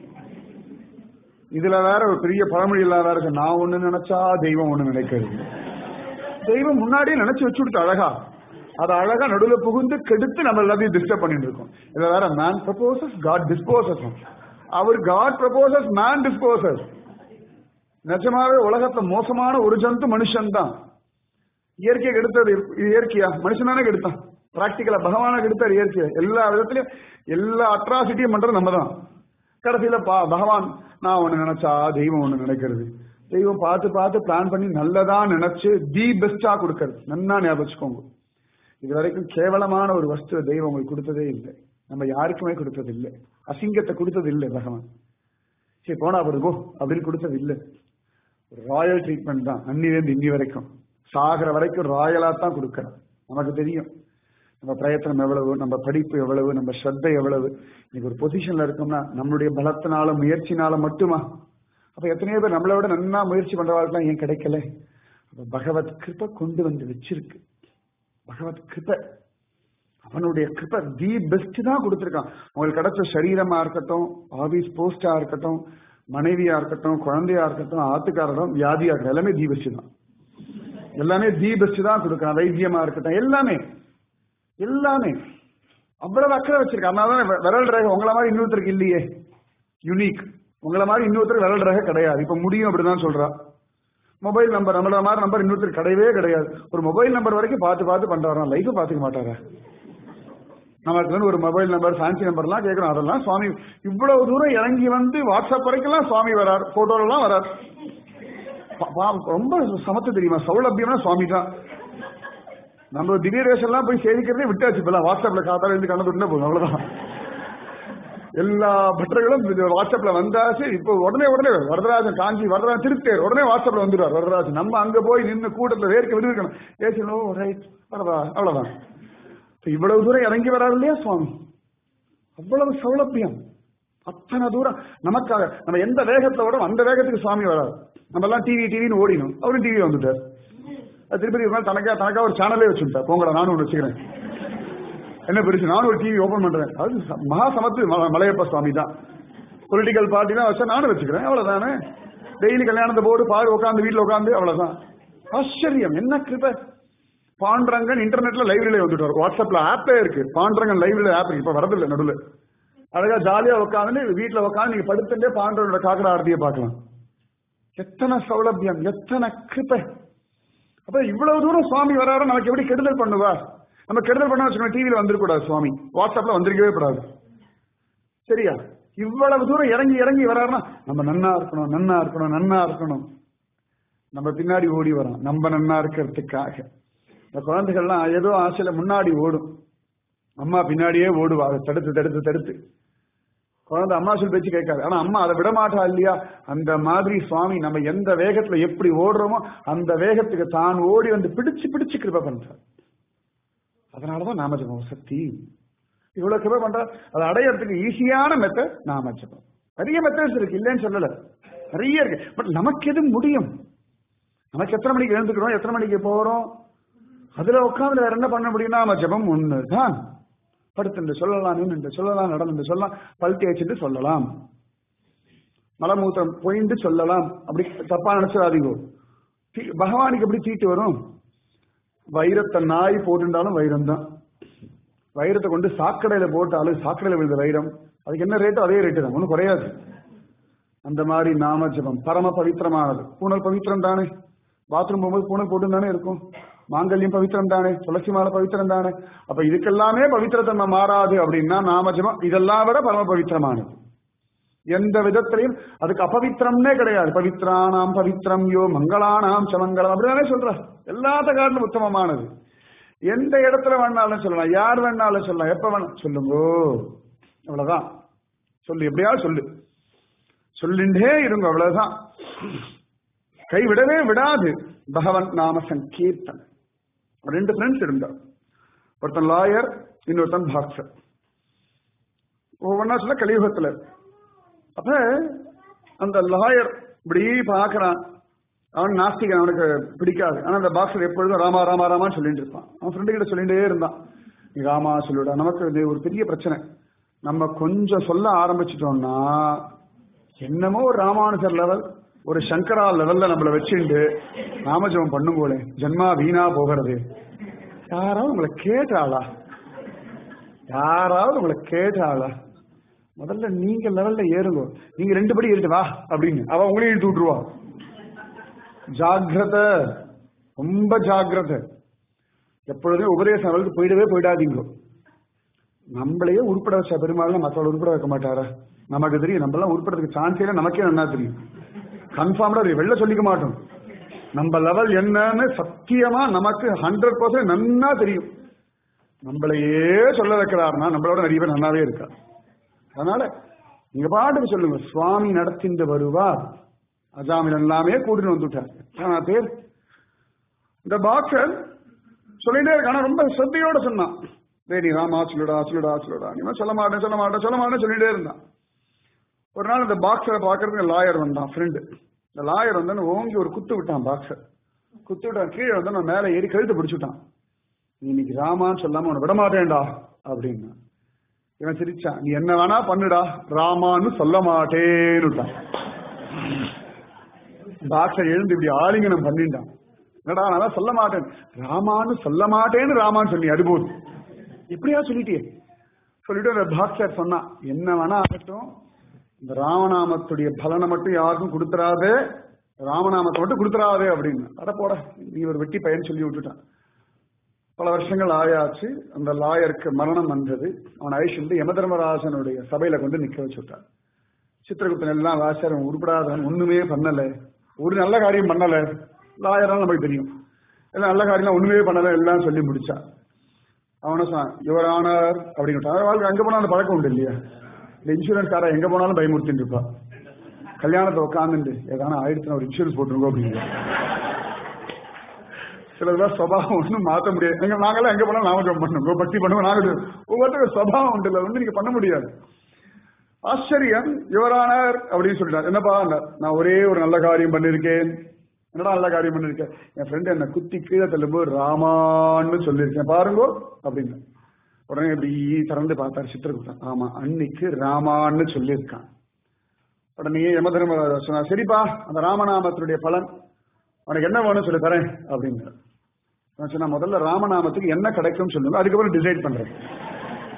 இதுல வேற ஒரு பெரிய பழமொழி இல்லாத இருக்கு நான் ஒண்ணு நினைச்சா தெய்வம் ஒண்ணு நினைக்கிறது தெய்வம் முன்னாடியே நினைச்சு வச்சுடுத்து அழகா அது அழகா நடுவில் புகுந்து கெடுத்து நம்ம எல்லாத்தையும் டிஸ்டர்ப் பண்ணிட்டு இருக்கோம் இதுல வேற மேன் ப்ரப்போசஸ் காட் டிஸ்போசஸ் அவர் காட் ப்ரப்போசஸ் மேன் டிஸ்போசஸ் நிஜமாவே உலகத்துல மோசமான ஒரு ஜந்து மனுஷன் தான் இயற்கையை கெடுத்தது இயற்கையா மனுஷன் தானே கெடுத்தான் பிராக்டிக்கலா பகவான கெடுத்தார் இயற்கையை எல்லா விதத்திலையும் எல்லா அட்ராசிட்டியும் பண்றது நம்ம தான் கடைசியில பா பகவான் நான் ஒண்ணு நினைச்சா தெய்வம் ஒண்ணு நினைக்கிறது தெய்வம் பார்த்து பார்த்து பிளான் பண்ணி நல்லதா நினைச்சு தி பெஸ்டா கொடுக்கறது நன்னா ஞாபகம் வச்சுக்கோங்க இது வரைக்கும் கேவலமான ஒரு வஸ்துவ தெய்வம் உங்களுக்கு கொடுத்ததே இல்லை நம்ம யாருக்குமே கொடுத்தது இல்லை அசிங்கத்தை கொடுத்தது இல்லை பகவான் சரி போனா வருகோ அப்படின்னு கொடுத்தது இல்லை ராயல் ட்ரீட்மெண்ட் தான் அன்னிலேருந்து இன்னி வரைக்கும் சாகிற வரைக்கும் ராயலா தான் கொடுக்கறோம் நமக்கு தெரியும் நம்ம பிரயத்தனம் எவ்வளவு நம்ம படிப்பு எவ்வளவு நம்ம ஸ்ரத்தை எவ்வளவு இன்னைக்கு ஒரு பொசிஷன்ல இருக்கோம்னா நம்மளுடைய பலத்தினால முயற்சினால மட்டுமா அப்ப எத்தனையோ பேர் நம்மளை விட நன்னா முயற்சி பண்றவாளுக்குலாம் ஏன் கிடைக்கல அப்ப பகவத் கிருப்ப கொண்டு வந்து வச்சிருக்கு பகவத் கிருப்ப அவனுடைய கிருப்ப தி பெஸ்ட் தான் கொடுத்துருக்கான் உங்களுக்கு கிடைச்ச சரீரமா இருக்கட்டும் ஆபீஸ் போஸ்டா இருக்கட்டும் மனைவியா இருக்கட்டும் குழந்தையா இருக்கட்டும் ஆத்துக்காரரும் வியாதியா இருக்கட்டும் எல்லாமே தி பெஸ்ட் தான் எல்லாமே தி பெஸ்ட் தான் கொடுக்கலாம் வைத்தியமா இருக்கட்டும் எல்லாமே எல்லாமே அவ்வளவு அக்கறை வச்சிருக்கான் அதனால விரல் ரேகை உங்களை மாதிரி இன்னொருத்தருக்கு இல்லையே யுனிக் உங்களை மாதிரி இன்னொருத்தருக்கு விரல் ரேகை கிடையாது இப்ப முடியும் அப்படிதான் சொல்றா மொபைல் நம்பர் நம்மள மாதிரி நம்பர் இன்னொருத்தர் கிடையவே கிடையாது ஒரு மொபைல் நம்பர் வரைக்கும் பார்த்து பார்த்து பண்றாரா லைஃப் பார்த்துக்க மாட்டாரா நமக்கு வந்து ஒரு மொபைல் நம்பர் ஃபேன்சி நம்பர்லாம் கேட்கணும் அதெல்லாம் சுவாமி இவ்வளவு தூரம் இறங்கி வந்து வாட்ஸ்அப் வரைக்கும் சுவாமி வரார் போட்டோலாம் வரார் ரொம்ப சமத்து தெரியுமா சௌலபியம்னா சுவாமி தான் நம்ம திடீரேஷன்லாம் போய் சேவிக்கிறதே விட்டாச்சு இப்பெல்லாம் வாட்ஸ்அப்ல காத்தால இருந்து கண்ணு துண்டா போதும் அவ்வளவுதான் எல்லா பட்டர்களும் வாட்ஸ்அப்ல வந்தாச்சு இப்போ உடனே உடனே வரதராஜன் காஞ்சி வரதராஜன் திருத்தேர் உடனே வாட்ஸ்அப்ல வந்துடுவார் வரதராஜன் நம்ம அங்க போய் நின்று கூட்டத்துல வேர்க்க விடுவிக்கணும் ஏசணும் ரைட் வரதா அவ்வளவுதான் இவ்வளவு தூரம் இறங்கி வராரு இல்லையா சுவாமி அவ்வளவு சௌலபியம் அத்தனை தூரம் நமக்காக நம்ம எந்த வேகத்துல வரோம் அந்த வேகத்துக்கு சுவாமி வராது நம்ம எல்லாம் டிவி டிவின்னு ஓடினோம் அவரும் டிவி வந்துட்டார் திருப்பதி ஒரு நாள் தனக்கா தனக்கா ஒரு சேனலே வச்சுட்டேன் போங்கடா நானும் ஒன்று வச்சுக்கிறேன் என்ன பெருசு நானும் ஒரு டிவி ஓபன் பண்றேன் அது மகா சமத்து மலையப்ப சுவாமி தான் பொலிட்டிக்கல் பார்ட்டி தான் வச்சா நானும் வச்சுக்கிறேன் அவ்வளவுதானே டெய்லி கல்யாணத்தை போடு பாரு உட்காந்து வீட்டுல உட்காந்து அவ்வளவுதான் ஆச்சரியம் என்ன கிருப பாண்டரங்கன் இன்டர்நெட்ல லைவ்ல வந்துட்டு வாட்ஸ்அப்ல ஆப்பே இருக்கு பாண்டரங்கன் லைவ்ல ஆப் இருக்கு இப்ப வரதில்லை நடுவில் அழகா ஜாலியா உட்காந்து வீட்டுல உட்காந்து நீங்க படுத்துட்டே பாண்டவனோட காக்கட ஆரத்தியை பார்க்கலாம் எத்தனை சௌலபியம் எத்தனை கிருப்பை அப்ப இவ்வளவு தூரம் சுவாமி வராரு நமக்கு எப்படி கெடுதல் பண்ணுவா நம்ம கெடுதல் பண்ண வச்சுக்கோங்க டிவியில வந்துடக்கூடாது சுவாமி வாட்ஸ்அப்ல வந்திருக்கவே கூடாது சரியா இவ்வளவு தூரம் இறங்கி இறங்கி வராருன்னா நம்ம நன்னா இருக்கணும் நன்னா இருக்கணும் நன்னா இருக்கணும் நம்ம பின்னாடி ஓடி வரோம் நம்ம நன்னா இருக்கிறதுக்காக இந்த குழந்தைகள்லாம் ஏதோ ஆசையில முன்னாடி ஓடும் அம்மா பின்னாடியே ஓடுவா அதை தடுத்து தடுத்து தடுத்து குழந்தை அம்மா சொல் பேச்சு கேட்காது ஆனா அம்மா அதை விட மாட்டா இல்லையா அந்த மாதிரி சுவாமி நம்ம எந்த வேகத்துல எப்படி ஓடுறோமோ அந்த வேகத்துக்கு தான் ஓடி வந்து பிடிச்சு பிடிச்சு கிருப பண்றார் அதனாலதான் நாமஜபம் சக்தி இவ்வளவு கிருப பண்றார் அதை அடையறதுக்கு ஈஸியான மெத்தட் நாமஜபம் நிறைய மெத்தட்ஸ் இருக்கு இல்லைன்னு சொல்லல நிறைய இருக்கு பட் நமக்கு எது முடியும் நமக்கு எத்தனை மணிக்கு எழுந்துக்கிறோம் எத்தனை மணிக்கு போறோம் அதுல உட்காந்து வேற என்ன பண்ண முடியும் நாம ஜபம் ஒண்ணுதான் படுத்துண்டு சொல்லலாம் நின்று சொல்லலாம் நடந்து சொல்லலாம் பல் தேய்ச்சிட்டு சொல்லலாம் மலமூத்திரம் பொயிண்டு சொல்லலாம் அப்படி தப்பா நினைச்சிடாதீங்க தீ- பகவானுக்கு எப்படி தீட்டு வரும் வைரத்தை நாய் போட்டுட்டாலும் வைரம் தான் வைரத்தை கொண்டு சாக்கடையில போட்டாலும் சாக்கடையில விழுந்த வைரம் அதுக்கு என்ன ரேட்டோ அதே ரேட்டு தான் ஒன்றும் குறையாது அந்த மாதிரி நாம ஜபம் பரம பவித்திரமானது பூனல் பவித்திரம் தானே பாத்ரூம் போகும்போது பூனல் போட்டு தானே இருக்கும் மாங்கல்யம் பவித்திரம் தானே துளசி மாலை பவித்திரம் தானே அப்ப இதுக்கெல்லாமே பவித்திரத்தன்மை மாறாது அப்படின்னா நாம ஜபம் இதெல்லாம் விட பரம பவித்திரமானது எந்த விதத்திலையும் அதுக்கு அபவித்திரம்னே கிடையாது பவித்ரானாம் பவித்ரம் யோ மங்களானாம் சமங்கலம் அப்படிதானே சொல்ற எல்லாத்த காட்டிலும் உத்தமமானது எந்த இடத்துல வேணாலும் சொல்லலாம் யார் வேணாலும் சொல்லலாம் எப்ப வேணாலும் சொல்லுங்கோ அவ்வளவுதான் சொல்லு எப்படியாவது சொல்லு சொல்லிண்டே இருங்க அவ்வளவுதான் கை விடவே விடாது பகவன் நாம சங்கீர்த்தன் ரெண்டு ஃப்ரெண்ட்ஸ் இருந்தார் ஒருத்தன் லாயர் இன்னொருத்தன் பாக்ஸர் ஒவ்வொன்னா சொல்ல கலியுகத்துல அப்ப அந்த லாயர் இப்படி பார்க்கறான் அவன் நாஸ்திகன் அவனுக்கு பிடிக்காது ஆனா அந்த பாக்ஸர் எப்பொழுதும் ராமா ராமா ராமான்னு சொல்லிட்டு இருப்பான் அவன் ஃப்ரெண்டு கிட்ட சொல்லிட்டே இருந்தான் நீ ராமா சொல்லுடா நமக்கு இது ஒரு பெரிய பிரச்சனை நம்ம கொஞ்சம் சொல்ல ஆரம்பிச்சிட்டோம்னா என்னமோ ஒரு ராமானுஜர் லெவல் ஒரு சங்கரா லெவல்ல நம்மள வச்சுட்டு நாமஜபம் பண்ணுங்கோலே ஜென்மா வீணா போகிறது யாராவது உங்களை கேட்டாளா யாராவது உங்களை கேட்டாளா முதல்ல நீங்க லெவல்ல ஏறுங்க நீங்க ரெண்டு படி ஏறிட்டு வா அப்படின்னு அவ உங்களையும் இழுத்து விட்டுருவா ஜாக்கிரத ரொம்ப ஜாக்கிரதை எப்பொழுதுமே உபதேச லெவலுக்கு போயிடவே போயிடாதீங்க நம்மளையே உருப்பட வச்ச பெருமாள் மற்றவங்க உருப்பட வைக்க மாட்டாரா நமக்கு தெரியும் நம்மளாம் உருப்படுறதுக்கு சான்ஸே இல்லை நமக்கே நல்லா தெரியும் கன்ஃபார்ம்டா தெரியும் வெளில சொல்லிக்க மாட்டோம் நம்ம லெவல் என்னன்னு சத்தியமா நமக்கு ஹண்ட்ரட் பர்சன்ட் நன்னா தெரியும் நம்மளையே சொல்ல வைக்கிறாருன்னா நம்மளோட நிறைய பேர் நல்லாவே இருக்கா அதனால நீங்க பாட்டுக்கு சொல்லுங்க சுவாமி நடத்திண்டு வருவார் அஜாமில் எல்லாமே கூட்டிட்டு வந்துட்டார் ஆனா பேர் இந்த பாக்ஸர் சொல்லிட்டே இருக்கான் ஆனா ரொம்ப ശ്രദ്ധയോட சொன்னான் டேய் நீ ராமா சொல்லுடா சொல்லுடா சொல்லுடா நீ மாதிரி சொல்ல மாட்டேன் சொல்ல மாட்டேன் சொல்ல மாட்டேன் சொல்லிட்டே இருந்தான் ஒரு நாள் இந்த பாக்ஸரை பார்க்கறதுக்கு லாயர் வந்தான் ஃப்ரெண்டு இந்த லாயர் வந்து ஓங்கி ஒரு குத்து விட்டான் பாக்ஸர் குத்து விட்டான் கீழே வந்து நான் மேலே ஏறி கழுத்து பிடிச்சுட்டான் நீ இன்னைக்கு ராமான்னு சொல்லாம உன்னை விட மாட்டேன்டா அப்படின்னா இவன் சிரிச்சான் நீ என்ன வேணா பண்ணுடா ராமான்னு சொல்ல மாட்டேன்னுட்டான் பாக்ஸர் எழுந்து இப்படி ஆலிங்கனம் பண்ணிட்டான் என்னடா நான் தான் சொல்ல மாட்டேன் ராமான்னு சொல்ல மாட்டேன்னு ராமான்னு சொன்னி அது போதும் இப்படியா சொல்லிட்டியே சொல்லிட்டு அந்த பாக்ஸர் சொன்னான் என்ன வேணா ஆகட்டும் இந்த ராமநாமத்துடைய பலனை மட்டும் யாருக்கும் கொடுத்துறாதே ராமநாமத்தை மட்டும் கொடுத்துறாதே அப்படின்னு அட போட நீ ஒரு வெட்டி பையன் சொல்லி விட்டுட்டான் பல வருஷங்கள் ஆயாச்சு அந்த லாயருக்கு மரணம் வந்தது அவன் ஐஷந்து யமதர்மராஜனுடைய சபையில கொண்டு நிக்க வச்சுட்டான் சித்திரகுப்தன் எல்லாம் வாசர் உருப்படாதவன் ஒண்ணுமே பண்ணல ஒரு நல்ல காரியம் பண்ணல லாயரால் நமக்கு தெரியும் எல்லாம் நல்ல காரியம் ஒண்ணுமே பண்ணல எல்லாம் சொல்லி முடிச்சா அவன சொன்னான் யுவர் ஆனர் அப்படின்னு வாழ்க்கை அங்க போனா அந்த பழக்கம் உண்டு இல்லையா இந்த இன்சூரன்ஸ் காரா எங்க போனாலும் பயமுறுத்திட்டு இருப்பா கல்யாணத்தை உட்காந்துட்டு ஏதான ஆயிடுச்சுன்னா ஒரு இன்சூரன்ஸ் போட்டுருங்க அப்படின்னு சிலதெல்லாம் சுபாவம் ஒன்றும் மாற்ற முடியாது எங்க நாங்களாம் எங்க போனாலும் நாம ஜெபம் பண்ணுவோம் பக்தி பண்ணுவோம் நாங்க ஒவ்வொருத்தருக்கு சுபாவம் உண்டு இல்லை வந்து நீங்க பண்ண முடியாது ஆச்சரியம் யுவரானர் அப்படின்னு சொல்லிட்டார் என்னப்பா நான் ஒரே ஒரு நல்ல காரியம் பண்ணிருக்கேன் என்னடா நல்ல காரியம் பண்ணிருக்கேன் என் ஃப்ரெண்ட் என்ன குத்தி கீழே தள்ளும்போது ராமான்னு சொல்லியிருக்கேன் பாருங்கோ அப்படின்னு உடனே இப்படி திறந்து பார்த்தார் சித்திரகுப்தன் ஆமா அன்னைக்கு ராமான்னு சொல்லியிருக்கான் உடனே யம தர்மராஜா சொன்னார் சரிப்பா அந்த ராமநாமத்தினுடைய பலன் உனக்கு என்ன வேணும் சொல்லி தரேன் அப்படிங்கிற நான் சொன்னா முதல்ல ராமநாமத்துக்கு என்ன கிடைக்கும் சொல்லுங்க அதுக்கப்புறம் டிசைட் பண்றேன்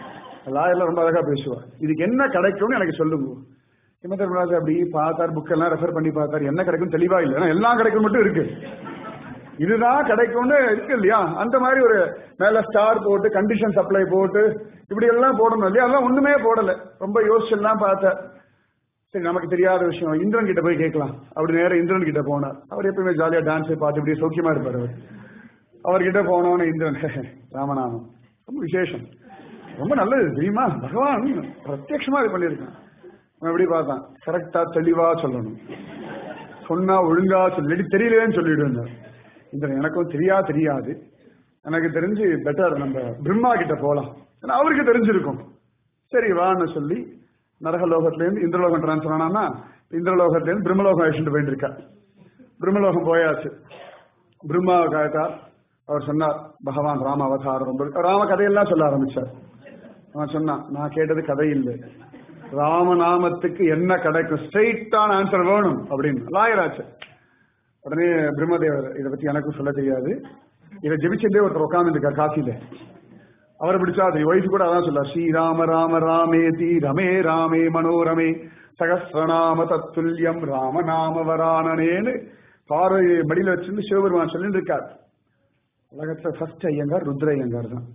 லாயர்ல ரொம்ப அழகா பேசுவா இதுக்கு என்ன கிடைக்கும்னு எனக்கு சொல்லுங்க ஹிம தர்மராஜ் அப்படி பார்த்தார் புக் எல்லாம் ரெஃபர் பண்ணி பார்த்தார் என்ன கிடைக்கும் தெளிவா இல்லை ஏன்னா எல்லாம் கிடைக்கும் மட்டும் இருக்கு இதுதான் கிடைக்கும்னு இருக்கு இல்லையா அந்த மாதிரி ஒரு மேல ஸ்டார் போட்டு கண்டிஷன் சப்ளை போட்டு இப்படி எல்லாம் போடணும் இல்லையா அதெல்லாம் ஒண்ணுமே போடல ரொம்ப யோசிச்செல்லாம் பார்த்தேன் சரி நமக்கு தெரியாத விஷயம் இந்திரன் கிட்ட போய் கேட்கலாம் அப்படி நேரம் இந்திரன் கிட்ட போனார் அவர் எப்பயுமே ஜாலியா டான்ஸ் பாட்டு இப்படி சௌக்கியமா இருப்பார் அவர் அவர்கிட்ட போனவன இந்திரன் ராமநாமம் ரொம்ப விசேஷம் ரொம்ப நல்லது தெரியுமா பகவான் பிரத்யட்சமா இது பண்ணியிருக்கான் அவன் எப்படி பார்த்தான் கரெக்டா தெளிவா சொல்லணும் சொன்னா ஒழுங்கா சொல்லி தெரியலன்னு சொல்லிடுவார் இந்த எனக்கும் தெரியா தெரியாது எனக்கு தெரிஞ்சு பெட்டர் நம்ம பிரம்மா கிட்ட போலாம் ஏன்னா அவருக்கு தெரிஞ்சிருக்கும் சரி வான்னு சொல்லி நரகலோகத்திலேருந்து இந்திரலோகம் டிரான்ஸ்ஃபர் ஆனான்னா இந்திரலோகத்திலேருந்து பிரம்மலோகம் அழிச்சுட்டு போயிட்டு இருக்கா பிரம்மலோகம் போயாச்சு பிரம்மா கேட்டா அவர் சொன்னார் பகவான் ராம அவதாரம் ரொம்ப ராம கதையெல்லாம் சொல்ல ஆரம்பிச்சார் அவன் சொன்னான் நான் கேட்டது கதை இல்லை ராமநாமத்துக்கு என்ன கிடைக்கும் ஸ்ட்ரைட்டான ஆன்சர் வேணும் அப்படின்னு லாயராச்சு உடனே பிரம்மதேவர் இதை பத்தி எனக்கும் சொல்ல தெரியாது இதை ஜெபிச்சுட்டே ஒருத்தர் உட்காந்துருக்கார் காசியில அவரை பிடிச்சா அது வயசு கூட அதான் சொல்ல ஸ்ரீராம ராம ராமேதி ரமே ராமே மனோரமே சகசிரநாம தத்துல்யம் ராமநாம வரானனேன்னு பார்வை மடியில வச்சிருந்து சிவபெருமான் சொல்லிட்டு இருக்கார் உலகத்துல ஃபர்ஸ்ட் ஐயங்கார் ருத்ர ஐயங்கார் தான்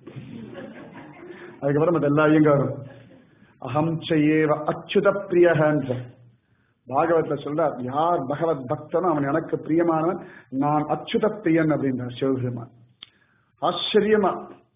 அதுக்கப்புறம் மற்ற எல்லா ஐயங்காரும் அகம் செய்யேவ அச்சுத பிரியகன்ற பாகவத்ல சொல்றார் யார் பகவத் பக்தனோ அவன் எனக்கு பிரியமானவன் நான் அச்சுத பிரியன் அப்படின்றார் சிவபெருமான் ஆச்சரியமா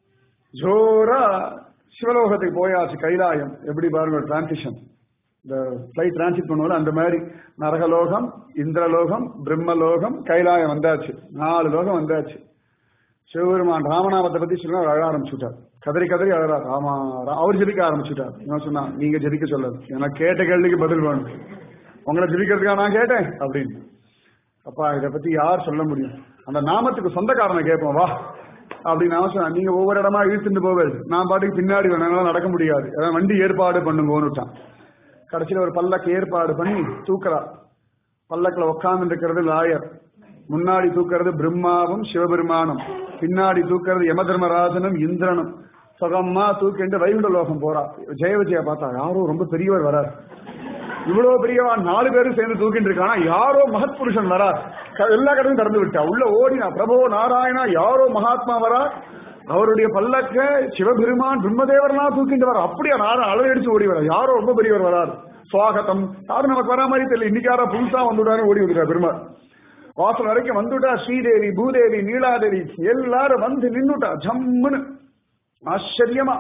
ஜோரா சிவலோகத்துக்கு போயாச்சு கைலாயம் எப்படி பாருங்க டிரான்சிஷன் இந்த பிளைட் டிரான்சிட் பண்ணுவோம் அந்த மாதிரி நரகலோகம் இந்திரலோகம் பிரம்மலோகம் கைலாயம் வந்தாச்சு நாலு லோகம் வந்தாச்சு சிவபெருமான் ராமநாமத்தை பத்தி சொன்னா அவர் அழ ஆரம்பிச்சுட்டார் கதறி கதறி அழறார் ராமா ரா- அவர் ஜெபிக்க ஆரம்பிச்சுட்டார் நான் சொன்னா நீங்க ஜெபிக்க சொல்லல எனக்கு கேட்ட கேள்விக்கு பதில் வேணும் உங்களை ஜெபிக்கிறதுக்காக நான் கேட்டேன் அப்படின்னு அப்பா இதை பத்தி யார் சொல்ல முடியும் அந்த நாமத்துக்கு சொந்தக்காரனை கேட்போம் வா அப்படின்னு நான் சொன்னேன் நீங்க ஒவ்வொரு இடமா இழுத்துட்டு போவது நான் பாட்டுக்கு பின்னாடி வரேன், என்னால நடக்க முடியாது அதான் வண்டி ஏற்பாடு பண்ணுங்கன்னு விட்டான் கடைசியில ஒரு பல்லக்கு ஏற்பாடு பண்ணி தூக்குறா பல்லக்குல உட்கார்ந்து இருக்கிறது லாயர் முன்னாடி தூக்குறது பிரம்மாவும் சிவபெருமானும் பின்னாடி தூக்குறது யமதர்மராஜனும் இந்திரனும் சுகமா தூக்கிட்டு வைகுண்ட லோகம் போறா ஜெய விஜய பார்த்தா யாரோ ரொம்ப பெரியவர் வரார் இவ்வளவு பெரியவா நாலு பேரும் சேர்ந்து தூக்கிட்டு இருக்கானா யாரோ மகத் புருஷன் வரார் க- எல்லா கடவும் கடந்து விட்டா உள்ள ஓடினா பிரபோ நாராயணா யாரோ மகாத்மா வரார் அவருடைய பல்லக்க சிவபெருமான் பிரம்மதேவர்னா தூக்கிட்டு வர அப்படியா நாரா அளவடிச்சு ஓடி வர யாரோ ரொம்ப பெரியவர் வரார் சுவாகத்தம் யாரும் நமக்கு வரா மாதிரி தெரியல இன்னைக்கு யாரா புதுசா வந்துட்டாரு ஓடி வந்துட்டா பெருமாள் வாசல் வரைக்கும் வந்துட்டா ஸ்ரீதேவி பூதேவி நீலாதேவி எல்லாரும் வந்து நின்னுட்டா ஜம்முன்னு ஆச்சரியமா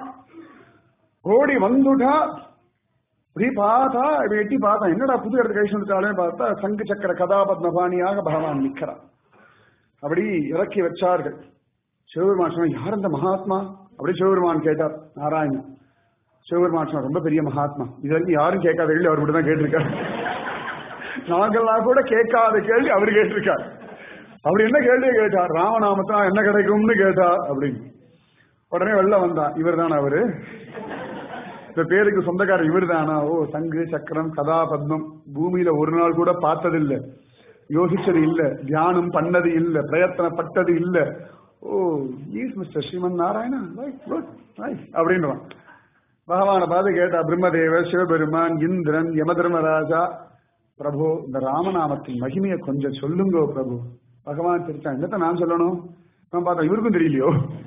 ஓடி வந்துட்டா இப்படி பார்த்தா இப்படி எட்டி பார்த்தா என்னடா புது இடத்து கை சொல்லிட்டாலே பார்த்தா சங்கு சக்கர கதாபத்மபாணியாக பகவான் நிற்கிறான் அப்படி இறக்கி வச்சார்கள் சிவபெருமான் சொன்னா யார் அந்த மகாத்மா அப்படி சிவபெருமான் கேட்டார் நாராயணன் சிவபெருமான் சொன்னா ரொம்ப பெரிய மகாத்மா இது வரைக்கும் யாரும் கேட்காத கேள்வி அவர் மட்டும் தான் கேட்டிருக்காரு நாங்கெல்லாம் கூட கேட்காத கேள்வி அவர் கேட்டிருக்கார் அப்படி என்ன கேள்வியை கேட்டார் ராமநாமத்தா என்ன கிடைக்கும்னு கேட்டார் அப்படின்னு உடனே வெளில வந்தான் இவர் தானே அவரு இந்த பேருக்கு சொந்தக்காரர் இவர் தானா ஓ சங்கு சக்கரம் கதா பத்மம் பூமியில ஒரு நாள் கூட பார்த்ததில்லை யோசிச்சது இல்ல தியானம் பண்ணது இல்ல பிரயத்தனப்பட்டது இல்ல oh is mister Sriman Narayana right good nice அப்படின்றான் பகவானை பார்த்து கேட்டா பிரம்மதேவர் சிவபெருமான் இந்திரன் யமதர்மராஜா பிரபு இந்த ராமநாமத்தின் மகிமையை கொஞ்சம் சொல்லுங்கோ பிரபு பகவான் திருத்தான் என்னத்த நான் சொல்லணும் நான் பார்த்தா இவருக்கும் தெரியலையோ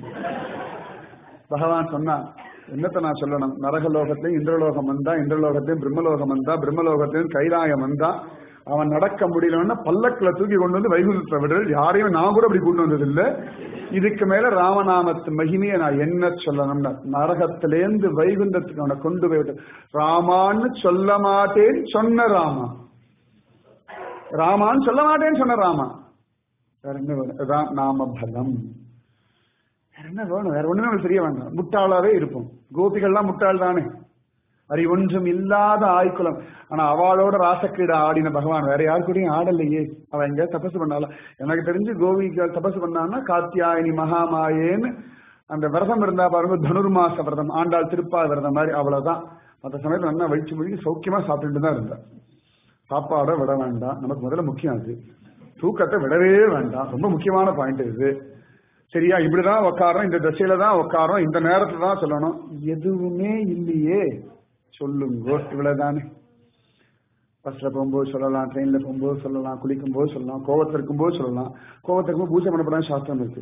பகவான் சொன்னான் என்னத்த நான் சொல்லணும் நரகலோகத்திலையும் இந்திரலோகம் வந்தா இந்திரலோகத்திலையும் பிரம்மலோகம் வந்தா பிரம்மலோகத்திலையும் கைலாயம் வந்தா அவன் நடக்க முடியலன்னா பல்லக்குல தூக்கி கொண்டு வந்து வைகுந்தத்தை விடுறது யாரையும் நான் கூட அப்படி கொண்டு வந்தது இல்ல இதுக்கு மேல ராமநாமத்து மகிமையை நான் என்ன சொல்லணும்னா நரகத்திலேருந்து வைகுந்தத்துக்கு அவனை கொண்டு போய் விட்டு ராமான்னு சொல்ல மாட்டேன் சொன்ன ராமா ராமான்னு சொல்ல மாட்டேன்னு சொன்ன ராமா வேற என்ன வேணும்? அதான் நாம பலம் வேற என்ன வேணும் வேற ஒண்ணுமே நமக்கு தெரிய வேண்டாம் முட்டாளாவே இருப்போம் கோபிகள்லாம் முட்டாள் தானே அறி ஒன்றும் இல்லாத ஆய்க்குலம் ஆனா அவளோட ராசக்கீட ஆடின பகவான் வேற யாரு கூடயும் ஆடலையே அவ எங்க தபசு பண்ணால எனக்கு தெரிஞ்சு கோபிகள் தபசு பண்ணான்னா காத்தியாயினி மகாமாயேன்னு அந்த விரதம் இருந்தா பாருங்க தனுர்மாச விரதம் ஆண்டாள் திருப்பால் விரதம் மாதிரி அவ்வளவுதான் மற்ற சமயத்துல நல்லா வயிற்று மொழி சௌக்கியமா சாப்பிட்டுட்டு தான் இருந்தா சாப்பாடை விட வேண்டாம் நமக்கு முதல்ல முக்கியம் அது தூக்கத்தை விடவே வேண்டாம் ரொம்ப முக்கியமான பாயிண்ட் இது சரியா இப்படிதான் உட்காரோம் இந்த திசையில தான் உட்காரோம் இந்த நேரத்துல தான் சொல்லணும் எதுவுமே இல்லையே சொல்லுங்க இவ்வளவுதானே பஸ்ல போகும்போது சொல்லலாம் ட்ரெயின்ல போகும்போது சொல்லலாம் குளிக்கும் போது சொல்லலாம் கோவத்தில் இருக்கும்போது சொல்லலாம் கோவத்தில் இருக்கும்போது பூஜை பண்ணப்படாத சாஸ்திரம் இருக்கு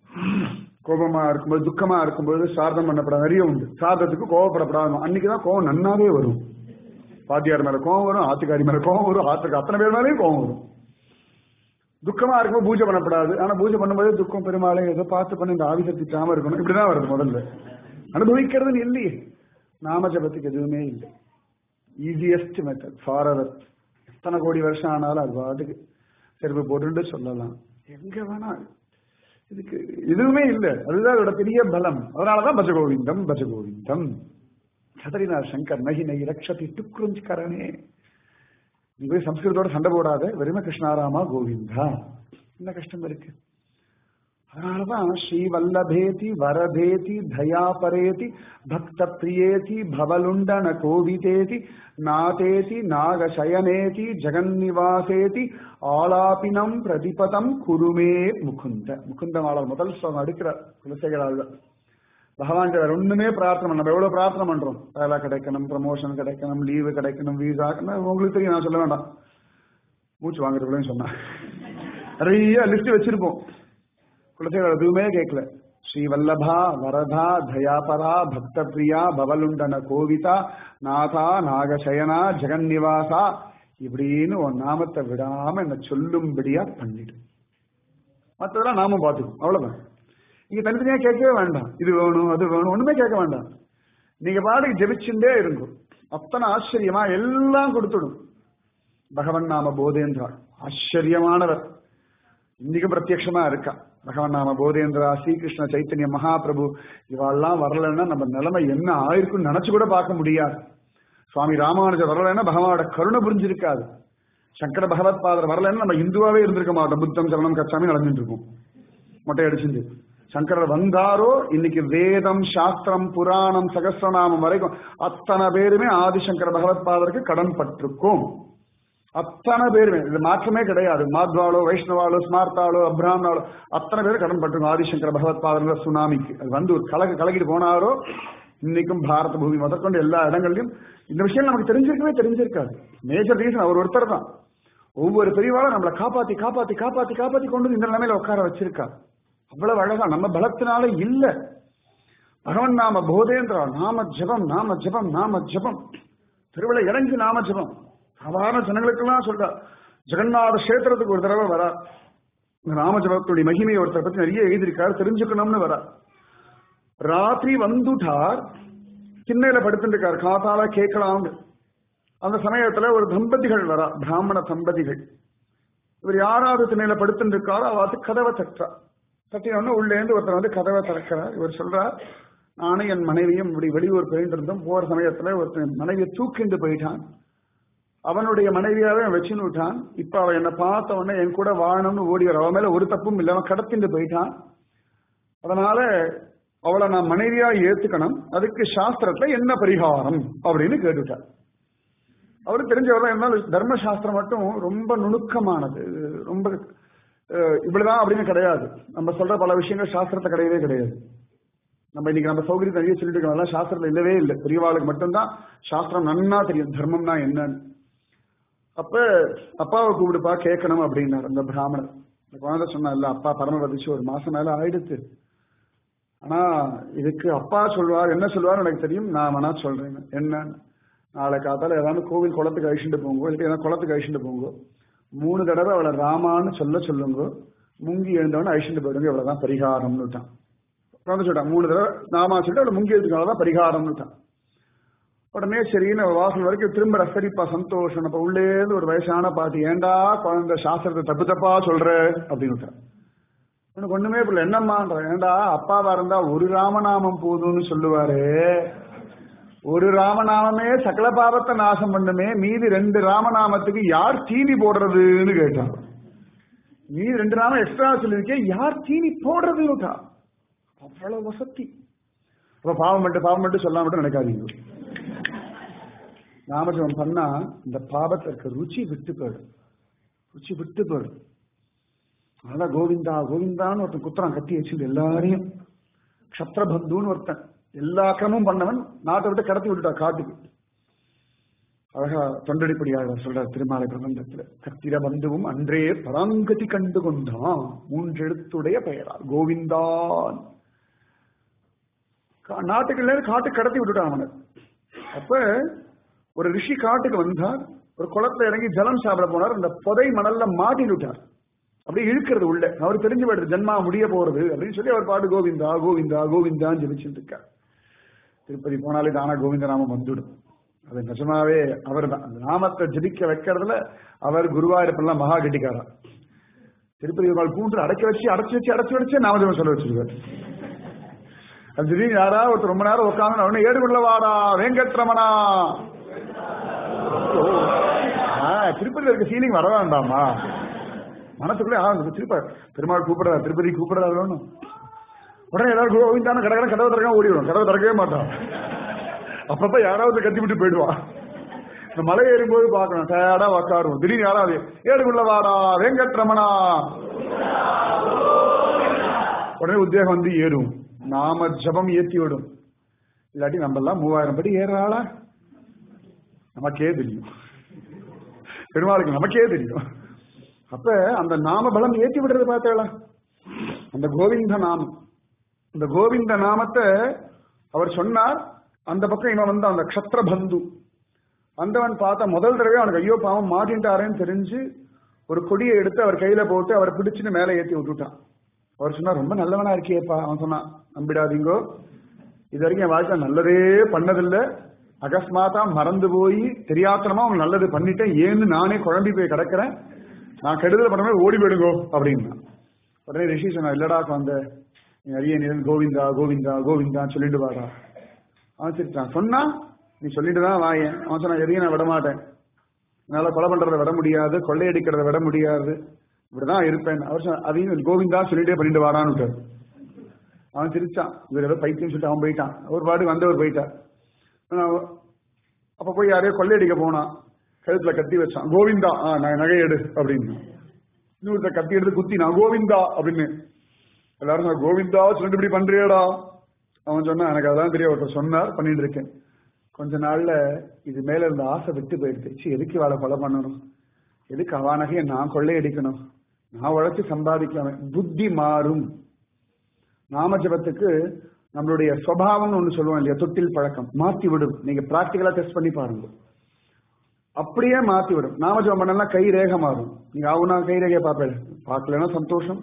கோபமா இருக்கும்போது துக்கமா இருக்கும்போது சார்தம் பண்ணப்படாத நிறைய உண்டு சார்தத்துக்கு கோவப்படப்படாது அன்னைக்குதான் கோவம் நன்னாவே வரும் பாத்தியார் மேல கோவம் வரும் ஆத்துக்காரி மேல கோவம் வரும் ஆத்துக்கு அத்தனை பேர் மேலேயும் கோவம் வரும் துக்கமா இருக்கும்போது பூஜை பண்ணப்படாது ஆனா பூஜை பண்ணும்போது துக்கம் பெருமாளை ஏதோ பார்த்து பண்ணி இந்த ஆவிசை திட்டாம இருக்கணும் இப்படிதான் வருது முதல்ல அனுபவிக்கிறது இல்லையே நாம ஜபத்துக்கு எதுவுமே இல்லை ஈஸியஸ்ட் மெத்தட் ஃபார் அவர் எத்தனை கோடி வருஷம் ஆனாலும் அது பாட்டுக்கு செருப்பு போட்டுட்டு சொல்லலாம் எங்க வேணா இதுக்கு எதுவுமே இல்லை அதுதான் அதோட பெரிய பலம் அதனாலதான் பஜகோவிந்தம் பஜகோவிந்தம் கதறினார் சங்கர் நகி நகி ரக்ஷதி டுக்ருஞ்ச் கரணே நீ போய் சம்ஸ்கிருதத்தோட சண்டை போடாத வெறுமை கிருஷ்ணாராமா கோவிந்தா என்ன கஷ்டம் இருக்கு அதனாலதான் ஸ்ரீ வல்லபேதி வரதேதி தயாபரேதி பக்த பிரியேதி பவலுண்டன கோவிதேதி நாதேதி நாகசயனேதி ஜெகன்னிவாசேதி ஆலாபினம் பிரதிபதம் குருமே முகுந்த முகுந்தமாளர் முதல் ஸ்லோகம் அடுக்கிறார் குலசேகர ஆழ்வார் பகவான் வேற ஒண்ணுமே பிரார்த்தனை பண்ண நம்ம எவ்வளவு பிரார்த்தனை பண்றோம் வேலை கிடைக்கணும் ப்ரமோஷன் கிடைக்கணும் லீவு கிடைக்கணும் வீசா உங்களுக்கு தெரியும் நான் சொல்ல வேண்டாம் மூச்சு வாங்குறதுக்குள்ளேயும் சொன்னேன் நிறைய லிஸ்ட் வச்சிருப்போம் குலசேகர் எதுவுமே கேட்கல ஸ்ரீ வல்லபா வரதா தயாபரா பக்த பிரியா பவலுண்டன கோவிதா நாதா நாகசயனா ஜெகன்னிவாசா இப்படின்னு உன் நாமத்தை விடாம என்ன சொல்லும்படியா பண்ணிடு மற்றதெல்லாம் நாமும் பார்த்துக்கோம் அவ்வளவுதான் நீங்க தனித்தனியா கேட்கவே வேண்டாம் இது வேணும் அது வேணும் ஒண்ணுமே கேட்க வேண்டாம் நீங்க பாட்டுக்கு ஜெபிச்சுட்டே இருக்கும் அத்தனை ஆச்சரியமா எல்லாம் கொடுத்துடும் பகவன் நாம போதேந்திரா ஆச்சரியமானவர் இன்னைக்கும் பிரத்யட்சமா இருக்கா பகவன் நாம போதேந்திரா ஸ்ரீகிருஷ்ண சைத்தன்ய மகாபிரபு இவாள்லாம் வரலன்னா நம்ம நிலைமை என்ன ஆயிருக்குன்னு நினைச்சு கூட பார்க்க முடியாது சுவாமி ராமானுஜர் வரலன்னா பகவானோட கருணை புரிஞ்சிருக்காது சங்கர பகவத் பாதர் வரலன்னா நம்ம இந்துவாவே இருந்திருக்க மாட்டோம் புத்தம் சரணம் கச்சாமி நடந்துட்டு இருக்கோம் மொட்டை அடிச்சுட்டு சங்கரர் வந்தாரோ இன்னைக்கு வேதம் சாஸ்திரம் புராணம் சகசிரநாமம் வரைக்கும் அத்தனை பேருமே ஆதிசங்கர பகவத் பாதருக்கு கடன் பட்டிருக்கோம் அத்தனை பேருமே இது மாற்றமே கிடையாது மாத்வாலோ வைஷ்ணவாலோ ஸ்மார்த்தாலோ அப்ராஹ்மணாலோ அத்தனை பேரும் கடன் பட்டிருக்கோம் ஆதிசங்கர பகவத் பாதங்கிற சுனாமிக்கு அது வந்து ஒரு கலக்கு கலக்கிட்டு போனாரோ இன்னைக்கும் பாரத பூமி முதற்கொண்டு எல்லா இடங்கள்லயும் இந்த விஷயம் நமக்கு தெரிஞ்சிருக்கவே தெரிஞ்சிருக்காது மேஜர் ரீசன் அவர் ஒருத்தர் தான் ஒவ்வொரு பெரியவாளும் நம்மளை காப்பாத்தி காப்பாத்தி காப்பாத்தி காப்பாத்தி கொண்டு வந்து இந்த நிலைமையில உட்கார வச்சிருக்கா அவ்வளவு அழகா நம்ம பலத்தினால இல்ல பகவன் நாம போதேந்திரா நாம ஜபம் நாம ஜபம் நாம ஜபம் திருவிழா இறங்கி நாம ஜபம் சாதாரண ஜனங்களுக்கெல்லாம் சொல்றா ஜெகநாத கஷேத்திரத்துக்கு ஒரு தடவை வரா இந்த நாம ஜபத்துடைய மகிமையை ஒருத்தரை பத்தி நிறைய எழுதியிருக்காரு தெரிஞ்சுக்கணும்னு வரா ராத்திரி வந்துட்டார் திண்ணையில படுத்துட்டு காத்தால கேட்கலாம்னு அந்த சமயத்துல ஒரு தம்பதிகள் வரா பிராமண தம்பதிகள் இவர் யாராவது திண்ணையில படுத்துட்டு இருக்காரோ அவாத்து கதவை தட்டுறா தட்டினோடனே உள்ளே இருந்து ஒருத்தர் வந்து கதவை திறக்கிறார் இவர் சொல்றார் நானும் என் மனைவியும் இப்படி வெளியூர் போயிட்டு இருந்தோம் போற சமயத்துல ஒருத்தன் மனைவியை தூக்கிண்டு போயிட்டான் அவனுடைய மனைவியாவே வச்சுன்னு விட்டான் இப்ப அவன் என்னை பார்த்த உடனே என் கூட வாழணும்னு ஓடி வர அவன் மேல ஒரு தப்பும் இல்லை அவன் கடத்திட்டு போயிட்டான் அதனால அவளை நான் மனைவியா ஏத்துக்கணும் அதுக்கு சாஸ்திரத்துல என்ன பரிகாரம் அப்படின்னு கேட்டுட்டார் அவருக்கு தெரிஞ்சவர் தான் இருந்தாலும் தர்ம சாஸ்திரம் மட்டும் ரொம்ப நுணுக்கமானது ரொம்ப அஹ், இப்படிதான் அப்படின்னு கிடையாது நம்ம சொல்ற பல விஷயங்கள் சாஸ்திரத்தை கிடையவே கிடையாது நம்ம இன்னைக்கு நம்ம சௌகரியத்தை நிறைய சொல்லிட்டு இருக்கோம் சாஸ்திரத்துல இல்லவே இல்லை பெரியவாளுக்கு மட்டும்தான் சாஸ்திரம் நன்னா தெரியும் தர்மம்னா என்னன்னு அப்ப அப்பாவை கூப்பிடுப்பா கேட்கணும் அப்படின்னாரு அந்த பிராமணர் இந்த குழந்தை சொன்னா இல்ல அப்பா பரமபதிச்சு ஒரு மாசம் மேல ஆயிடுச்சு ஆனா இதுக்கு அப்பா சொல்வார் என்ன சொல்வார் எனக்கு தெரியும் நான் வேணா சொல்றேன் என்ன நாளை காத்தால ஏதாவது கோவில் குளத்துக்கு அழிச்சுட்டு போங்க இல்லை ஏதாவது குளத்துக்கு அழிச்சுட்டு போங்க மூணு தடவை அவளை ராமான்னு சொல்ல சொல்லுங்க முங்கி எழுந்தவன அழிச்சுட்டு போயிடுங்க இவ்வளவுதான் பரிகாரம்னு விட்டான் குழந்தை சொல்லிட்டான் மூணு தடவை நாமா சொல்லிட்டு அவளை முங்கி எழுதுக்காக பரிகாரம்னு விட்டான் உடனே சரின்னு அவ வாசல் வரைக்கும் திரும்ப சரிப்பா சந்தோஷம் அப்ப உள்ளே இருந்து ஒரு வயசான பாட்டி ஏண்டா குழந்தை சாஸ்திரத்தை தப்பு தப்பா சொல்ற அப்படின்னு விட்டான் உனக்கு ஒண்ணுமே புரியல என்னம்மான்ற ஏண்டா அப்பாவா இருந்தா ஒரு ராமநாமம் போதும்னு சொல்லுவாரு ஒரு ராமநாமமே சகல பாவத்தை நாசம் பண்ணுமே மீதி ரெண்டு ராமநாமத்துக்கு யார் தீனி போடுறதுன்னு கேட்டான் மீதி ரெண்டு நாமம் எக்ஸ்ட்ரா சொல்லியிருக்கேன் யார் தீனி போடுறதுன்னு அவ்வளவு வசதி அப்ப பாவம் மட்டும் பாவம் மட்டும் சொல்லாம மட்டும் நினைக்காதீங்க நாமஜபம் பண்ணா இந்த பாவத்திற்கு ருச்சி விட்டு போயிடும் ருச்சி விட்டு போயிடும் அதனால கோவிந்தா கோவிந்தான்னு ஒருத்தன் குத்துறான் கத்தி வச்சு எல்லாரையும் க்ஷத்ரபந்துன்னு ஒருத்தன் எல்லா கிரமும் பண்ணவன் நாட்டை விட்டு கடத்தி விட்டுட்டா காட்டுக்கு அழகா தொண்டடிப்படியாக சொல்றார் திருமாலை பிரபந்தத்துல கத்திர பந்துவும் அன்றே பராங்கதி கண்டு கொண்டான் மூன்றெழுத்துடைய பெயரால் கோவிந்தான் கா- நாட்டுக்குள்ள காட்டு கடத்தி விட்டுட்டான் அவனை அப்ப ஒரு ரிஷி காட்டுக்கு வந்தார் ஒரு குளத்துல இறங்கி ஜலம் சாப்பிட போனார் அந்த புதை மணல்ல மாட்டிட்டு விட்டார் அப்படியே இழுக்கிறது உள்ள அவர் தெரிஞ்சு போயிடுது ஜென்மா முடிய போறது அப்படின்னு சொல்லி அவர் பாட்டு கோவிந்தா கோவிந்தா கோவிந்தான்னு ஜெபிச்சுட்டு இருக்கார் திருப்பதி போனாலே தானா கோவிந்த நாமம் வந்துடும் அது நிஜமாவே அவர் தான் அந்த நாமத்தை ஜெபிக்க வைக்கிறதுல அவர் குருவாயூரப்பெல்லாம் மகா கெட்டிக்காரா திருப்பதி பெருமாள் பூண்டு அடைக்க வச்சு அடைச்சு வச்சு அடைச்சு வச்சு நாமஜபம் சொல்ல வச்சிருக்காரு அது திடீர்னு யாராவது ஒருத்தர் ரொம்ப நேரம் உட்காந்து உடனே ஏடுகுள்ள வாடா வெங்கட்ரமணா ஆ, திருப்பதியில இருக்க ஃபீலிங் வர வேண்டாமா மனசுக்குள்ளே ஆ இந்த திருப்ப பெருமாள் கூப்பிடுறா திருப்பதி கூப்பிடுறாரு ஒண்ணும் உடனே ஏதாவது கோவிந்தான கடற்கரை கதவை திறக்க ஓடிடும் கதவை திறக்கவே மாட்டான் அப்பப்ப யாராவது கத்தி விட்டு போயிடுவா இந்த மலை ஏறும்போது பார்க்கணும் டயர்டா உக்காரும் திடீர்னு யாராவது ஏடுகுள்ள வாடா வெங்கட்ரமணா உடனே உத்வேகம் வந்து ஏறும் நாம ஜபம் ஏத்தி விடும் இல்லாட்டி நம்ம எல்லாம் மூவாயிரம் படி ஏறாளா நமக்கே தெரியும் பெருமாளுக்கு நமக்கே தெரியும் அப்ப அந்த நாம பலம் ஏத்தி விடுறது பார்த்தாளா அந்த கோவிந்த நாமம் இந்த கோவிந்த நாமத்தை அவர் சொன்னார் அந்த பக்கம் இவன் வந்து அந்த க்ஷத்ர பந்து வந்தவன் பார்த்த முதல் தடவை அவனுக்கு ஐயோ பாவம் மாட்டின்ட்டாரேன்னு தெரிஞ்சு ஒரு கொடியை எடுத்து அவர் கையில போட்டு அவரை பிடிச்சுன்னு மேலே ஏத்தி விட்டுட்டான் அவர் சொன்னா ரொம்ப நல்லவனா இருக்கியேப்பா அவன் சொன்னான் நம்பிடாதீங்கோ இது வரைக்கும் என் வாழ்க்கை நல்லதே பண்ணதில்லை அகஸ்மாத்தா மறந்து போய் தெரியாத்தனமா அவன் நல்லது பண்ணிட்டேன் ஏன்னு நானே குழம்பி போய் கிடக்கிறேன் நான் கெடுதல் பண்ணவே ஓடி போயிடுங்கோ அப்படின்னா உடனே ரிஷி சொன்னா இல்லடா அந்த நீ அரிய நீரன் கோவிந்தா கோவிந்தா கோவிந்தா சொல்லிட்டு வாடா அவன் சிரிச்சான் சொன்னா நீ சொல்லிட்டு தான் வாயேன் அவன் சொன்னா எதையும் நான் விட மாட்டேன் என்னால கொலை பண்றதை விட முடியாது கொள்ளையடிக்கிறத விட முடியாது இப்படிதான் இருப்பேன் அவர் சொன்ன அதையும் கோவிந்தா சொல்லிட்டே பண்ணிட்டு வாடான்னு விட்டாரு. அவன் சிரிச்சான் இவர் ஏதோ பைத்தியம் சொல்லிட்டு அவன் போயிட்டான் ஒரு பாடு வந்தவர் போயிட்டார் ஆனா, அப்ப போய் யாரையோ கொள்ளையடிக்க போனான் கழுத்துல கத்தி வச்சான் கோவிந்தா ஆ நான் நகை எடு அப்படின்னு இன்னொருத்த கத்தி எடுத்து குத்தி நான் கோவிந்தா அப்படின்னு எல்லாரும் நான் கோவிந்தா சொல்லிட்டு இப்படி பண்றியடா அவன் சொன்னான் எனக்கு அதான் தெரியும் ஒருத்தர் சொன்னார் பண்ணிட்டு இருக்கேன் கொஞ்ச நாள்ல இது மேல இருந்த ஆசை விட்டு போயிடுச்சு சீ, எதுக்கு இவாளை கொலை பண்ணணும் எதுக்கு அவா நகையை நான் கொள்ளையடிக்கணும் நான் உழைச்சு சம்பாதிக்கலாம் புத்தி மாறும் நாம ஜபத்துக்கு நம்மளுடைய சுவாவம்னு ஒண்ணு சொல்லுவோம் இல்லையா தொட்டில் பழக்கம் மாத்தி விடும் நீங்க பிராக்டிகலா டெஸ்ட் பண்ணி பாருங்க அப்படியே மாத்தி விடும் நாம ஜபம் பண்ணலாம் கை ரேகை மாறும் நீங்க ஆகுனா கை ரேகையை பார்ப்பேன் பார்க்கலன்னா சந்தோஷம்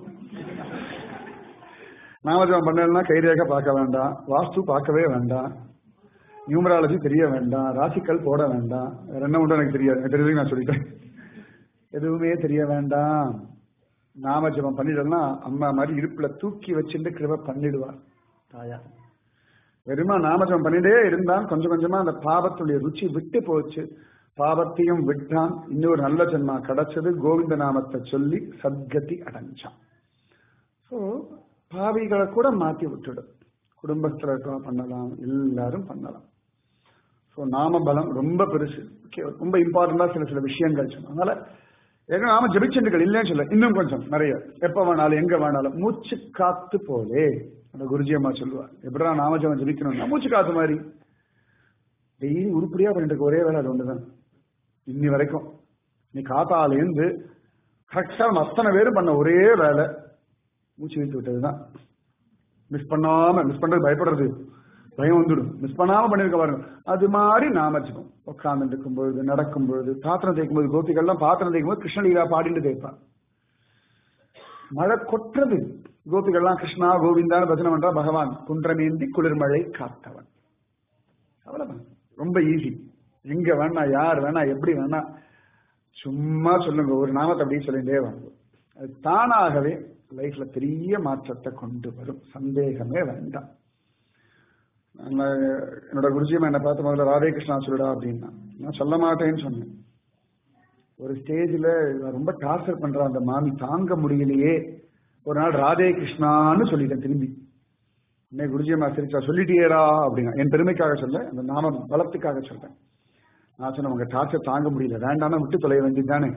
நாமஜபம் பண்ணலன்னா கை ரேகை பார்க்க வேண்டாம் வாஸ்து பார்க்கவே வேண்டாம் நியூமராலஜி தெரிய வேண்டாம் ராசிக்கல் போட வேண்டாம் வேற என்ன உண்டோ எனக்கு தெரியாது எனக்கு தெரிஞ்சு நான் சொல்லிட்டேன் எதுவுமே தெரிய வேண்டாம் நாம ஜபம் பண்ணிடலாம் அம்மா மாதிரி இடுப்புல தூக்கி வச்சுட்டு கிருப பண்ணிடுவார் தாயா வெறுமா நாமஜபம் பண்ணிட்டே இருந்தான் கொஞ்சம் கொஞ்சமா அந்த பாவத்துடைய ருச்சி விட்டு போச்சு பாவத்தையும் விட்டான் இன்னொரு நல்ல ஜென்மா கிடைச்சது கோவிந்த நாமத்தை சொல்லி சத்கதி அடைஞ்சான் ஸோ பாவிகளை கூட மாத்தி விட்டுடும் குடும்பத்துல இருக்கவங்க பண்ணலாம் எல்லாரும் பண்ணலாம் ஸோ நாம பலம் ரொம்ப பெருசு Okay, ரொம்ப இம்பார்ட்டண்டா சில சில விஷயங்கள் சொன்னோம் அதனால ஏன்னா நாம ஜபிச்செண்டுகள் இல்லைன்னு சொல்ல இன்னும் கொஞ்சம் நிறைய எப்ப வேணாலும் எங்க வேணாலும் மூச்சு காத்து போலே அந்த குருஜி அம்மா சொல்லுவார் எப்படா நாம ஜபம் ஜபிக்கணும்னா மூச்சு காத்து மாதிரி டெய்லி உருப்படியா பண்ணிட்டு இருக்க ஒரே வேலை அது ஒண்ணுதான் இன்னி வரைக்கும் நீ காத்தாலேருந்து கரெக்டா நம்ம அத்தனை பேரும் பண்ண ஒரே வேலை மூச்சு இழுத்து விட்டதுதான் மிஸ் பண்ணாம மிஸ் பண்றது பயப்படுறது பயம் வந்துடும் மிஸ் பண்ணாம பண்ணிருக்க பாருங்க அது மாதிரி நாம வச்சுக்கோம் உட்கார்ந்து இருக்கும் பொழுது நடக்கும் பொழுது பாத்திரம் தேய்க்கும் போது கோபிகள்லாம் பாத்திரம் தேய்க்கும் போது கிருஷ்ணலீலா பாடிட்டு தேய்ப்பான் மழை கொட்டுறது கோபிகள்லாம் கிருஷ்ணா கோவிந்தான்னு பஜனை பண்றா பகவான் குன்றமேந்தி குளிர்மழை காத்தவன் அவ்வளவுதான் ரொம்ப ஈஸி எங்க வேணா யார் வேணா எப்படி வேணா சும்மா சொல்லுங்க ஒரு நாமத்தை அப்படியே சொல்லிட்டே வாங்க அது தானாகவே லைஃப்ல பெரிய மாற்றத்தை கொண்டு வரும் சந்தேகமே வேண்டாம் நான் என்னோட குருஜியம்மா என்னை பார்த்து முதல்ல ராதே கிருஷ்ணா சொல்லுடா அப்படின்னா நான் சொல்ல மாட்டேன்னு சொன்னேன் ஒரு ஸ்டேஜ்ல ரொம்ப டார்ச்சர் பண்ற அந்த மாமி தாங்க முடியலையே ஒரு நாள் ராதே கிருஷ்ணான்னு சொல்லிட்டேன் திரும்பி உன்னை குருஜியம்மா சிரிச்சா சொல்லிட்டியேடா அப்படின்னா என் பெருமைக்காக சொல்ல அந்த நாம பலத்துக்காக சொல்றேன் நான் சொன்னேன் உங்க டார்ச்சர் தாங்க முடியல வேண்டாம்னா விட்டு தொலைய வேண்டியதுதானே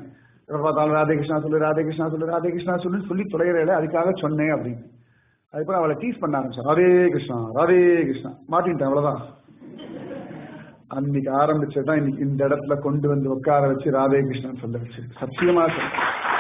எப்ப பார்த்தாலும் ராதே கிருஷ்ணா சொல்லு ராதே கிருஷ்ணா சொல்லு ராதே கிருஷ்ணா சொல்லு சொல்லி தொலைகிறேன் அதுக்காக சொன்னேன் அப்படின்னு அதுக்கப்புறம் அவளை டீஸ் பண்ண ஆரம்பிச்சா ராதே கிருஷ்ணா ராதே கிருஷ்ணா மாட்டின்ட்டேன் அவ்வளவுதான் அன்னைக்கு ஆரம்பிச்சதுதான் இன்னைக்கு இந்த இடத்துல கொண்டு வந்து உட்கார வச்சு ராதே கிருஷ்ணன் சொல்ல வச்சு சத்தியமா சொல்றேன்.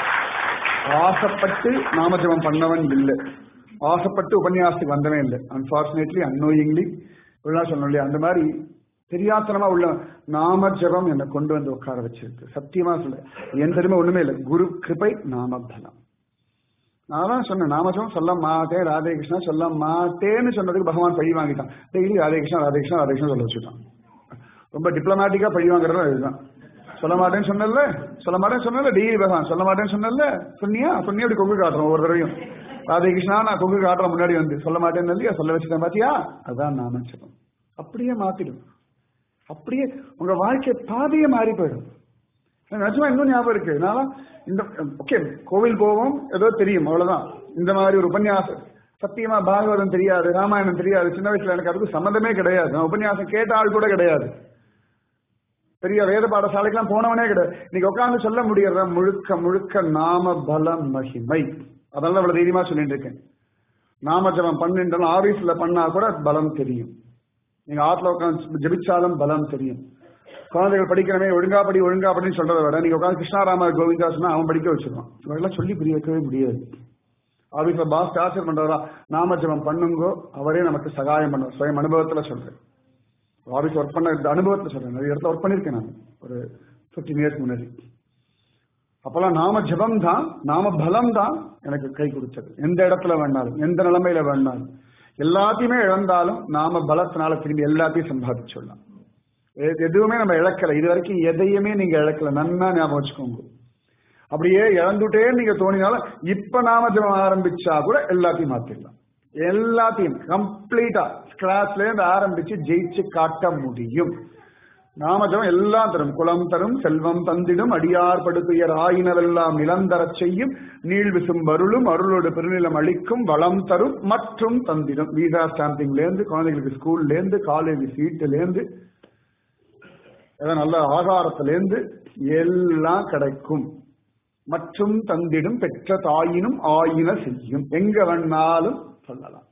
ஆசைப்பட்டு நாமஜபம் பண்ணவன் இல்லை ஆசைப்பட்டு உபன்யாசத்துக்கு வந்தவன் இல்லை அன்பார்ச்சுனேட்லி அன்னோயிங்லி இப்படிலாம் சொல்லணும் இல்லையா அந்த மாதிரி தெரியாத்தனமா உள்ள நாம ஜபம் என்னை கொண்டு வந்து உட்கார வச்சிருக்கு சத்தியமா சொல்ல என் தெரியுமா ஒண்ணுமே இல்லை குரு கிருபை நாமபலம் நான் தான் சொன்னேன் நாமஜபம் சொல்ல மாட்டேன் ராதே கிருஷ்ணா சொல்ல மாட்டேன்னு சொன்னதுக்கு பகவான் பழி வாங்கிட்டான் டெய்லி ராதே கிருஷ்ணா ராதே கிருஷ்ணா ராதே கிருஷ்ணா சொல்ல வச்சுட்டான் ரொம்ப டிப்ளமேட்டிக்கா பழி வாங்குறது இதுதான் சொல்ல மாட்டேன்னு சொன்னல சொல்ல மாட்டேன்னு சொன்னல டெய்லி பகவான் சொல்ல மாட்டேன்னு சொன்னல சொன்னியா சொன்னியா அப்படி கொங்கு காட்டுறோம் ஒவ்வொரு தடவையும் ராதே கிருஷ்ணா நான் கொங்கு காட்டுறேன் முன்னாடி வந்து சொல்ல மாட்டேன்னு இல்லையா சொல்ல வச்சுட்டேன் பாத்தியா அதான் நாமஜபம் அப்படியே மாத்திடும் அப்படியே உங்க வாழ்க்கை பாதையே மாறி போயிடும் எனக்கு நிஜமா இன்னும் ஞாபகம் இருக்கு நான் இந்த ஓகே கோவில் போவோம் ஏதோ தெரியும் அவ்வளவுதான் இந்த மாதிரி ஒரு உபன்யாசம் சத்தியமா பாகவதம் தெரியாது ராமாயணம் தெரியாது சின்ன வயசுல எனக்கு அதுக்கு சம்மந்தமே கிடையாது நான் உபன்யாசம் கேட்ட ஆள் கூட கிடையாது பெரிய வேத பாடசாலைக்கெல்லாம் போனவனே கிடையாது இன்னைக்கு உட்கார்ந்து சொல்ல முடியறத முழுக்க முழுக்க நாம பலம் மகிமை அதனால அவ்வளவு தைரியமா சொல்லிட்டு இருக்கேன் நாம ஜபம் பண்ணிட்டு ஆபீஸ்ல பண்ணா கூட பலம் தெரியும் நீங்க ஆத்துல உட்காந்து ஜபிச்சாலும் பலம் தெரியும் குழந்தைகள் படிக்கிறமே ஒழுங்கா படி ஒழுங்கா படின்னு சொல்றதை விட நீங்க உட்காந்து கிருஷ்ணாராம கோவிந்தா சொன்னா அவன் படிக்க வச்சிருவான் இவரெல்லாம் சொல்லி புரிய வைக்கவே முடியாது ஆபீஸ்ல பாஸ் டார்ச்சர் பண்றதா நாம ஜபம் பண்ணுங்கோ அவரே நமக்கு சகாயம் பண்ணுவார் சுயம் அனுபவத்துல சொல்றேன் ஆபீஸ் ஒர்க் பண்ண இந்த அனுபவத்துல சொல்றேன் நிறைய இடத்துல ஒர்க் பண்ணிருக்கேன் நான் ஒரு பிப்டீன் இயர்ஸ் முன்னாடி அப்பெல்லாம் நாம ஜபம் தான் நாம பலம் தான் எனக்கு கை கொடுத்தது எந்த இடத்துல வேணாலும் எந்த நிலைமையில வேணாலும் எல்லாத்தையுமே இழந்தாலும் நாம பலத்தினால திரும்பி எல்லாத்தையும் சம்பாதிச்சுடலாம் எ- எதுவுமே நம்ம இழக்கல இது வரைக்கும் எதையுமே நீங்க இழக்கல நன்னா ஞாபகம் வச்சுக்கோங்க அப்படியே இழந்துட்டே நீங்க தோணினாலும் இப்ப நாம ஜபம் ஆரம்பிச்சா கூட எல்லாத்தையும் மாத்திடலாம் எல்லாத்தையும் கம்ப்ளீட்டா ஸ்கிராச்ல இருந்து ஆரம்பிச்சு ஜெயிச்சு காட்ட முடியும் நாமஜபம் எல்லாம் தரும் குலம் தரும் செல்வம் தந்திடும் அடியார் படுத்துயர் ஆயினவெல்லாம் நிலந்தரச் செய்யும் நீழ்விசும் வருளும் அருளோடு பெருநிலம் அளிக்கும் வளம் தரும் மற்றும் தந்திடும் வீசா ஸ்டாம்பிங்ல இருந்து குழந்தைகளுக்கு ஸ்கூல்ல இருந்து காலேஜ் சீட்டுல இருந்து ஏதாவது நல்ல ஆகாரத்துல இருந்து எல்லாம் கிடைக்கும் மற்றும் தந்திடும் பெற்ற தாயினும் ஆயின செய்யும் எங்க வேணாலும் சொல்லலாம்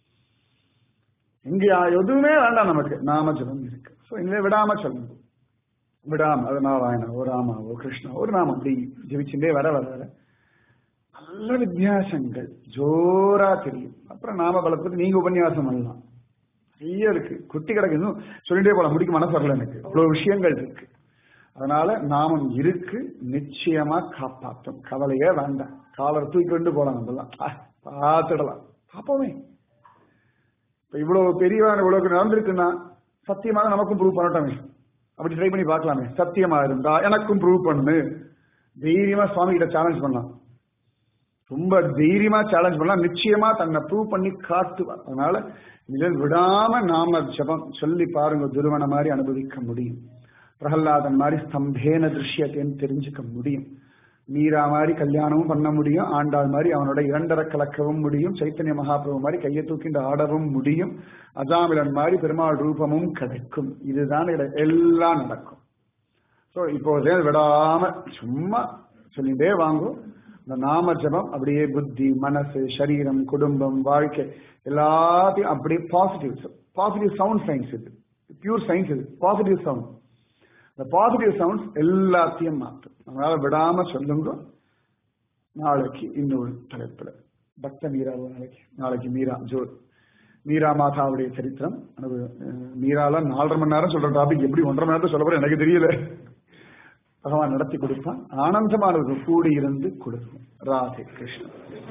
இங்க எதுவுமே வேண்டாம் நமக்கு நாம ஜபம் இருக்கு ஸோ இங்கே விடாம சொல்லணும் விடாம அது நாராயணா ஓ ராமா ஓ கிருஷ்ணா ஒரு நாம அப்படி ஜெபிச்சுட்டே வர வர வர நல்ல வித்தியாசங்கள் ஜோரா தெரியும் அப்புறம் நாம பலத்துக்கு நீங்க உபன்யாசம் பண்ணலாம் நிறைய இருக்கு குட்டி கிடக்கு இன்னும் சொல்லிட்டே போலாம் முடிக்க மனசு வரல எனக்கு அவ்வளவு விஷயங்கள் இருக்கு அதனால நாமம் இருக்கு நிச்சயமா காப்பாற்றும் கவலையே வேண்டாம் காலர் தூக்கி கொண்டு போலாம் நம்மலாம் ஆ, பார்த்துடலாம் பார்ப்போமே இப்ப இவ்வளவு பெரியவன் இவ்வளவு நடந்திருக்குன்னா சத்தியமாக நமக்கும் ப்ரூவ் பண்ணட்டோமே அப்படி ட்ரை பண்ணி பார்க்கலாமே சத்தியமா இருந்தா எனக்கும் ப்ரூவ் பண்ணு தைரியமா சுவாமி கிட்ட சேலஞ்ச் பண்ணலாம் ரொம்ப தைரியமா சேலஞ்ச் பண்ணலாம் நிச்சயமா தன்னை ப்ரூவ் பண்ணி காட்டுவார் அதனால இதில் விடாம நாம ஜபம் சொல்லி பாருங்க துருவன மாதிரி அனுபவிக்க முடியும் பிரகல்லாதன் மாதிரி ஸ்தம்பேன திருஷ்யத்தைன்னு தெரிஞ்சுக்க முடியும் மீரா மாதிரி கல்யாணமும் பண்ண முடியும் ஆண்டாள் மாதிரி அவனோட இரண்டரை கலக்கவும் முடியும் சைத்தன்ய மகாபிரபு மாதிரி கையை தூக்கிண்டு ஆடவும் முடியும் அஜாமிலன் மாதிரி பெருமாள் ரூபமும் கிடைக்கும் இதுதான் இதுல எல்லாம் நடக்கும் ஸோ இப்போ விடாம சும்மா சொல்லிட்டே வாங்கும் இந்த நாம ஜபம் அப்படியே புத்தி மனசு சரீரம் குடும்பம் வாழ்க்கை எல்லாத்தையும் அப்படியே பாசிட்டிவ் பாசிட்டிவ் சவுண்ட் சயின்ஸ் இது பியூர் சயின்ஸ் இது பாசிட்டிவ் சவுண்ட் இந்த பாசிட்டிவ் சவுண்ட்ஸ் எல்லாத்தையும் மாற்றும் அதனால விடாம சொல்லுங்க நாளைக்கு இன்னொரு தலைப்புல பக்த மீரா நாளைக்கு நாளைக்கு மீரா ஜோ மீரா மாதாவுடைய சரித்திரம் அது அஹ், மீரால நாலரை மணி நேரம் சொல்ற டாபிக் எப்படி ஒன்றரை மணி நேரத்தை சொல்ல போறேன் எனக்கு தெரியல பகவான் நடத்தி கொடுப்பான் ஆனந்தமானது கூடி இருந்து கொடுக்கும் ராதே கிருஷ்ணா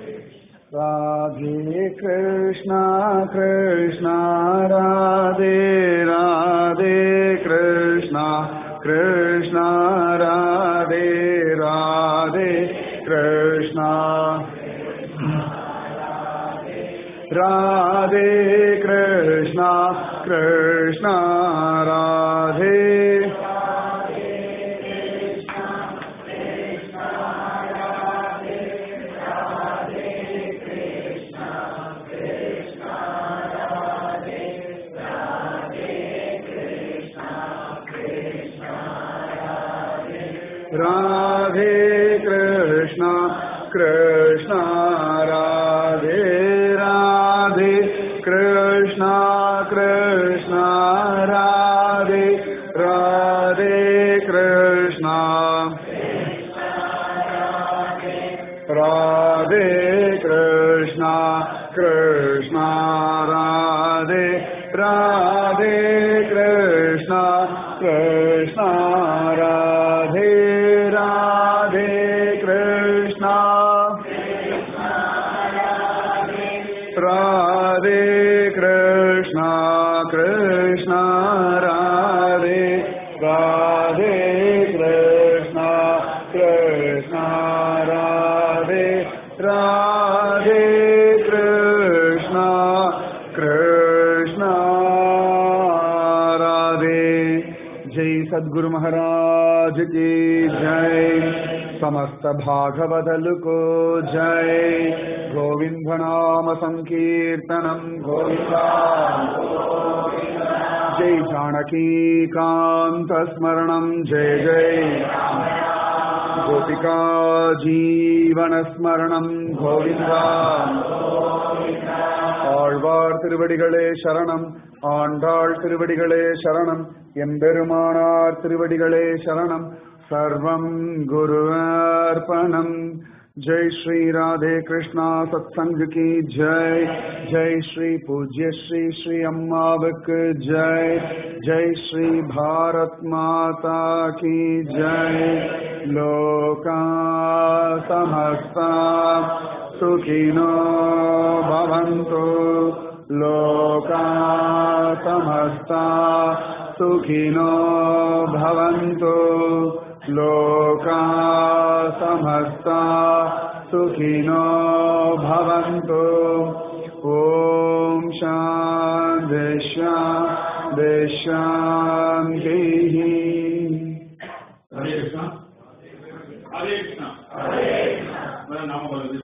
ராதே கிருஷ்ணா கிருஷ்ணா ராதே ராதே கிருஷ்ணா கிருஷ்ணா ராதே ராதே கிருஷ்ணா ராதே கிருஷ்ணா கிருஷ்ணா ராதே राधे कृष्णा कृष्णा राधे राधे कृष्णा कृष्णा राधे राधे कृष्णा राधे कृष्णा कृष्णा राधे राधे कृष्णा कृष्णा राधे राधे कृष्णा राधे कृष्णा कृष्णा राधे राधे कृष्णा कृष्णा राधे राधे कृष्णा कृष्णा राधे जय सद्गुरु महाराज की जय समस्त भागवदल को जय गोविंद नाम संकीर्तनम गोविंदा जय जानकी कांत स्मरणम जय जय गोपिका जीवन स्मरणम गोविंदा ஆழ்வார் திருவடிகளே சரணம் ஆண்டாள் திருவடிகளே சரணம் எம்பெருமானார் திருவடிகளே சரணம் சர்வம் குருவர்ப்பணம் जय श्री राधे कृष्णा सत्संग की जय जय श्री पूज्य श्री श्री अम्मावक जय जय श्री भारत माता की जय लोका समस्ता सुखिनो भवन्तु लोका समस्ता सुखिनो भवन्तु लोका समस्ता सुखिनो भवन्तु ॐ शान्ति शान्ति शान्तिः ஹரே கிருஷ்ணா ஹரே கிருஷ்ணா ஹரே கிருஷ்ணா நாம